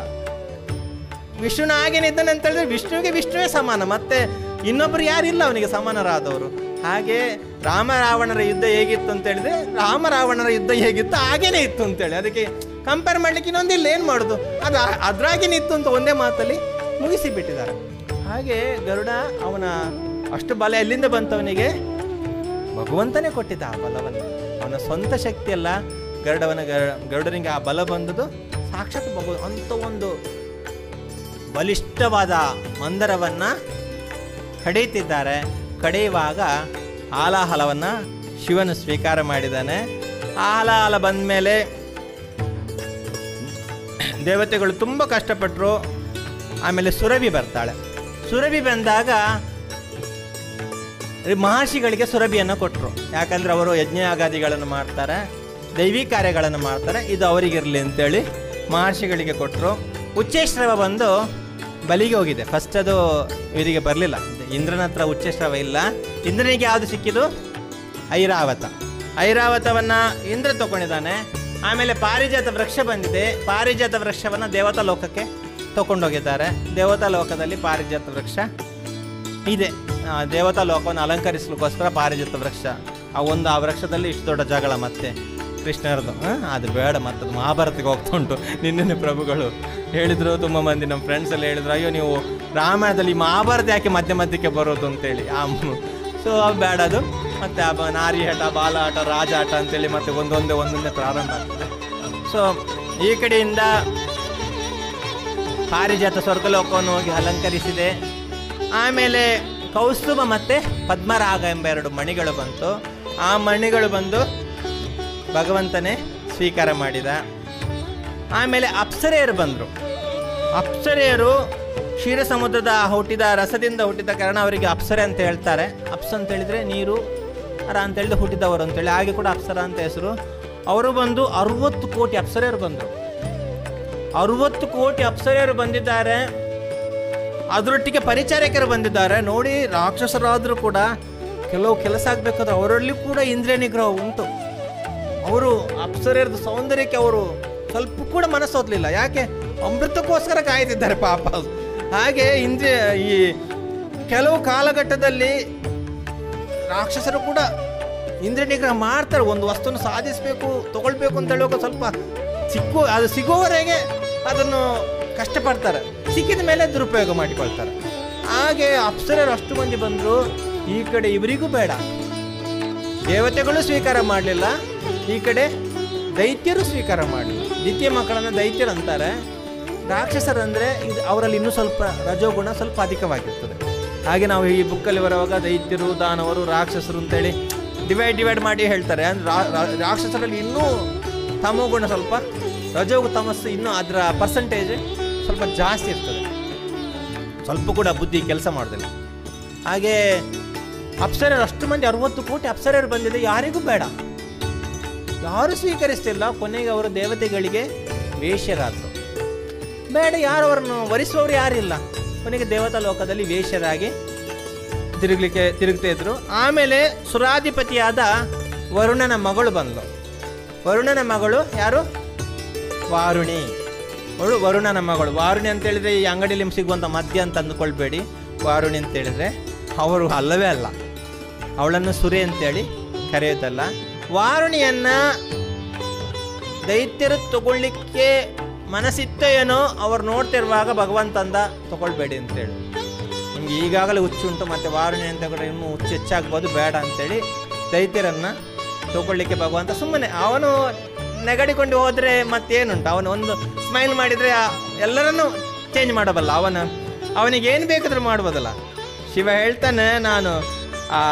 ವಿಷ್ಣುನ ಹಾಗೇನೆ ಇದ್ದಾನೆ ಅಂತ ಹೇಳಿದ್ರೆ ವಿಷ್ಣುವಿಗೆ ವಿಷ್ಣುವೇ ಸಮಾನ ಮತ್ತೆ ಇನ್ನೊಬ್ಬರು ಯಾರಿಲ್ಲ ಅವನಿಗೆ ಸಮಾನರಾದವರು ಹಾಗೆ ರಾಮ ರಾವಣರ ಯುದ್ಧ ಹೇಗಿತ್ತು ಅಂತ ಹೇಳಿದ್ರೆ ರಾಮ ರಾವಣರ ಯುದ್ಧ ಹೇಗಿತ್ತು ಹಾಗೇನೆ ಇತ್ತು ಅಂತೇಳಿ ಅದಕ್ಕೆ ಕಂಪೇರ್ ಮಾಡ್ಲಿಕ್ಕೆ ಇನ್ನೊಂದಿಲ್ಲ ಏನು ಮಾಡೋದು ಅದು ಆ- ಅದ್ರಾಗೇನೆ ಇತ್ತು ಅಂತ ಒಂದೇ ಮಾತಲ್ಲಿ ಮುಗಿಸಿ ಬಿಟ್ಟಿದ್ದಾರೆ ಹಾಗೆ ಗರುಡ ಅವನ ಅಷ್ಟು ಬಲ ಎಲ್ಲಿಂದ ಬಂತವನಿಗೆ ಭಗವಂತನೇ ಕೊಟ್ಟಿದ್ದ ಆ ಬಲವನ್ನು ಅವನ ಸ್ವಂತ ಶಕ್ತಿ ಅಲ್ಲ ಗರುಡವನ ಗರ- ಗರುಡನಿಗೆ ಆ ಬಲ ಬಂದದ್ದು ಸಾಕ್ಷಾತ್ ಭಗವ ಅಂತ ಒಂದು ಬಲಿಷ್ಠವಾದ ಮಂದರವನ್ನ ಕಡೆಯುತ್ತಿದ್ದಾರೆ ಕಡೆಯುವಾಗ ಹಾಲಾಹಲವನ್ನ ಶಿವನು ಸ್ವೀಕಾರ ಮಾಡಿದ್ದಾನೆ ಹಾಲಾಹಲ ಬಂದ ಮೇಲೆ ದೇವತೆಗಳು ತುಂಬ ಕಷ್ಟಪಟ್ಟರು ಆಮೇಲೆ ಸುರಭಿ ಬರ್ತಾಳೆ ಸುರಭಿ ಬಂದಾಗ ಈ ಮಹರ್ಷಿಗಳಿಗೆ ಸುರಭಿಯನ್ನು ಕೊಟ್ಟರು ಯಾಕಂದ್ರೆ ಅವರು ಯಜ್ಞಯಾಗಾದಿಗಳನ್ನು ಮಾಡ್ತಾರೆ ದೈವಿ ಕಾರ್ಯಗಳನ್ನು ಮಾಡ್ತಾರೆ ಇದು ಅವರಿಗಿರಲಿ ಅಂತೇಳಿ ಮಹರ್ಷಿಗಳಿಗೆ ಕೊಟ್ಟರು ಉಚ್ಚೇಶ್ರವ ಬಂದು ಬಲಿಗೆ ಹೋಗಿದೆ ಫಸ್ಟ್ ಅದು ಇವರಿಗೆ ಬರಲಿಲ್ಲ ಇಂದ್ರನ ಹತ್ರ ಉಚ್ಚೇಶ್ರವ ಇಲ್ಲ ಇಂದ್ರನಿಗೆ ಯಾವುದು ಸಿಕ್ಕಿದು ಐರಾವತ ಐರಾವತವನ್ನು ಇಂದ್ರ ತಗೊಂಡಿದ್ದಾನೆ ಆಮೇಲೆ ಪಾರಿಜಾತ ವೃಕ್ಷ ಬಂದಿದೆ ಪಾರಿಜಾತ ವೃಕ್ಷವನ್ನು ದೇವತಾ ಲೋಕಕ್ಕೆ ತಗೊಂಡೋಗಿದ್ದಾರೆ ದೇವತಾ ಲೋಕದಲ್ಲಿ ಪಾರಿಜಾತ ವೃಕ್ಷ ಇದೆ ಆ, ದೇವತಾ ಲೋಕವನ್ನು ಅಲಂಕರಿಸಲಿಕ್ಕೋಸ್ಕರ ಪಾರಿಜಾತ ವೃಕ್ಷ ಆ ಒಂದು ಆ ವೃಕ್ಷದಲ್ಲಿ ಇಷ್ಟು ದೊಡ್ಡ ಜಗಳ ಮತ್ತೆ ಕೃಷ್ಣರದು ಆ, ಅದು ಬೇಡ ಮತ್ತೆ ಅದು ಮಹಾಭಾರತಕ್ಕೆ ಹೋಗ್ತಾ ಉಂಟು ನಿನ್ನೆ ಪ್ರಭುಗಳು ಹೇಳಿದ್ರು ತುಂಬ ಮಂದಿ ನಮ್ಮ ಫ್ರೆಂಡ್ಸ್ ಎಲ್ಲ ಹೇಳಿದ್ರು ಅಯ್ಯೋ ನೀವು ರಾಮಾಯಣದಲ್ಲಿ ಮಹಾಭಾರತ ಯಾಕೆ ಮಧ್ಯ ಮಧ್ಯಕ್ಕೆ ಬರೋದು ಅಂತೇಳಿ ಆ ಸೊ ಬೇಡ ಅದು ಮತ್ತೆ ಆ ಬ- ನಾರಿ ಆಟ ಬಾಲ ಆಟ ರಾಜ ಆಟ ಅಂತೇಳಿ ಮತ್ತೆ ಒಂದೊಂದೇ ಒಂದೊಂದೇ ಪ್ರಾರಂಭ ಆಗ್ತದೆ ಸೊ ಈ ಕಡೆಯಿಂದ ಪಾರಿಜಾತ ಸ್ವರ್ಗಲೋಕವನ್ನು ಹೋಗಿ ಅಲಂಕರಿಸಿದೆ ಆಮೇಲೆ ಕೌಸ್ತುಭ ಮತ್ತು ಪದ್ಮರಾಗ ಎಂಬ ಎರಡು ಮಣಿಗಳು ಬಂತು ಆ ಮಣಿಗಳು ಬಂದು ಭಗವಂತನೇ ಸ್ವೀಕಾರ ಮಾಡಿದ ಆಮೇಲೆ ಅಪ್ಸರೆಯರು ಬಂದರು ಅಪ್ಸರೆಯರು ಕ್ಷೀರ ಸಮುದ್ರದ ಹುಟ್ಟಿದ ರಸದಿಂದ ಹುಟ್ಟಿದ ಕಾರಣ ಅವರಿಗೆ ಅಪ್ಸರೆ ಅಂತ ಹೇಳ್ತಾರೆ ಅಪ್ಸ ಅಂತ ಹೇಳಿದರೆ ನೀರು ಅರ ಅಂತ ಹೇಳಿದ್ರೆ ಹುಟ್ಟಿದವರು ಅಂತೇಳಿ ಹಾಗೆ ಕೂಡ ಅಪ್ಸರ ಅಂತ ಹೆಸರು ಅವರು ಬಂದು ಅರುವತ್ತು ಕೋಟಿ ಅಪ್ಸರೆಯರು ಬಂದರು ಅರುವತ್ತು ಕೋಟಿ ಅಪ್ಸರೆಯರು ಬಂದಿದ್ದಾರೆ ಅದರೊಟ್ಟಿಗೆ ಪರಿಚಾರಕರು ಬಂದಿದ್ದಾರೆ ನೋಡಿ ರಾಕ್ಷಸರಾದರೂ ಕೂಡ ಕೆಲವು ಕೆಲಸ ಆಗಬೇಕಾದ್ರೆ ಅವರಲ್ಲಿ ಕೂಡ ಇಂದ್ರಿಯ ನಿಗ್ರಹ ಉಂಟು ಅವರು ಅಪ್ಸರೆಯರದ ಸೌಂದರ್ಯಕ್ಕೆ ಅವರು ಸ್ವಲ್ಪ ಕೂಡ ಮನಸ್ಸೋದ್ಲಿಲ್ಲ ಯಾಕೆ ಅಮೃತಕ್ಕೋಸ್ಕರ ಕಾಯ್ತಿದ್ದಾರೆ ಪಾಪ ಹಾಗೆ ಇಂದ್ರಿಯ ಈ ಕೆಲವು ಕಾಲಘಟ್ಟದಲ್ಲಿ ರಾಕ್ಷಸರು ಕೂಡ ಇಂದ್ರಿಯ ನಿಗ್ರಹ ಮಾಡ್ತಾರೆ ಒಂದು ವಸ್ತುವನ್ನು ಸಾಧಿಸಬೇಕು ತಗೊಳ್ಬೇಕು ಅಂತ ಹೇಳುವಾಗ ಸ್ವಲ್ಪ ಸಿಕ್ಕು ಅದು ಸಿಗುವವರೆಗೆ ಅದನ್ನು ಕಷ್ಟಪಡ್ತಾರೆ ಸಿಕ್ಕಿದ ಮೇಲೆ ದುರುಪಯೋಗ ಮಾಡಿಕೊಳ್ತಾರೆ ಹಾಗೆ ಅಪ್ಸರರು ಅಷ್ಟು ಮಂದಿ ಬಂದರು ಈ ಕಡೆ ಇವರಿಗೂ ಬೇಡ ದೇವತೆಗಳು ಸ್ವೀಕಾರ ಮಾಡಲಿಲ್ಲ ಈ ಕಡೆ ದೈತ್ಯರು ಸ್ವೀಕಾರ ಮಾಡಲಿಲ್ಲ ದ್ವಿತೀಯ ಮಕ್ಕಳನ್ನು ದೈತ್ಯರು ಅಂತಾರೆ ರಾಕ್ಷಸರಂದರೆ ಇದು ಅವರಲ್ಲಿ ಇನ್ನೂ ಸ್ವಲ್ಪ ರಜೋಗುಣ ಸ್ವಲ್ಪ ಅಧಿಕವಾಗಿರ್ತದೆ ಹಾಗೆ ನಾವು ಈ ಬುಕ್ಕಲ್ಲಿ ಬರುವಾಗ ದೈತ್ಯರು ದಾನವರು ರಾಕ್ಷಸರು ಅಂತೇಳಿ ಡಿವೈಡ್ ಡಿವೈಡ್ ಮಾಡಿ ಹೇಳ್ತಾರೆ ಅಂದ್ರೆ ರಾ- ರಾ- ರಾಕ್ಷಸರಲ್ಲಿ ಇನ್ನೂ ತಮೋಗುಣ ಸ್ವಲ್ಪ ರಜೋಗು ತಮಸ್ಸು ಇನ್ನೂ ಅದರ ಪರ್ಸಂಟೇಜ್ ಸ್ವಲ್ಪ ಜಾಸ್ತಿ ಇರ್ತದೆ ಸ್ವಲ್ಪ ಕೂಡ ಬುದ್ಧಿ ಕೆಲಸ ಮಾಡೋದಿಲ್ಲ ಹಾಗೆ ಅಪ್ಸರರು ಅಷ್ಟು ಮಂದಿ ಅರವತ್ತು ಕೋಟಿ ಅಪ್ಸರರು ಬಂದಿದೆ ಯಾರಿಗೂ ಬೇಡ ಯಾರು ಸ್ವೀಕರಿಸ್ತಿಲ್ಲ ಕೊನೆಗೆ ಅವರು ದೇವತೆಗಳಿಗೆ ವೇಶ್ಯರಾದರು ಬೇಡ ಯಾರು ಅವರನ್ನು ವರಿಸುವವರು ಯಾರಿಲ್ಲ ಕೊನೆಗೆ ದೇವತಾ ಲೋಕದಲ್ಲಿ ವೇಶ್ಯರಾಗಿ ತಿರುಗಲಿಕ್ಕೆ ತಿರುಗ್ತಾ ಇದ್ರು ಆಮೇಲೆ ಸುರಾಧಿಪತಿಯಾದ ವರುಣನ ಮಗಳು ಬಂದ್ಲು ವರುಣನ ಮಗಳು ಯಾರು ವಾರುಣಿ ಅವಳು ವರುಣನ ಮಗಳು ವಾರುಣಿ ಅಂತ ಹೇಳಿದ್ರೆ ಈ ಅಂಗಡಿಯಲ್ಲಿ ಸಿಗುವಂಥ ಮದ್ಯ ಅಂತ ಅಂದ್ಕೊಳ್ಬೇಡಿ ವಾರುಣಿ ಅಂತ ಹೇಳಿದ್ರೆ ಅವರು ಅಲ್ಲವೇ ಅಲ್ಲ ಅವಳನ್ನು ಸುರೆ ಅಂತೇಳಿ ಕರೆಯೋದಲ್ಲ ವಾರುಣಿಯನ್ನ ದೈತ್ಯರು ತಗೊಳ್ಳಿಕ್ಕೆ ಮನಸ್ಸಿತ್ತ ಏನೋ ಅವ್ರು ನೋಡ್ತಿರುವಾಗ ಭಗವಂತ ಅಂದ ತಗೊಳ್ಬೇಡಿ ಅಂತೇಳಿ ನಿಮ್ಗೆ ಈಗಾಗಲೇ ಹುಚ್ಚುಂಟು ಮತ್ತು ವಾರುಣಿ ಅಂತ ಕೂಡ ಇನ್ನೂ ಹುಚ್ಚು ಹೆಚ್ಚಾಗ್ಬೋದು ಬೇಡ ಅಂತೇಳಿ ದೈತ್ಯರನ್ನ ತಗೊಳ್ಳಿಕ್ಕೆ ಭಗವಂತ ಸುಮ್ಮನೆ ಅವನು ನೆಗಡಿಕೊಂಡು ಹೋದರೆ ಮತ್ತೇನುಂಟು ಅವನು ಒಂದು ಸ್ಮೈಲ್ ಮಾಡಿದರೆ ಎಲ್ಲರನ್ನೂ ಚೇಂಜ್ ಮಾಡಬಲ್ಲ ಅವನ ಅವನಿಗೆ ಏನು ಬೇಕಾದ್ರೂ ಮಾಡ್ಬೋದಲ್ಲ ಶಿವ ಹೇಳ್ತಾನೆ ನಾನು ಆ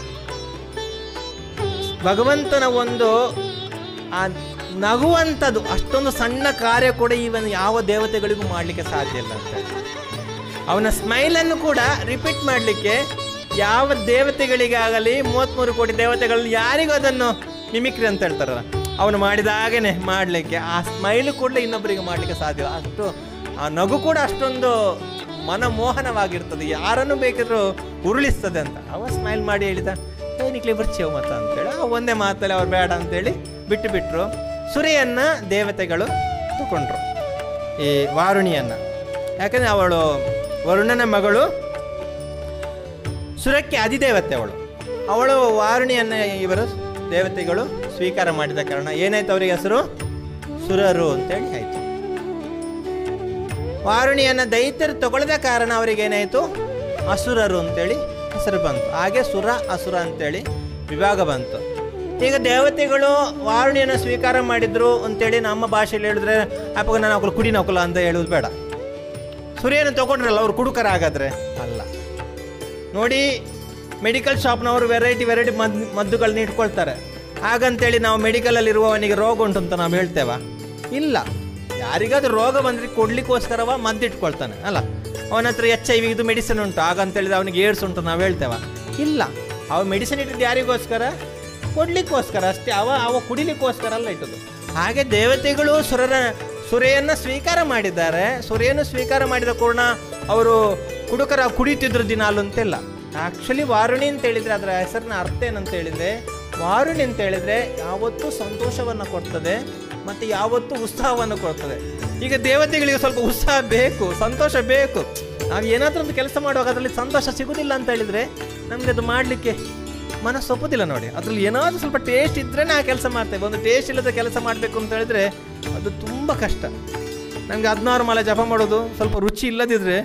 ಭಗವಂತನ ಒಂದು ಆ ನಗುವಂಥದ್ದು ಅಷ್ಟೊಂದು ಸಣ್ಣ ಕಾರ್ಯ ಕೂಡ ಇವನ್ ಯಾವ ದೇವತೆಗಳಿಗೂ ಮಾಡಲಿಕ್ಕೆ ಸಾಧ್ಯ ಇಲ್ಲ ಅಂತ ಅವನ ಸ್ಮೈಲನ್ನು ಕೂಡ ರಿಪೀಟ್ ಮಾಡಲಿಕ್ಕೆ ಯಾವ ದೇವತೆಗಳಿಗಾಗಲಿ ಮೂವತ್ತ್ಮೂರು ಕೋಟಿ ದೇವತೆಗಳಲ್ಲಿ ಯಾರಿಗೂ ಅದನ್ನು ಮಿಮಿಕ್ರಿ ಅಂತ ಹೇಳ್ತಾರಲ್ಲ ಅವನು ಮಾಡಿದ ಹಾಗೇನೆ ಮಾಡಲಿಕ್ಕೆ ಆ ಸ್ಮೈಲು ಕೂಡ ಇನ್ನೊಬ್ಬರಿಗೆ ಮಾಡಲಿಕ್ಕೆ ಸಾಧ್ಯ ಇಲ್ಲ. ಅಷ್ಟು ಆ ನಗು ಕೂಡ ಅಷ್ಟೊಂದು ಮನಮೋಹನವಾಗಿರ್ತದೆ ಯಾರನ್ನು ಬೇಕಿದ್ರೂ ಉರುಳಿಸ್ತದೆ ಅಂತ ಅವ ಸ್ಮೈಲ್ ಮಾಡಿ ಹೇಳಿದ ಏನಿಕ್ಲಿ ಬರ್ಚೇವು ಮತ ಅಂತೇಳಿ ಆ ಒಂದೇ ಮಾತಲ್ಲಿ ಅವ್ರು ಬೇಡ ಅಂತೇಳಿ ಬಿಟ್ಟು ಬಿಟ್ರು ಸುರಿಯನ್ನ ದೇವತೆಗಳು ತಗೊಂಡ್ರು ಈ ವಾರುಣಿಯನ್ನ ಯಾಕಂದ್ರೆ ಅವಳು ವರುಣನ ಮಗಳು ಸುರಕ್ಕೆ ಅಧಿದೇವತೆ ಅವಳು ಅವಳು ವಾರುಣಿಯನ್ನ ಇವರು ದೇವತೆಗಳು ಸ್ವೀಕಾರ ಮಾಡಿದ ಕಾರಣ ಏನಾಯ್ತು ಅವರಿಗೆ ಹೆಸರು ಸುರರು ಅಂತೇಳಿ ಆಯ್ತು ವಾರುಣಿಯನ್ನ ದೈತ್ಯರು ತಗೊಳ್ಳದ ಕಾರಣ ಅವರಿಗೆ ಏನಾಯ್ತು ಅಸುರರು ಅಂತೇಳಿ ಹೆಸರು ಬಂತು ಹಾಗೆ ಸುರ ಅಸುರ ಅಂತೇಳಿ ವಿಭಾಗ ಬಂತು ಈಗ ದೇವತೆಗಳು ವಾರುಣಿಯನ್ನು ಸ್ವೀಕಾರ ಮಾಡಿದ್ರು ಅಂತೇಳಿ ನಮ್ಮ ಭಾಷೆಯಲ್ಲಿ ಹೇಳಿದ್ರೆ ಅಪ್ಪ ನಾನು ಅವಳು ಕುಡಿ ನಕಲ ಅಂತ ಹೇಳುವುದು ಬೇಡ ಸುರಿಯನ್ನು ತಗೊಂಡ್ರಲ್ಲ ಅವ್ರು ಕುಡುಕರಾಗಾದ್ರೆ ಅಲ್ಲ ನೋಡಿ ಮೆಡಿಕಲ್ ಶಾಪ್ನವರು ವೆರೈಟಿ ವೆರೈಟಿ ಮದ್ ಮದ್ದುಗಳನ್ನ ಇಟ್ಕೊಳ್ತಾರೆ ಹಾಗಂತೇಳಿ ನಾವು ಮೆಡಿಕಲಲ್ಲಿ ಇರುವವನಿಗೆ ರೋಗ ಉಂಟು ಅಂತ ನಾವು ಹೇಳ್ತೇವಾ ಇಲ್ಲ ಯಾರಿಗಾದ್ರೂ ರೋಗ ಬಂದ್ರೆ ಕೊಡ್ಲಿಕ್ಕೋಸ್ಕರವ ಮದ್ದು ಇಟ್ಕೊಳ್ತಾನೆ ಅಲ್ಲ ಅವನ ಹತ್ರ ಎಚ್ ಐ ವಿ ಇದು ಮೆಡಿಸಿನ್ ಉಂಟು ಹಾಗಂತೇಳಿದ್ರೆ ಅವನಿಗೆ ಏಡ್ಸ್ ಉಂಟು ನಾವು ಹೇಳ್ತೇವ ಇಲ್ಲ ಅವ ಮೆಡಿಸಿನ್ ಇಟ್ಟಿದ್ದು ಯಾರಿಗೋಸ್ಕರ ಕೊಡ್ಲಿಕ್ಕೋಸ್ಕರ ಅಷ್ಟೇ ಅವ ಅವ ಕುಡಿಲಿಕ್ಕೋಸ್ಕರ ಅಲ್ಲ ಇಟ್ಟದು ಹಾಗೆ ದೇವತೆಗಳು ಸುರರ ಸುರೆಯನ್ನು ಸ್ವೀಕಾರ ಮಾಡಿದ್ದಾರೆ ಸುರೆಯನ್ನು ಸ್ವೀಕಾರ ಮಾಡಿದ ಕಾರಣ ಅವರು ಕುಡುಕರ ಕುಡಿತಿದ್ರು ದಿನಾಲು ಅಂತಿಲ್ಲ ಆಕ್ಚುಲಿ ವಾರುಣಿ ಅಂತ ಹೇಳಿದ್ರೆ ಅದರ ಹೆಸರಿನ ಅರ್ಥ ಏನಂತ ಹೇಳಿದ್ರೆ ವಾರುಣಿ ಅಂತ ಹೇಳಿದ್ರೆ ಯಾವತ್ತೂ ಸಂತೋಷವನ್ನು ಕೊಡ್ತದೆ ಮತ್ತು ಯಾವತ್ತೂ ಉತ್ಸಾಹವನ್ನು ಕೊಡ್ತದೆ ಈಗ ದೇವತೆಗಳಿಗೆ ಸ್ವಲ್ಪ ಉತ್ಸಾಹ ಬೇಕು ಸಂತೋಷ ಬೇಕು ನಾವು ಏನಾದರೂ ಒಂದು ಕೆಲಸ ಮಾಡುವಾಗ ಅದರಲ್ಲಿ ಸಂತೋಷ ಸಿಗುದಿಲ್ಲ ಅಂತ ಹೇಳಿದ್ರೆ ನಮಗೆ ಅದು ಮಾಡಲಿಕ್ಕೆ ಮನಸ್ಸು ಒಪ್ಪುದಿಲ್ಲ ನೋಡಿ ಅದ್ರಲ್ಲಿ ಏನಾದರೂ ಸ್ವಲ್ಪ ಟೇಸ್ಟ್ ಇದ್ದರೆ ನಾ ಕೆಲಸ ಮಾಡ್ತೇವೆ ಒಂದು ಟೇಸ್ಟ್ ಇಲ್ಲದ ಕೆಲಸ ಮಾಡಬೇಕು ಅಂತ ಹೇಳಿದ್ರೆ ಅದು ತುಂಬ ಕಷ್ಟ ನಮಗೆ ಹದಿನಾರು ಮಾಲೆ ಜಪ ಮಾಡೋದು ಸ್ವಲ್ಪ ರುಚಿ ಇಲ್ಲದಿದ್ದರೆ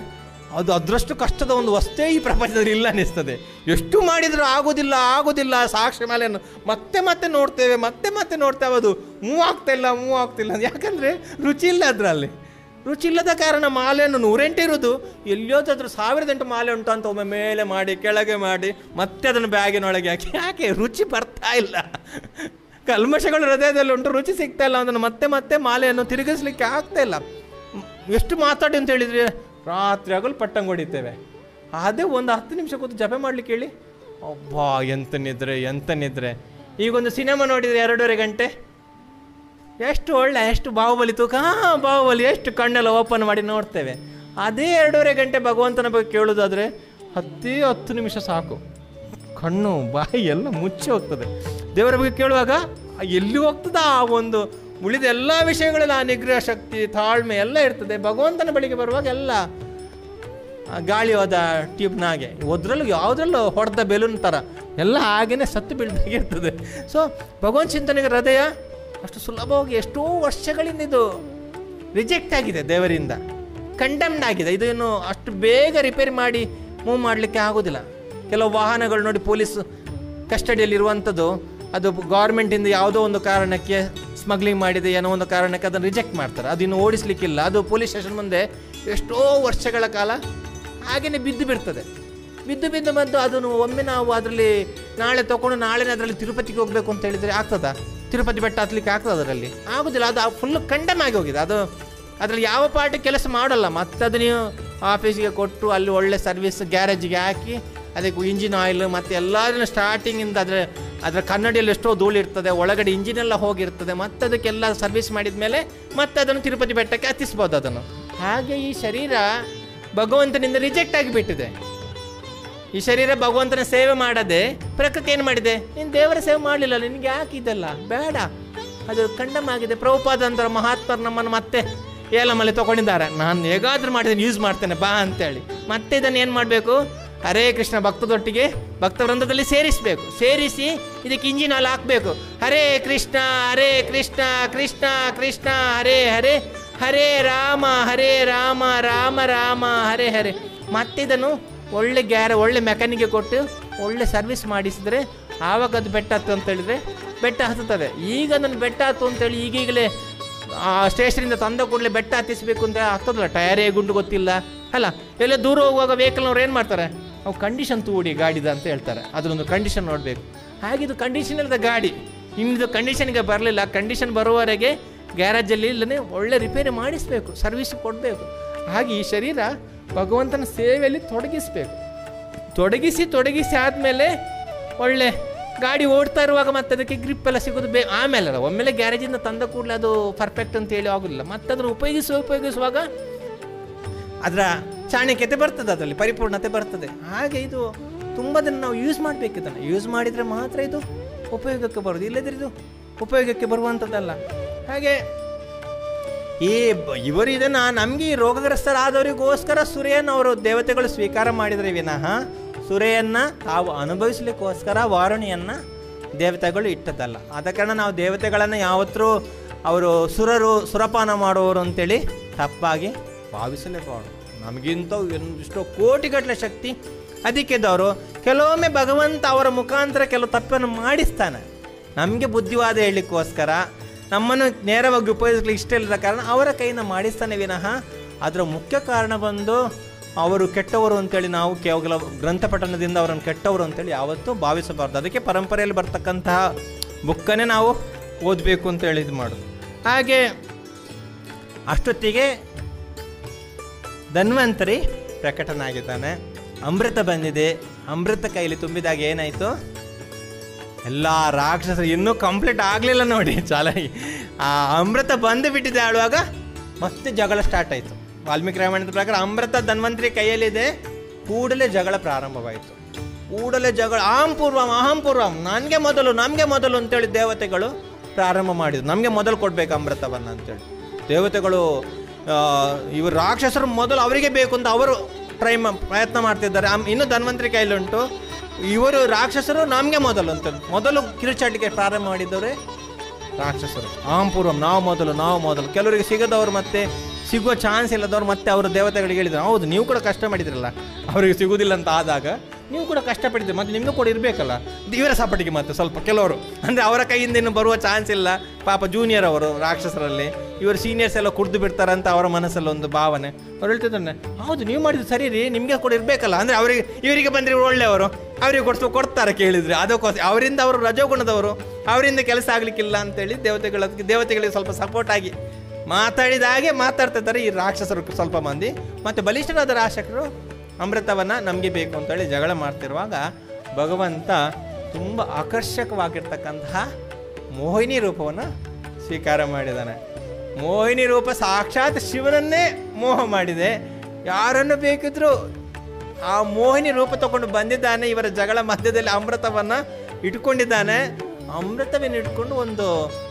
ಅದು ಅದರಷ್ಟು ಕಷ್ಟದ ಒಂದು ವಸ್ತೇ ಈ ಪ್ರಪಂಚದಲ್ಲಿ ಇಲ್ಲ ಅನ್ನಿಸ್ತದೆ ಎಷ್ಟು ಮಾಡಿದರೂ ಆಗೋದಿಲ್ಲ ಆಗೋದಿಲ್ಲ ಸಾಕ್ಷಿ ಮೇಲೆ ಮತ್ತೆ ಮತ್ತೆ ನೋಡ್ತೇವೆ ಮತ್ತೆ ಮತ್ತೆ ನೋಡ್ತೇವೆ ಅದು ಮೂವ್ ಆಗ್ತಾ ಇಲ್ಲ ಮೂವ್ ಆಗ್ತಿಲ್ಲ ಯಾಕಂದರೆ ರುಚಿ ಇಲ್ಲ ಅದರಲ್ಲಿ ರುಚಿ ಇಲ್ಲದ ಕಾರಣ ಮಾಲೆಯನ್ನು ನೂರೆಂಟು ಇರೋದು ಎಲ್ಲಿಯೋದಾದ್ರೂ ಸಾವಿರದ ಎಂಟು ಮಾಲೆ ಉಂಟು ಅಂತ ಒಮ್ಮೆ ಮೇಲೆ ಮಾಡಿ ಕೆಳಗೆ ಮಾಡಿ ಮತ್ತೆ ಅದನ್ನು ಬ್ಯಾಗಿನೊಳಗೆ ಹಾಕಿ ಯಾಕೆ ರುಚಿ ಬರ್ತಾ ಇಲ್ಲ ಕಲ್ಮಶಗಳು ಹೃದಯದಲ್ಲಿ ಉಂಟು ರುಚಿ ಸಿಗ್ತಾ ಇಲ್ಲ ಅದನ್ನು ಮತ್ತೆ ಮತ್ತೆ ಮಾಲೆಯನ್ನು ತಿರುಗಿಸ್ಲಿಕ್ಕೆ ಆಗ್ತಾ ಇಲ್ಲ ಮ್, ಎಷ್ಟು ಮಾತಾಡಿ ಅಂತ ಹೇಳಿದ್ರೆ ರಾತ್ರಿ ಆಗಲು ಪಟ್ಟಂಗ್ ಹೊಡಿತೇವೆ ಅದೇ ಒಂದು ಹತ್ತು ನಿಮಿಷ ಕೂತು ಜಪ ಮಾಡ್ಲಿಕ್ಕೆ ಹೇಳಿ ಅಬ್ಬಾ ಎಂತ ನಿದ್ರೆ ಎಂತ ನಿದ್ರೆ ಈಗೊಂದು ಸಿನಿಮಾ ನೋಡಿದ್ರೆ ಎರಡೂವರೆ ಗಂಟೆ ಎಷ್ಟು ಒಳ್ಳೆ ಎಷ್ಟು ಬಾಹುಬಲಿ ತೂಕ ಹಾಂ ಬಾಹುಬಲಿ ಎಷ್ಟು ಕಣ್ಣೆಲ್ಲ ಓಪನ್ ಮಾಡಿ ನೋಡ್ತೇವೆ ಅದೇ ಎರಡೂವರೆ ಗಂಟೆ ಭಗವಂತನ ಬಗ್ಗೆ ಕೇಳೋದಾದರೆ ಹತ್ತೇ ಹತ್ತು ನಿಮಿಷ ಸಾಕು ಕಣ್ಣು ಬಾಯಿ ಎಲ್ಲ ಮುಚ್ಚಿ ಹೋಗ್ತದೆ ದೇವರ ಬಗ್ಗೆ ಕೇಳುವಾಗ ಎಲ್ಲಿ ಹೋಗ್ತದ ಆ ಒಂದು ಉಳಿದ ಎಲ್ಲ ವಿಷಯಗಳಲ್ಲಿ ಆ ನಿಗ್ರಹ ಶಕ್ತಿ ತಾಳ್ಮೆ ಎಲ್ಲ ಇರ್ತದೆ ಭಗವಂತನ ಬಳಿಗೆ ಬರುವಾಗ ಎಲ್ಲ ಆ ಗಾಳಿ ಹೋದ ಟ್ಯೂಬ್ನಾಗೆ ಒದ್ರಲ್ಲೂ ಯಾವುದ್ರಲ್ಲೂ ಹೊಡೆದ ಬೆಲೂನ್ ಥರ ಎಲ್ಲ ಹಾಗೇನೆ ಸತ್ತು ಬೀಳ್ದಾಗಿರ್ತದೆ ಸೊ ಭಗವಂತ ಚಿಂತನೆಗೆ ಹೃದಯ ಅಷ್ಟು ಸುಲಭವಾಗಿ ಎಷ್ಟೋ ವರ್ಷಗಳಿಂದ ಇದು ರಿಜೆಕ್ಟ್ ಆಗಿದೆ ದೇವರಿಂದ ಕಂಡಮ್ಡ್ ಆಗಿದೆ ಇದು ಇನ್ನು ಅಷ್ಟು ಬೇಗ ರಿಪೇರಿ ಮಾಡಿ ಮೂವ್ ಮಾಡಲಿಕ್ಕೆ ಆಗೋದಿಲ್ಲ ಕೆಲವು ವಾಹನಗಳು ನೋಡಿ ಪೊಲೀಸ್ ಕಸ್ಟಡಿಯಲ್ಲಿರುವಂಥದ್ದು ಅದು ಗೌರ್ಮೆಂಟಿಂದ ಯಾವುದೋ ಒಂದು ಕಾರಣಕ್ಕೆ ಸ್ಮಗ್ಲಿಂಗ್ ಮಾಡಿದೆ ಏನೋ ಒಂದು ಕಾರಣಕ್ಕೆ ಅದನ್ನು ರಿಜೆಕ್ಟ್ ಮಾಡ್ತಾರೆ ಅದು ಇನ್ನು ಓಡಿಸ್ಲಿಕ್ಕಿಲ್ಲ ಅದು ಪೊಲೀಸ್ ಸ್ಟೇಷನ್ ಮುಂದೆ ಎಷ್ಟೋ ವರ್ಷಗಳ ಕಾಲ ಹಾಗೆಯೇ ಬಿದ್ದು ಬಿಡ್ತದೆ ಬಿದ್ದು ಬಿದ್ದು ಬಂದು ಅದನ್ನು ಒಮ್ಮೆ ನಾವು ಅದರಲ್ಲಿ ನಾಳೆ ತಗೊಂಡು ನಾಳೆನೇ ಅದರಲ್ಲಿ ತಿರುಪತಿಗೆ ಹೋಗಬೇಕು ಅಂತ ಹೇಳಿದರೆ ಆಗ್ತದಾ ತಿರುಪತಿ ಬೆಟ್ಟ ಹತ್ಲಿಕ್ಕೆ ಆಗ್ತದೆ ಅದರಲ್ಲಿ ಆಗೋದಿಲ್ಲ ಅದು ಫುಲ್ ಕಂಡಮ್ ಆಗಿ ಹೋಗಿದೆ ಅದು ಅದರಲ್ಲಿ ಯಾವ ಪಾರ್ಟಿ ಕೆಲಸ ಮಾಡಲ್ಲ ಮತ್ತೆ ಅದು ನೀವು ಆಫೀಸಿಗೆ ಕೊಟ್ಟು ಅಲ್ಲಿ ಒಳ್ಳೆ ಸರ್ವಿಸ್ ಗ್ಯಾರೇಜಿಗೆ ಹಾಕಿ ಅದಕ್ಕೆ ಇಂಜಿನ್ ಆಯಿಲ್ ಮತ್ತು ಎಲ್ಲದನ್ನು ಸ್ಟಾರ್ಟಿಂಗಿಂದ ಅದರ ಅದರ ಕನ್ನಡಿಯಲ್ಲಿ ಎಷ್ಟೋ ಧೂಳು ಇರ್ತದೆ ಒಳಗಡೆ ಇಂಜಿನ್ ಎಲ್ಲ ಹೋಗಿರ್ತದೆ ಮತ್ತೆ ಅದಕ್ಕೆಲ್ಲ ಸರ್ವಿಸ್ ಮಾಡಿದ ಮೇಲೆ ಮತ್ತೆ ಅದನ್ನು ತಿರುಪತಿ ಬೆಟ್ಟಕ್ಕೆ ಹತ್ತಿಸ್ಬೋದು ಅದನ್ನು ಹಾಗೆ ಈ ಶರೀರ ಭಗವಂತನಿಂದ ರಿಜೆಕ್ಟ್ ಆಗಿಬಿಟ್ಟಿದೆ ಈ ಶರೀರ ಭಗವಂತನ ಸೇವೆ ಮಾಡದೆ ಪ್ರಕೃತಿ ಏನು ಮಾಡಿದೆ ನೀನು ದೇವರ ಸೇವೆ ಮಾಡಲಿಲ್ಲ ನಿನಗೆ ಯಾಕೆ ಇದೆಲ್ಲ ಬೇಡ ಅದು ಕಂಡಮ್ ಆಗಿದೆ ಪ್ರಭುಪಾದ ಅಂತರ ಮಹಾತ್ಮರು ನಮ್ಮನ್ನು ಮತ್ತೆ ಏಲಮಲೆ ತಗೊಂಡಿದ್ದಾರೆ ನಾನು ಹೇಗಾದ್ರೂ ಮಾಡಿದ್ದೀನಿ ಯೂಸ್ ಮಾಡ್ತೇನೆ ಬಾ ಅಂತೇಳಿ ಮತ್ತೆ ಇದನ್ನು ಏನು ಮಾಡಬೇಕು ಹರೇ ಕೃಷ್ಣ ಭಕ್ತದೊಟ್ಟಿಗೆ ಭಕ್ತ ವೃಂದದಲ್ಲಿ ಸೇರಿಸಬೇಕು ಸೇರಿಸಿ ಇದಕ್ಕೆ ಇಂಜಿನ್ ಅಲ್ಲಿ ಹಾಕಬೇಕು ಹರೇ ಕೃಷ್ಣ ಹರೇ ಕೃಷ್ಣ ಕೃಷ್ಣ ಕೃಷ್ಣ ಹರೇ ಹರೇ ಹರೇ ರಾಮ ಹರೇ ರಾಮ ರಾಮ ರಾಮ ಹರೇ ಹರೇ ಮತ್ತೆ ಇದನ್ನು ಒಳ್ಳೆ ಗ್ಯಾರ ಒಳ್ಳೆ ಮೆಕ್ಯಾನಿಕ್ಗೆ ಕೊಟ್ಟು ಒಳ್ಳೆ ಸರ್ವಿಸ್ ಮಾಡಿಸಿದ್ರೆ ಆವಾಗ ಅದು ಬೆಟ್ಟ ಹತ್ತು ಅಂತ ಹೇಳಿದ್ರೆ ಬೆಟ್ಟ ಹತ್ತುತ್ತದೆ ಈಗ ನನ್ನ ಬೆಟ್ಟ ಹತ್ತು ಅಂತೇಳಿ ಈಗೀಗಲೇ ಆ ಸ್ಟೇಷನಿಂದ ತಂದ ಕೂಡಲೇ ಬೆಟ್ಟ ಹತ್ತಿಸ್ಬೇಕು ಅಂತ ಆಗ್ತದಲ್ಲ ಟಯರೇ ಗುಂಡು ಗೊತ್ತಿಲ್ಲ ಅಲ್ಲ ಎಲ್ಲ ದೂರ ಹೋಗುವಾಗ ವೆಹಿಕಲ್ನವ್ರು ಏನು ಮಾಡ್ತಾರೆ ಅವು ಕಂಡೀಷನ್ ತೂಡಿ ಗಾಡಿದ ಅಂತ ಹೇಳ್ತಾರೆ ಅದರೊಂದು ಕಂಡೀಷನ್ ನೋಡಬೇಕು ಹಾಗಿದು ಕಂಡೀಷನ್ ಇಲ್ಲದ ಗಾಡಿ ಇನ್ನಿದು ಕಂಡೀಷನ್ಗೆ ಬರಲಿಲ್ಲ ಕಂಡೀಷನ್ ಬರುವವರೆಗೆ ಗ್ಯಾರೇಜಲ್ಲಿ ಇಲ್ಲನೇ ಒಳ್ಳೆ ರಿಪೇರಿ ಮಾಡಿಸ್ಬೇಕು ಸರ್ವಿಸ್ ಕೊಡಬೇಕು ಹಾಗೆ ಈ ಶರೀರ ಭಗವಂತನ ಸೇವೆಯಲ್ಲಿ ತೊಡಗಿಸ್ಬೇಕು ತೊಡಗಿಸಿ ತೊಡಗಿಸಿ ಆದಮೇಲೆ ಒಳ್ಳೆ ಗಾಡಿ ಓಡ್ತಾ ಇರುವಾಗ ಮತ್ತೆ ಅದಕ್ಕೆ ಗ್ರಿಪ್ ಎಲ್ಲ ಸಿಗೋದು ಬೇ ಆಮೇಲೆ ಅಲ್ಲ ಒಮ್ಮೆಲೆ ಗ್ಯಾರೇಜಿಂದ ತಂದ ಕೂಡಲೇ ಅದು ಪರ್ಫೆಕ್ಟ್ ಅಂತ ಹೇಳಿ ಆಗೋದಿಲ್ಲ ಮತ್ತೆ ಅದನ್ನು ಉಪಯೋಗಿಸುವ ಉಪಯೋಗಿಸುವಾಗ ಅದರ ಚಾಣಕ್ಯತೆ ಬರ್ತದೆ ಅದರಲ್ಲಿ ಪರಿಪೂರ್ಣತೆ ಬರ್ತದೆ ಹಾಗೆ ಇದು ತುಂಬ ದಿನ ನಾವು ಯೂಸ್ ಮಾಡಬೇಕು ಇದನ್ನು ಯೂಸ್ ಮಾಡಿದರೆ ಮಾತ್ರ ಇದು ಉಪಯೋಗಕ್ಕೆ ಬರೋದು ಇಲ್ಲದಿದ್ರೆ ಇದು ಉಪಯೋಗಕ್ಕೆ ಬರುವಂಥದ್ದಲ್ಲ ಹಾಗೆ ಈ ಬ- ಇವರು ಇದನ್ನ ನಮಗೆ ಈ ರೋಗಗ್ರಸ್ತರಾದವರಿಗೋಸ್ಕರ ಸುರೆಯನ್ನು ಅವರು ದೇವತೆಗಳು ಸ್ವೀಕಾರ ಮಾಡಿದರೆ ವಿನಃ ಸುರೆಯನ್ನು ತಾವು ಅನುಭವಿಸ್ಲಿಕ್ಕೋಸ್ಕರ ವಾರುಣಿಯನ್ನು ದೇವತೆಗಳು ಇಟ್ಟದ್ದಲ್ಲ ಆದ ಕಾರಣ ನಾವು ದೇವತೆಗಳನ್ನು ಯಾವತ್ತೂ ಅವರು ಸುರರು ಸುರಪಾನ ಮಾಡುವವರು ಅಂತೇಳಿ ತಪ್ಪಾಗಿ ಭಾವಿಸಲೇಬಾರ್ದು ನಮಗಿಂತ ಎಷ್ಟೋ ಕೋಟಿಗಟ್ಟಲೆ ಶಕ್ತಿ ಅದಕ್ಕಿದ್ದವರು ಕೆಲವೊಮ್ಮೆ ಭಗವಂತ ಅವರ ಮುಖಾಂತರ ಕೆಲವು ತಪ್ಪನ್ನು ಮಾಡಿಸ್ತಾನೆ ನಮಗೆ ಬುದ್ಧಿವಾದ ಹೇಳಲಿಕ್ಕೋಸ್ಕರ ನಮ್ಮನ್ನು ನೇರವಾಗಿ ಉಪಯೋಗಿಸ್ಲಿಕ್ಕೆ ಇಷ್ಟ ಇಲ್ಲದ ಕಾರಣ ಅವರ ಕೈಯಿಂದ ಮಾಡಿಸ್ತಾನೆ ವಿನಃ ಅದರ ಮುಖ್ಯ ಕಾರಣ ಬಂದು ಅವರು ಕೆಟ್ಟವರು ಅಂತೇಳಿ ನಾವು ಕೇವಲ ಗ್ರಂಥ ಪಠಣದಿಂದ ಅವರನ್ನು ಕೆಟ್ಟವರು ಅಂತೇಳಿ ಯಾವತ್ತೂ ಭಾವಿಸಬಾರ್ದು ಅದಕ್ಕೆ ಪರಂಪರೆಯಲ್ಲಿ ಬರ್ತಕ್ಕಂತಹ ಬುಕ್ಕನ್ನೇ ನಾವು ಓದಬೇಕು ಅಂತೇಳಿ ಇದು ಮಾಡೋದು ಹಾಗೆ ಅಷ್ಟೊತ್ತಿಗೆ ಧನ್ವಂತರಿ ಪ್ರಕಟನಾಗಿದ್ದಾನೆ ಅಮೃತ ಬಂದಿದೆ ಅಮೃತ ಕೈಲಿ ತುಂಬಿದಾಗ ಏನಾಯಿತು ಎಲ್ಲ ರಾಕ್ಷಸರು ಇನ್ನೂ ಕಂಪ್ಲೀಟ್ ಆಗಲಿಲ್ಲ ನೋಡಿ ಚಾಲಾಗಿ ಆ ಅಮೃತ ಬಂದು ಬಿಟ್ಟಿದೆ ಆಡುವಾಗ ಮತ್ತೆ ಜಗಳ ಸ್ಟಾರ್ಟ್ ಆಯಿತು ವಾಲ್ಮೀಕಿ ರಾಮಾಯಣದ ಪ್ರಕಾರ ಅಮೃತ ಧನ್ವಂತರಿ ಕೈಯಲ್ಲಿದೆ ಕೂಡಲೇ ಜಗಳ ಪ್ರಾರಂಭವಾಯಿತು ಕೂಡಲೇ ಜಗಳ ಅಹಂ ಪೂರ್ವಂ ಅಹಂ ಪೂರ್ವಂ ನನಗೆ ಮೊದಲು ನಮಗೆ ಮೊದಲು ಅಂತೇಳಿ ದೇವತೆಗಳು ಪ್ರಾರಂಭ ಮಾಡಿದ್ರು ನಮಗೆ ಮೊದಲು ಕೊಡ್ಬೇಕು ಅಮೃತವನ್ನು ಅಂತೇಳಿ ದೇವತೆಗಳು ಆ, ಇವರು ರಾಕ್ಷಸರು ಮೊದಲು ಅವರಿಗೆ ಬೇಕು ಅಂತ ಅವರು ಟ್ರೈ ಪ್ರಯತ್ನ ಮಾಡ್ತಿದ್ದಾರೆ ಅಮ್- ಇನ್ನು ಧನ್ವಂತರಿ ಕೈಲುಂಟು ಇವರು ರಾಕ್ಷಸರು ನಮಗೆ ಮೊದಲು ಅಂತ ಮೊದಲು ಕಿರುಚಾಟಿಕೆ ಪ್ರಾರಂಭ ಮಾಡಿದವರೇ ರಾಕ್ಷಸರು ಆಂ ಪೂರ್ವಂ ನಾವು ಮೊದಲು ನಾವು ಮೊದಲು ಕೆಲವರಿಗೆ ಸಿಗದವರು ಮತ್ತೆ ಸಿಗುವ ಚಾನ್ಸ್ ಇಲ್ಲದವ್ರು ಮತ್ತೆ ಅವರ ದೇವತೆಗಳಿಗೆ ಹೇಳಿದ್ರು ಹೌದು ನೀವು ಕೂಡ ಕಷ್ಟ ಮಾಡಿದ್ರಲ್ಲ ಅವರಿಗೆ ಸಿಗುವುದಿಲ್ಲ ಅಂತ ಆದಾಗ ನೀವು ಕೂಡ ಕಷ್ಟಪಟ್ಟಿದ್ರಿ ಮತ್ತೆ ನಿಮಗೂ ಕೂಡ ಇರಬೇಕಲ್ಲ ಇವರ ಸಪಟಿಗೆ ಮತ್ತೆ ಸ್ವಲ್ಪ ಕೆಲವರು ಅಂದರೆ ಅವರ ಕೈಯಿಂದ ಇನ್ನು ಬರುವ ಚಾನ್ಸ್ ಇಲ್ಲ ಪಾಪ ಜೂನಿಯರ್ ಅವರು ರಾಕ್ಷಸರಲ್ಲಿ ಇವರು ಸೀನಿಯರ್ಸ್ ಎಲ್ಲ ಕುಡ್ದು ಬಿಡ್ತಾರಂತ ಅವರ ಮನಸ್ಸಲ್ಲಿ ಒಂದು ಭಾವನೆ ಅವ್ರು ಹೇಳ್ತಿದ್ದಾನೆ ಹೌದು ನೀವು ಮಾಡಿದ್ದು ಸರಿ ರೀ ನಿಮಗೆ ಕೂಡ ಇರಬೇಕಲ್ಲ ಅಂದರೆ ಅವರಿಗೆ ಇವರಿಗೆ ಬಂದರೆ ಇವ್ರು ಒಳ್ಳೆಯವರು ಅವರಿಗೆ ಕೊಡ್ಸೋ ಕೊಡ್ತಾರೆ ಕೇಳಿದ್ರೆ ಅದಕ್ಕೋಸ್ಕರ ಅವರಿಂದ ಅವರು ರಜೋಗುಣದವರು ಅವರಿಂದ ಕೆಲಸ ಆಗಲಿಕ್ಕಿಲ್ಲ ಅಂತೇಳಿ ದೇವತೆಗಳ ದೇವತೆಗಳಿಗೆ ಸ್ವಲ್ಪ ಸಪೋರ್ಟ್ ಆಗಿ ಮಾತಾಡಿದ ಹಾಗೆ ಮಾತಾಡ್ತಿದ್ದಾರೆ ಈ ರಾಕ್ಷಸರು ಸ್ವಲ್ಪ ಮಂದಿ ಮತ್ತು ಬಲಿಷ್ಠರಾದ ರಾಕ್ಷಕರು ಅಮೃತವನ್ನು ನಮಗೆ ಬೇಕು ಅಂತೇಳಿ ಜಗಳ ಮಾಡ್ತಿರುವಾಗ ಭಗವಂತ ತುಂಬ ಆಕರ್ಷಕವಾಗಿರ್ತಕ್ಕಂತಹ ಮೋಹಿನಿ ರೂಪವನ್ನು ಸ್ವೀಕಾರ ಮಾಡಿದ್ದಾನೆ ಮೋಹಿನಿ ರೂಪ ಸಾಕ್ಷಾತ್ ಶಿವನನ್ನೇ ಮೋಹ ಮಾಡಿದೆ ಯಾರನ್ನು ಬೇಕಿದ್ರೂ ಆ ಮೋಹಿನಿ ರೂಪ ತಗೊಂಡು ಬಂದಿದ್ದಾನೆ ಇವರ ಜಗಳ ಮಧ್ಯದಲ್ಲಿ ಅಮೃತವನ್ನು ಇಟ್ಕೊಂಡಿದ್ದಾನೆ ಅಮೃತವನ್ನು ಇಟ್ಕೊಂಡು ಒಂದು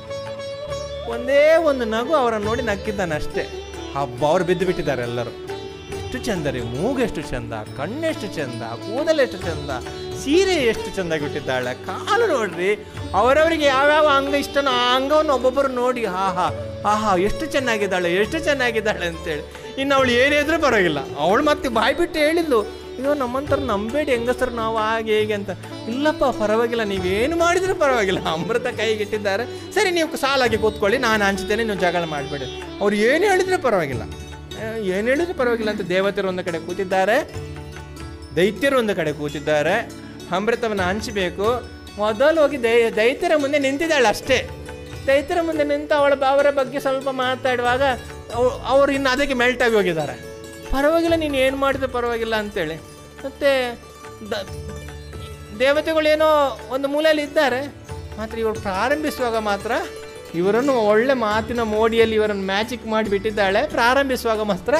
ಒಂದೇ ಒಂದು ನಗು ಅವರನ್ನು ನೋಡಿ ನಕ್ಕಿದ್ದಾನೆ ಅಷ್ಟೇ ಹಬ್ಬ ಅವ್ರು ಬಿದ್ದು ಬಿಟ್ಟಿದ್ದಾರೆ ಎಲ್ಲರೂ ಎಷ್ಟು ಚಂದ ರೀ ಮೂಗು ಎಷ್ಟು ಚಂದ ಕಣ್ಣೆಷ್ಟು ಚಂದ ಕೂದಲೆಷ್ಟು ಚಂದ ಸೀರೆ ಎಷ್ಟು ಚಂದಾಗಿ ಬಿಟ್ಟಿದ್ದಾಳೆ ಕಾಲು ನೋಡ್ರಿ ಅವರವರಿಗೆ ಯಾವ್ಯಾವ ಅಂಗ ಇಷ್ಟನೋ ಆ ಅಂಗವನ್ನು ಒಬ್ಬೊಬ್ಬರು ನೋಡಿ ಹಾ ಹಾ ಆಹಾ ಎಷ್ಟು ಚೆನ್ನಾಗಿದ್ದಾಳೆ ಎಷ್ಟು ಚೆನ್ನಾಗಿದ್ದಾಳೆ ಅಂತೇಳಿ ಇನ್ನು ಅವಳು ಏನಿದ್ರೂ ಪರವಾಗಿಲ್ಲ ಅವಳು ಮತ್ತೆ ಬಾಯಿ ಬಿಟ್ಟು ಹೇಳಿದ್ಲು ಅಯ್ಯೋ ನಮ್ಮಂತರ ನಂಬೇಡಿ ಹೆಂಗಸರು ನಾವು ಹಾಗೆ ಹೇಗೆ ಅಂತ ಇಲ್ಲಪ್ಪ ಪರವಾಗಿಲ್ಲ ನೀವೇನು ಮಾಡಿದ್ರೂ ಪರವಾಗಿಲ್ಲ ಅಮೃತ ಕೈಗಿಟ್ಟಿದ್ದಾರೆ ಸರಿ ನೀವು ಸಾಲಾಗಿ ಕೂತ್ಕೊಳ್ಳಿ ನಾನು ಹಂಚ್ತೇನೆ ನೀವು ಜಗಳ ಮಾಡಬೇಡಿ ಅವ್ರು ಏನು ಹೇಳಿದ್ರೆ ಪರವಾಗಿಲ್ಲ ಏನು ಹೇಳಿದ್ರೆ ಪರವಾಗಿಲ್ಲ ಅಂತ ದೇವತೆರು ಒಂದು ಕಡೆ ಕೂತಿದ್ದಾರೆ ದೈತ್ಯರು ಒಂದು ಕಡೆ ಕೂತಿದ್ದಾರೆ ಅಮೃತವನ್ನು ಹಂಚಬೇಕು ಮೊದಲು ಹೋಗಿ ದೈ ದೈತ್ಯರ ಮುಂದೆ ನಿಂತಿದ್ದಾಳೆ ಅಷ್ಟೇ ದೈತ್ಯರ ಮುಂದೆ ನಿಂತು ಅವಳ ಅವರ ಬಗ್ಗೆ ಸ್ವಲ್ಪ ಮಾತಾಡುವಾಗ ಅವ್- ಅವರು ಇನ್ನು ಅದಕ್ಕೆ ಮೆಲ್ಟ್ ಆಗಿ ಹೋಗಿದ್ದಾರೆ ಪರವಾಗಿಲ್ಲ ನೀನು ಏನು ಮಾಡಿದ್ರೆ ಪರವಾಗಿಲ್ಲ ಅಂತೇಳಿ ಮತ್ತು ದ ದೇವತೆಗಳೇನೋ ಒಂದು ಮೂಲೆಯಲ್ಲಿ ಇದ್ದಾರೆ ಮಾತ್ರ ಇವರು ಪ್ರಾರಂಭಿಸುವಾಗ ಮಾತ್ರ ಇವರನ್ನು ಒಳ್ಳೆ ಮಾತಿನ ಮೋಡಿಯಲ್ಲಿ ಇವರನ್ನು ಮ್ಯಾಜಿಕ್ ಮಾಡಿಬಿಟ್ಟಿದ್ದಾಳೆ ಪ್ರಾರಂಭಿಸುವಾಗ ಮಾತ್ರ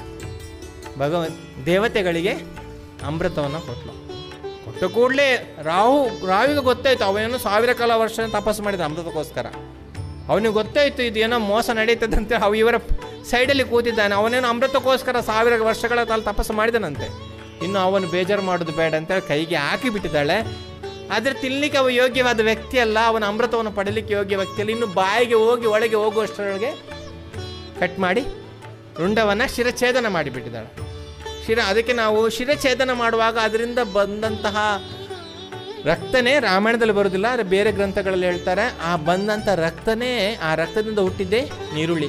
ಭಗವಂತ ದೇವತೆಗಳಿಗೆ ಅಮೃತವನ್ನು ಕೊಟ್ಟಳು ಕೊಟ್ಟ ಕೂಡಲೇ ರಾಹು ರಾವಿಗೆ ಗೊತ್ತಾಯ್ತು ಅವನೇನೋ ಸಾವಿರ ಕಾಲ ವರ್ಷ ತಪಸ್ಸು ಮಾಡಿದ ಅಮೃತಕ್ಕೋಸ್ಕರ ಅವನಿಗೆ ಗೊತ್ತಾಯ್ತು ಇದು ಏನೋ ಮೋಸ ನಡೀತದೆ ಅಂತ ಅವ ಇವರ ಸೈಡಲ್ಲಿ ಕೂತಿದ್ದಾನೆ ಅವನೇನೋ ಅಮೃತಕ್ಕೋಸ್ಕರ ಸಾವಿರ ವರ್ಷಗಳ ಕಾಲ ತಪಸ್ಸು ಮಾಡಿದನಂತೆ ಇನ್ನು ಅವನು ಬೇಜಾರು ಮಾಡೋದು ಬೇಡ ಅಂತೇಳಿ ಕೈಗೆ ಹಾಕಿ ಬಿಟ್ಟಿದ್ದಾಳೆ ಆದರೆ ತಿನ್ಲಿಕ್ಕೆ ಅವ ಯೋಗ್ಯವಾದ ವ್ಯಕ್ತಿ ಅಲ್ಲ ಅವನ ಅಮೃತವನ್ನು ಪಡೀಲಿಕ್ಕೆ ಯೋಗ್ಯ ವ್ಯಕ್ತಿ ಅಲ್ಲ ಇನ್ನು ಬಾಯಿಗೆ ಹೋಗಿ ಒಳಗೆ ಹೋಗುವಷ್ಟರೊಳಗೆ ಕಟ್ ಮಾಡಿ ರುಂಡವನ್ನು ಶಿರಛೇದನ ಮಾಡಿಬಿಟ್ಟಿದ್ದಾಳೆ ಶಿರ ಅದಕ್ಕೆ ನಾವು ಶಿರಛೇದನ ಮಾಡುವಾಗ ಅದರಿಂದ ಬಂದಂತಹ ರಕ್ತನೇ ರಾಮಾಯಣದಲ್ಲಿ ಬರೋದಿಲ್ಲ ಆದರೆ ಬೇರೆ ಗ್ರಂಥಗಳಲ್ಲಿ ಹೇಳ್ತಾರೆ ಆ ಬಂದಂಥ ರಕ್ತನೇ ಆ ರಕ್ತದಿಂದ ಹುಟ್ಟಿದ್ದೇ ನೀರುಳ್ಳಿ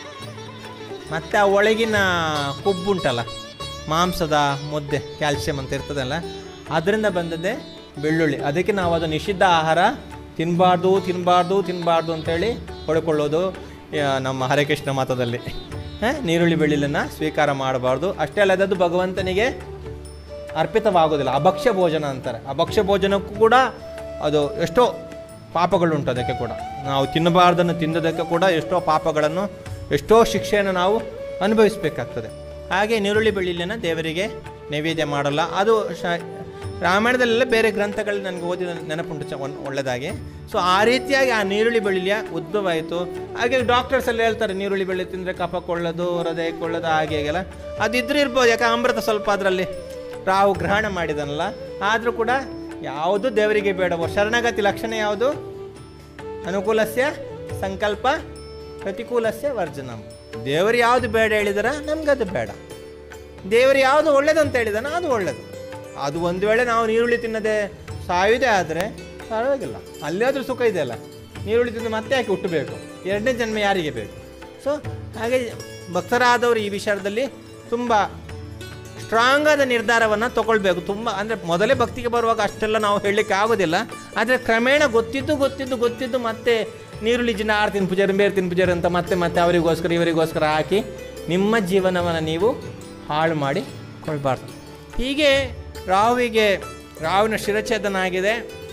ಮತ್ತು ಆ ಒಳಗಿನ ಕೊಬ್ಬುಂಟಲ್ಲ ಮಾಂಸದ ಮುದ್ದೆ ಕ್ಯಾಲ್ಸಿಯಂ ಅಂತ ಇರ್ತದಲ್ಲ ಅದರಿಂದ ಬಂದದ್ದೇ ಬೆಳ್ಳುಳ್ಳಿ ಅದಕ್ಕೆ ನಾವು ಅದು ನಿಷಿದ್ಧ ಆಹಾರ ತಿನ್ನಬಾರ್ದು ತಿನ್ನಬಾರ್ದು ತಿನ್ನಬಾರ್ದು ಅಂತೇಳಿ ಹೊಡ್ಕೊಳ್ಳೋದು ಆ, ನಮ್ಮ ಹರೇಕೃಷ್ಣ ಮಾತದಲ್ಲಿ ಆ, ನೀರುಳ್ಳಿ ಬೆಳ್ಳುಳ್ಳಿನ ಸ್ವೀಕಾರ ಮಾಡಬಾರ್ದು ಅಷ್ಟೇ ಅಲ್ಲದೆ ಅದು ಭಗವಂತನಿಗೆ ಅರ್ಪಿತವಾಗೋದಿಲ್ಲ ಅಭಕ್ಷ್ಯ ಭೋಜನ ಅಂತಾರೆ ಅಭಕ್ಷ್ಯ ಭೋಜನಕ್ಕೂ ಕೂಡ ಅದು ಎಷ್ಟೋ ಪಾಪಗಳುಂಟು ಅದಕ್ಕೆ ಕೂಡ ನಾವು ತಿನ್ನಬಾರ್ದನ್ನು ತಿಂದದಕ್ಕೆ ಕೂಡ ಎಷ್ಟೋ ಪಾಪಗಳನ್ನು ಎಷ್ಟೋ ಶಿಕ್ಷೆಯನ್ನು ನಾವು ಅನುಭವಿಸಬೇಕಾಗ್ತದೆ ಹಾಗೆ ನೀರುಳ್ಳಿ ಬೆಳ್ಳುಳ್ಳಿನ ದೇವರಿಗೆ ನೈವೇದ್ಯ ಮಾಡಲ್ಲ ಅದು ಶ ರಾಮಾಯಣದಲ್ಲೆಲ್ಲ ಬೇರೆ ಗ್ರಂಥಗಳಲ್ಲಿ ನನಗೆ ಓದಿದ ನೆನಪುಂಟು ಚ ಒನ್- ಒಳ್ಳೆದಾಗಿ ಸೊ ಆ ರೀತಿಯಾಗಿ ಆ ನೀರುಳ್ಳಿ ಬೆಳ್ಳುಳ್ಳಿಯ ಉದ್ಭವ ಆಯಿತು ಹಾಗೆ ಡಾಕ್ಟರ್ಸ್ ಎಲ್ಲ ಹೇಳ್ತಾರೆ ನೀರುಳ್ಳಿ ಬೆಳ್ಳಿ ತಿಂದರೆ ಕಫಕ್ಕೊಳ್ಳೋದು ಹೃದಯಕ್ಕೊಳ್ಳೋದು ಹಾಗೆ ಹೀಗೆಲ್ಲ ಅದಿದ್ರೆ ಇರ್ಬೋದು ಯಾಕೆ ಅಮೃತ ಸ್ವಲ್ಪ ಅದರಲ್ಲಿ ರಾಹು ಗ್ರಹಣ ಮಾಡಿದನಲ್ಲ ಆದರೂ ಕೂಡ ಯಾವುದು ದೇವರಿಗೆ ಬೇಡವೋ ಶರಣಗತಿ ಲಕ್ಷಣ ಯಾವುದು ಅನುಕೂಲಸ್ಯ ಸಂಕಲ್ಪ ಪ್ರತಿಕೂಲಸ್ಯ ವರ್ಜನಂ ದೇವರು ಯಾವುದು ಬೇಡ ಹೇಳಿದಾರ ನಮ್ಗದು ಬೇಡ ದೇವರು ಯಾವುದು ಒಳ್ಳೇದಂತ ಹೇಳಿದಾನ ಅದು ಒಳ್ಳೇದು ಅದು ಒಂದು ವೇಳೆ ನಾವು ನೀರುಳ್ಳಿ ತಿನ್ನದೆ ಸಾಯುವುದೇ ಆದರೆ ಪರವಾಗಿಲ್ಲ ಅಲ್ಲಾದ್ರೂ ಸುಖ ಇದೆಯಲ್ಲ ನೀರುಳ್ಳಿ ತಿಂದು ಮತ್ತೆ ಯಾಕೆ ಹುಟ್ಟಬೇಕು ಎರಡನೇ ಜನ್ಮ ಯಾರಿಗೆ ಬೇಕು ಸೊ ಹಾಗೆ ಭಕ್ತರಾದವರು ಈ ವಿಚಾರದಲ್ಲಿ ತುಂಬ ಸ್ಟ್ರಾಂಗ್ ಆದ ನಿರ್ಧಾರವನ್ನು ತಗೊಳ್ಬೇಕು ತುಂಬ ಅಂದರೆ ಮೊದಲೇ ಭಕ್ತಿಗೆ ಬರುವಾಗ ಅಷ್ಟೆಲ್ಲ ನಾವು ಹೇಳಲಿಕ್ಕೆ ಆಗೋದಿಲ್ಲ ಆದರೆ ಕ್ರಮೇಣ ಗೊತ್ತಿದ್ದು ಗೊತ್ತಿದ್ದು ಗೊತ್ತಿದ್ದು ಮತ್ತೆ ನೀರುಳ್ಳಿ ಜಿನ ಆಡ್ತೀನಿ ಪೂಜಾರಿ ಬೇರ್ತೀನಿ ಪೂಜಾರಿ ಅಂತ ಮತ್ತೆ ಮತ್ತೆ ಅವರಿಗೋಸ್ಕರ ಇವರಿಗೋಸ್ಕರ ಹಾಕಿ ನಿಮ್ಮ ಜೀವನವನ್ನು ನೀವು ಹಾಳು ಮಾಡಿ ಕೊಳ್ಬಾರ್ದು ಹೀಗೆ ರಾಹುವಿಗೆ ರಾಹುವಿನ ಶಿರಛೇದನ ಆಗಿದೆ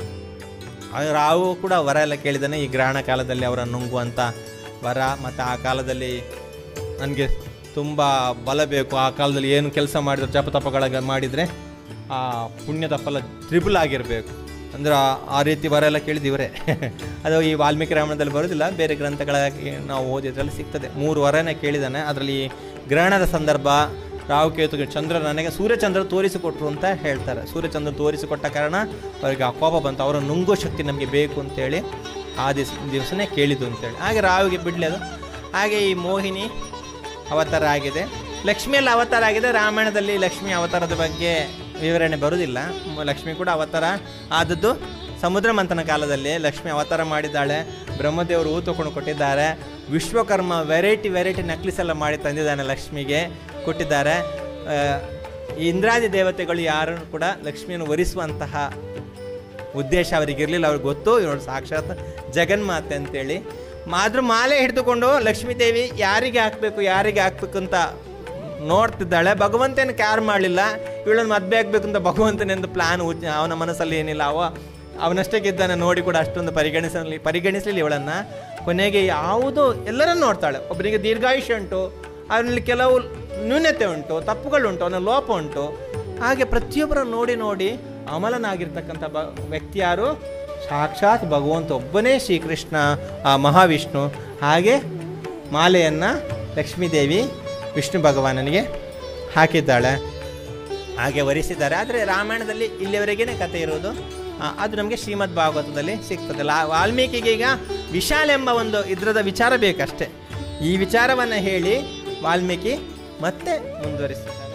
ಆ ರಾವು ಕೂಡ ವರ ಎಲ್ಲ ಕೇಳಿದ್ದಾನೆ ಈ ಗ್ರಹಣ ಕಾಲದಲ್ಲಿ ಅವರನ್ನು ನುಂಗುವಂಥ ವರ ಮತ್ತು ಆ ಕಾಲದಲ್ಲಿ ನನಗೆ ತುಂಬ ಬಲ ಬೇಕು ಆ ಕಾಲದಲ್ಲಿ ಏನು ಕೆಲಸ ಮಾಡಿದ್ರೆ ಜಪ ತಪಗಳ ಮಾಡಿದರೆ ಆ ಪುಣ್ಯದ ಫಲ ತ್ರಿಬಲ್ ಆಗಿರಬೇಕು ಅಂದ್ರೆ ಆ- ಆ ರೀತಿ ವರ ಎಲ್ಲ ಕೇಳಿದಿವರೇ ಅದು ಈ ವಾಲ್ಮೀಕಿ ರಾಮಾಯಣದಲ್ಲಿ ಬರೋದಿಲ್ಲ ಬೇರೆ ಗ್ರಂಥಗಳ ನಾವು ಓದಿದ್ರಲ್ಲಿ ಸಿಗ್ತದೆ ಮೂರು ವರನ ಕೇಳಿದ್ದಾನೆ ಅದರಲ್ಲಿ ಗ್ರಹಣದ ಸಂದರ್ಭ ರಾಹು ಕೇತು ಚಂದ್ರ ನನಗೆ ಸೂರ್ಯಚಂದ್ರ ತೋರಿಸಿಕೊಟ್ರು ಅಂತ ಹೇಳ್ತಾರೆ ಸೂರ್ಯಚಂದ್ರ ತೋರಿಸಿಕೊಟ್ಟ ಕಾರಣ ಅವರಿಗೆ ಆ ಕೋಪ ಬಂತು ಅವರ ನುಂಗೋ ಶಕ್ತಿ ನಮಗೆ ಬೇಕು ಅಂತೇಳಿ ಆ ದಿವಸ ದಿವಸನೇ ಕೇಳಿದ್ದು ಅಂತೇಳಿ ಹಾಗೆ ರಾಹುಗೆ ಬಿಡಲಿ ಅದು ಹಾಗೆ ಈ ಮೋಹಿನಿ ಅವತಾರ ಆಗಿದೆ ಲಕ್ಷ್ಮಿಯಲ್ಲಿ ಅವತಾರ ಆಗಿದೆ ರಾಮಾಯಣದಲ್ಲಿ ಲಕ್ಷ್ಮಿ ಅವತಾರದ ಬಗ್ಗೆ ವಿವರಣೆ ಬರುವುದಿಲ್ಲ ಮ- ಲಕ್ಷ್ಮಿ ಕೂಡ ಅವತಾರ ಆದದ್ದು ಸಮುದ್ರ ಮಂಥನ ಕಾಲದಲ್ಲಿ ಲಕ್ಷ್ಮಿ ಅವತಾರ ಮಾಡಿದ್ದಾಳೆ ಬ್ರಹ್ಮದೇವರು ಹೂ ತಗೊಂಡು ಕೊಟ್ಟಿದ್ದಾರೆ ವಿಶ್ವಕರ್ಮ ವೆರೈಟಿ ವೆರೈಟಿ ನಕ್ಲಿಸ್ ಎಲ್ಲ ಮಾಡಿ ತಂದಿದ್ದಾನೆ ಲಕ್ಷ್ಮಿಗೆ ಕೊಟ್ಟಿದ್ದಾರೆ ಆ, ಈ ಇಂದ್ರಾದಿ ದೇವತೆಗಳು ಯಾರು ಕೂಡ ಲಕ್ಷ್ಮಿಯನ್ನು ವರಿಸುವಂತಹ ಉದ್ದೇಶ ಅವರಿಗೆ ಇರಲಿಲ್ಲ ಅವ್ರಿಗೆ ಗೊತ್ತು ಇವಳು ಸಾಕ್ಷಾತ್ ಜಗನ್ಮಾತೆ ಅಂತೇಳಿ ಮಾದ್ರ ಮಾಲೆ ಹಿಡಿದುಕೊಂಡು ಲಕ್ಷ್ಮೀ ದೇವಿ ಯಾರಿಗೆ ಹಾಕಬೇಕು ಯಾರಿಗೆ ಹಾಕ್ಬೇಕು ಅಂತ ನೋಡ್ತಿದ್ದಾಳೆ ಭಗವಂತನ ಕ್ಯಾರ್ ಮಾಡಲಿಲ್ಲ ಇವಳನ್ನು ಮದುವೆ ಆಗಬೇಕು ಅಂತ ಭಗವಂತನೆಂದು ಪ್ಲಾನ್ ಅವನ ಮನಸ್ಸಲ್ಲಿ ಏನಿಲ್ಲ ಅವ ಅವನಷ್ಟಕ್ಕಿದ್ದಾನೆ ನೋಡಿ ಕೂಡ ಅಷ್ಟೊಂದು ಪರಿಗಣಿಸಲಿ ಪರಿಗಣಿಸಲಿಲ್ಲ ಇವಳನ್ನು ಕೊನೆಗೆ ಯಾವುದೋ ಎಲ್ಲರನ್ನು ನೋಡ್ತಾಳೆ ಒಬ್ಬನಿಗೆ ದೀರ್ಘಾಯುಷ್ಯ ಉಂಟು ಅವನಲ್ಲಿ ಕೆಲವು ನ್ಯೂನತೆ ಉಂಟು ತಪ್ಪುಗಳುಂಟು ಅವನ ಲೋಪ ಉಂಟು ಹಾಗೆ ಪ್ರತಿಯೊಬ್ಬರನ್ನು ನೋಡಿ ನೋಡಿ ಅಮಲನಾಗಿರ್ತಕ್ಕಂಥ ಬ ವ್ಯಕ್ತಿ ಯಾರು ಸಾಕ್ಷಾತ್ ಭಗವಂತ ಒಬ್ಬನೇ ಶ್ರೀಕೃಷ್ಣ ಆ ಮಹಾವಿಷ್ಣು ಹಾಗೆ ಮಾಲೆಯನ್ನು ಲಕ್ಷ್ಮೀದೇವಿ ವಿಷ್ಣು ಭಗವಾನನಿಗೆ ಹಾಕಿದ್ದಾಳೆ ಹಾಗೆ ವರಿಸಿದ್ದಾರೆ ಆದರೆ ರಾಮಾಯಣದಲ್ಲಿ ಇಲ್ಲಿವರೆಗೇ ಕಥೆ ಇರೋದು ಆ, ಅದು ನಮಗೆ ಶ್ರೀಮದ್ ಭಾಗವತದಲ್ಲಿ ಸಿಗ್ತದೆ ಲಾ ವಾಲ್ಮೀಕಿಗೆ ಈಗ ವಿಶಾಲ್ ಎಂಬ ಒಂದು ಇದ್ರದ ವಿಚಾರ ಬೇಕಷ್ಟೆ ಈ ವಿಚಾರವನ್ನು ಹೇಳಿ ವಾಲ್ಮೀಕಿ ಮತ್ತೆ ಮುಂದುವರಿಸಿದ್ದಾರೆ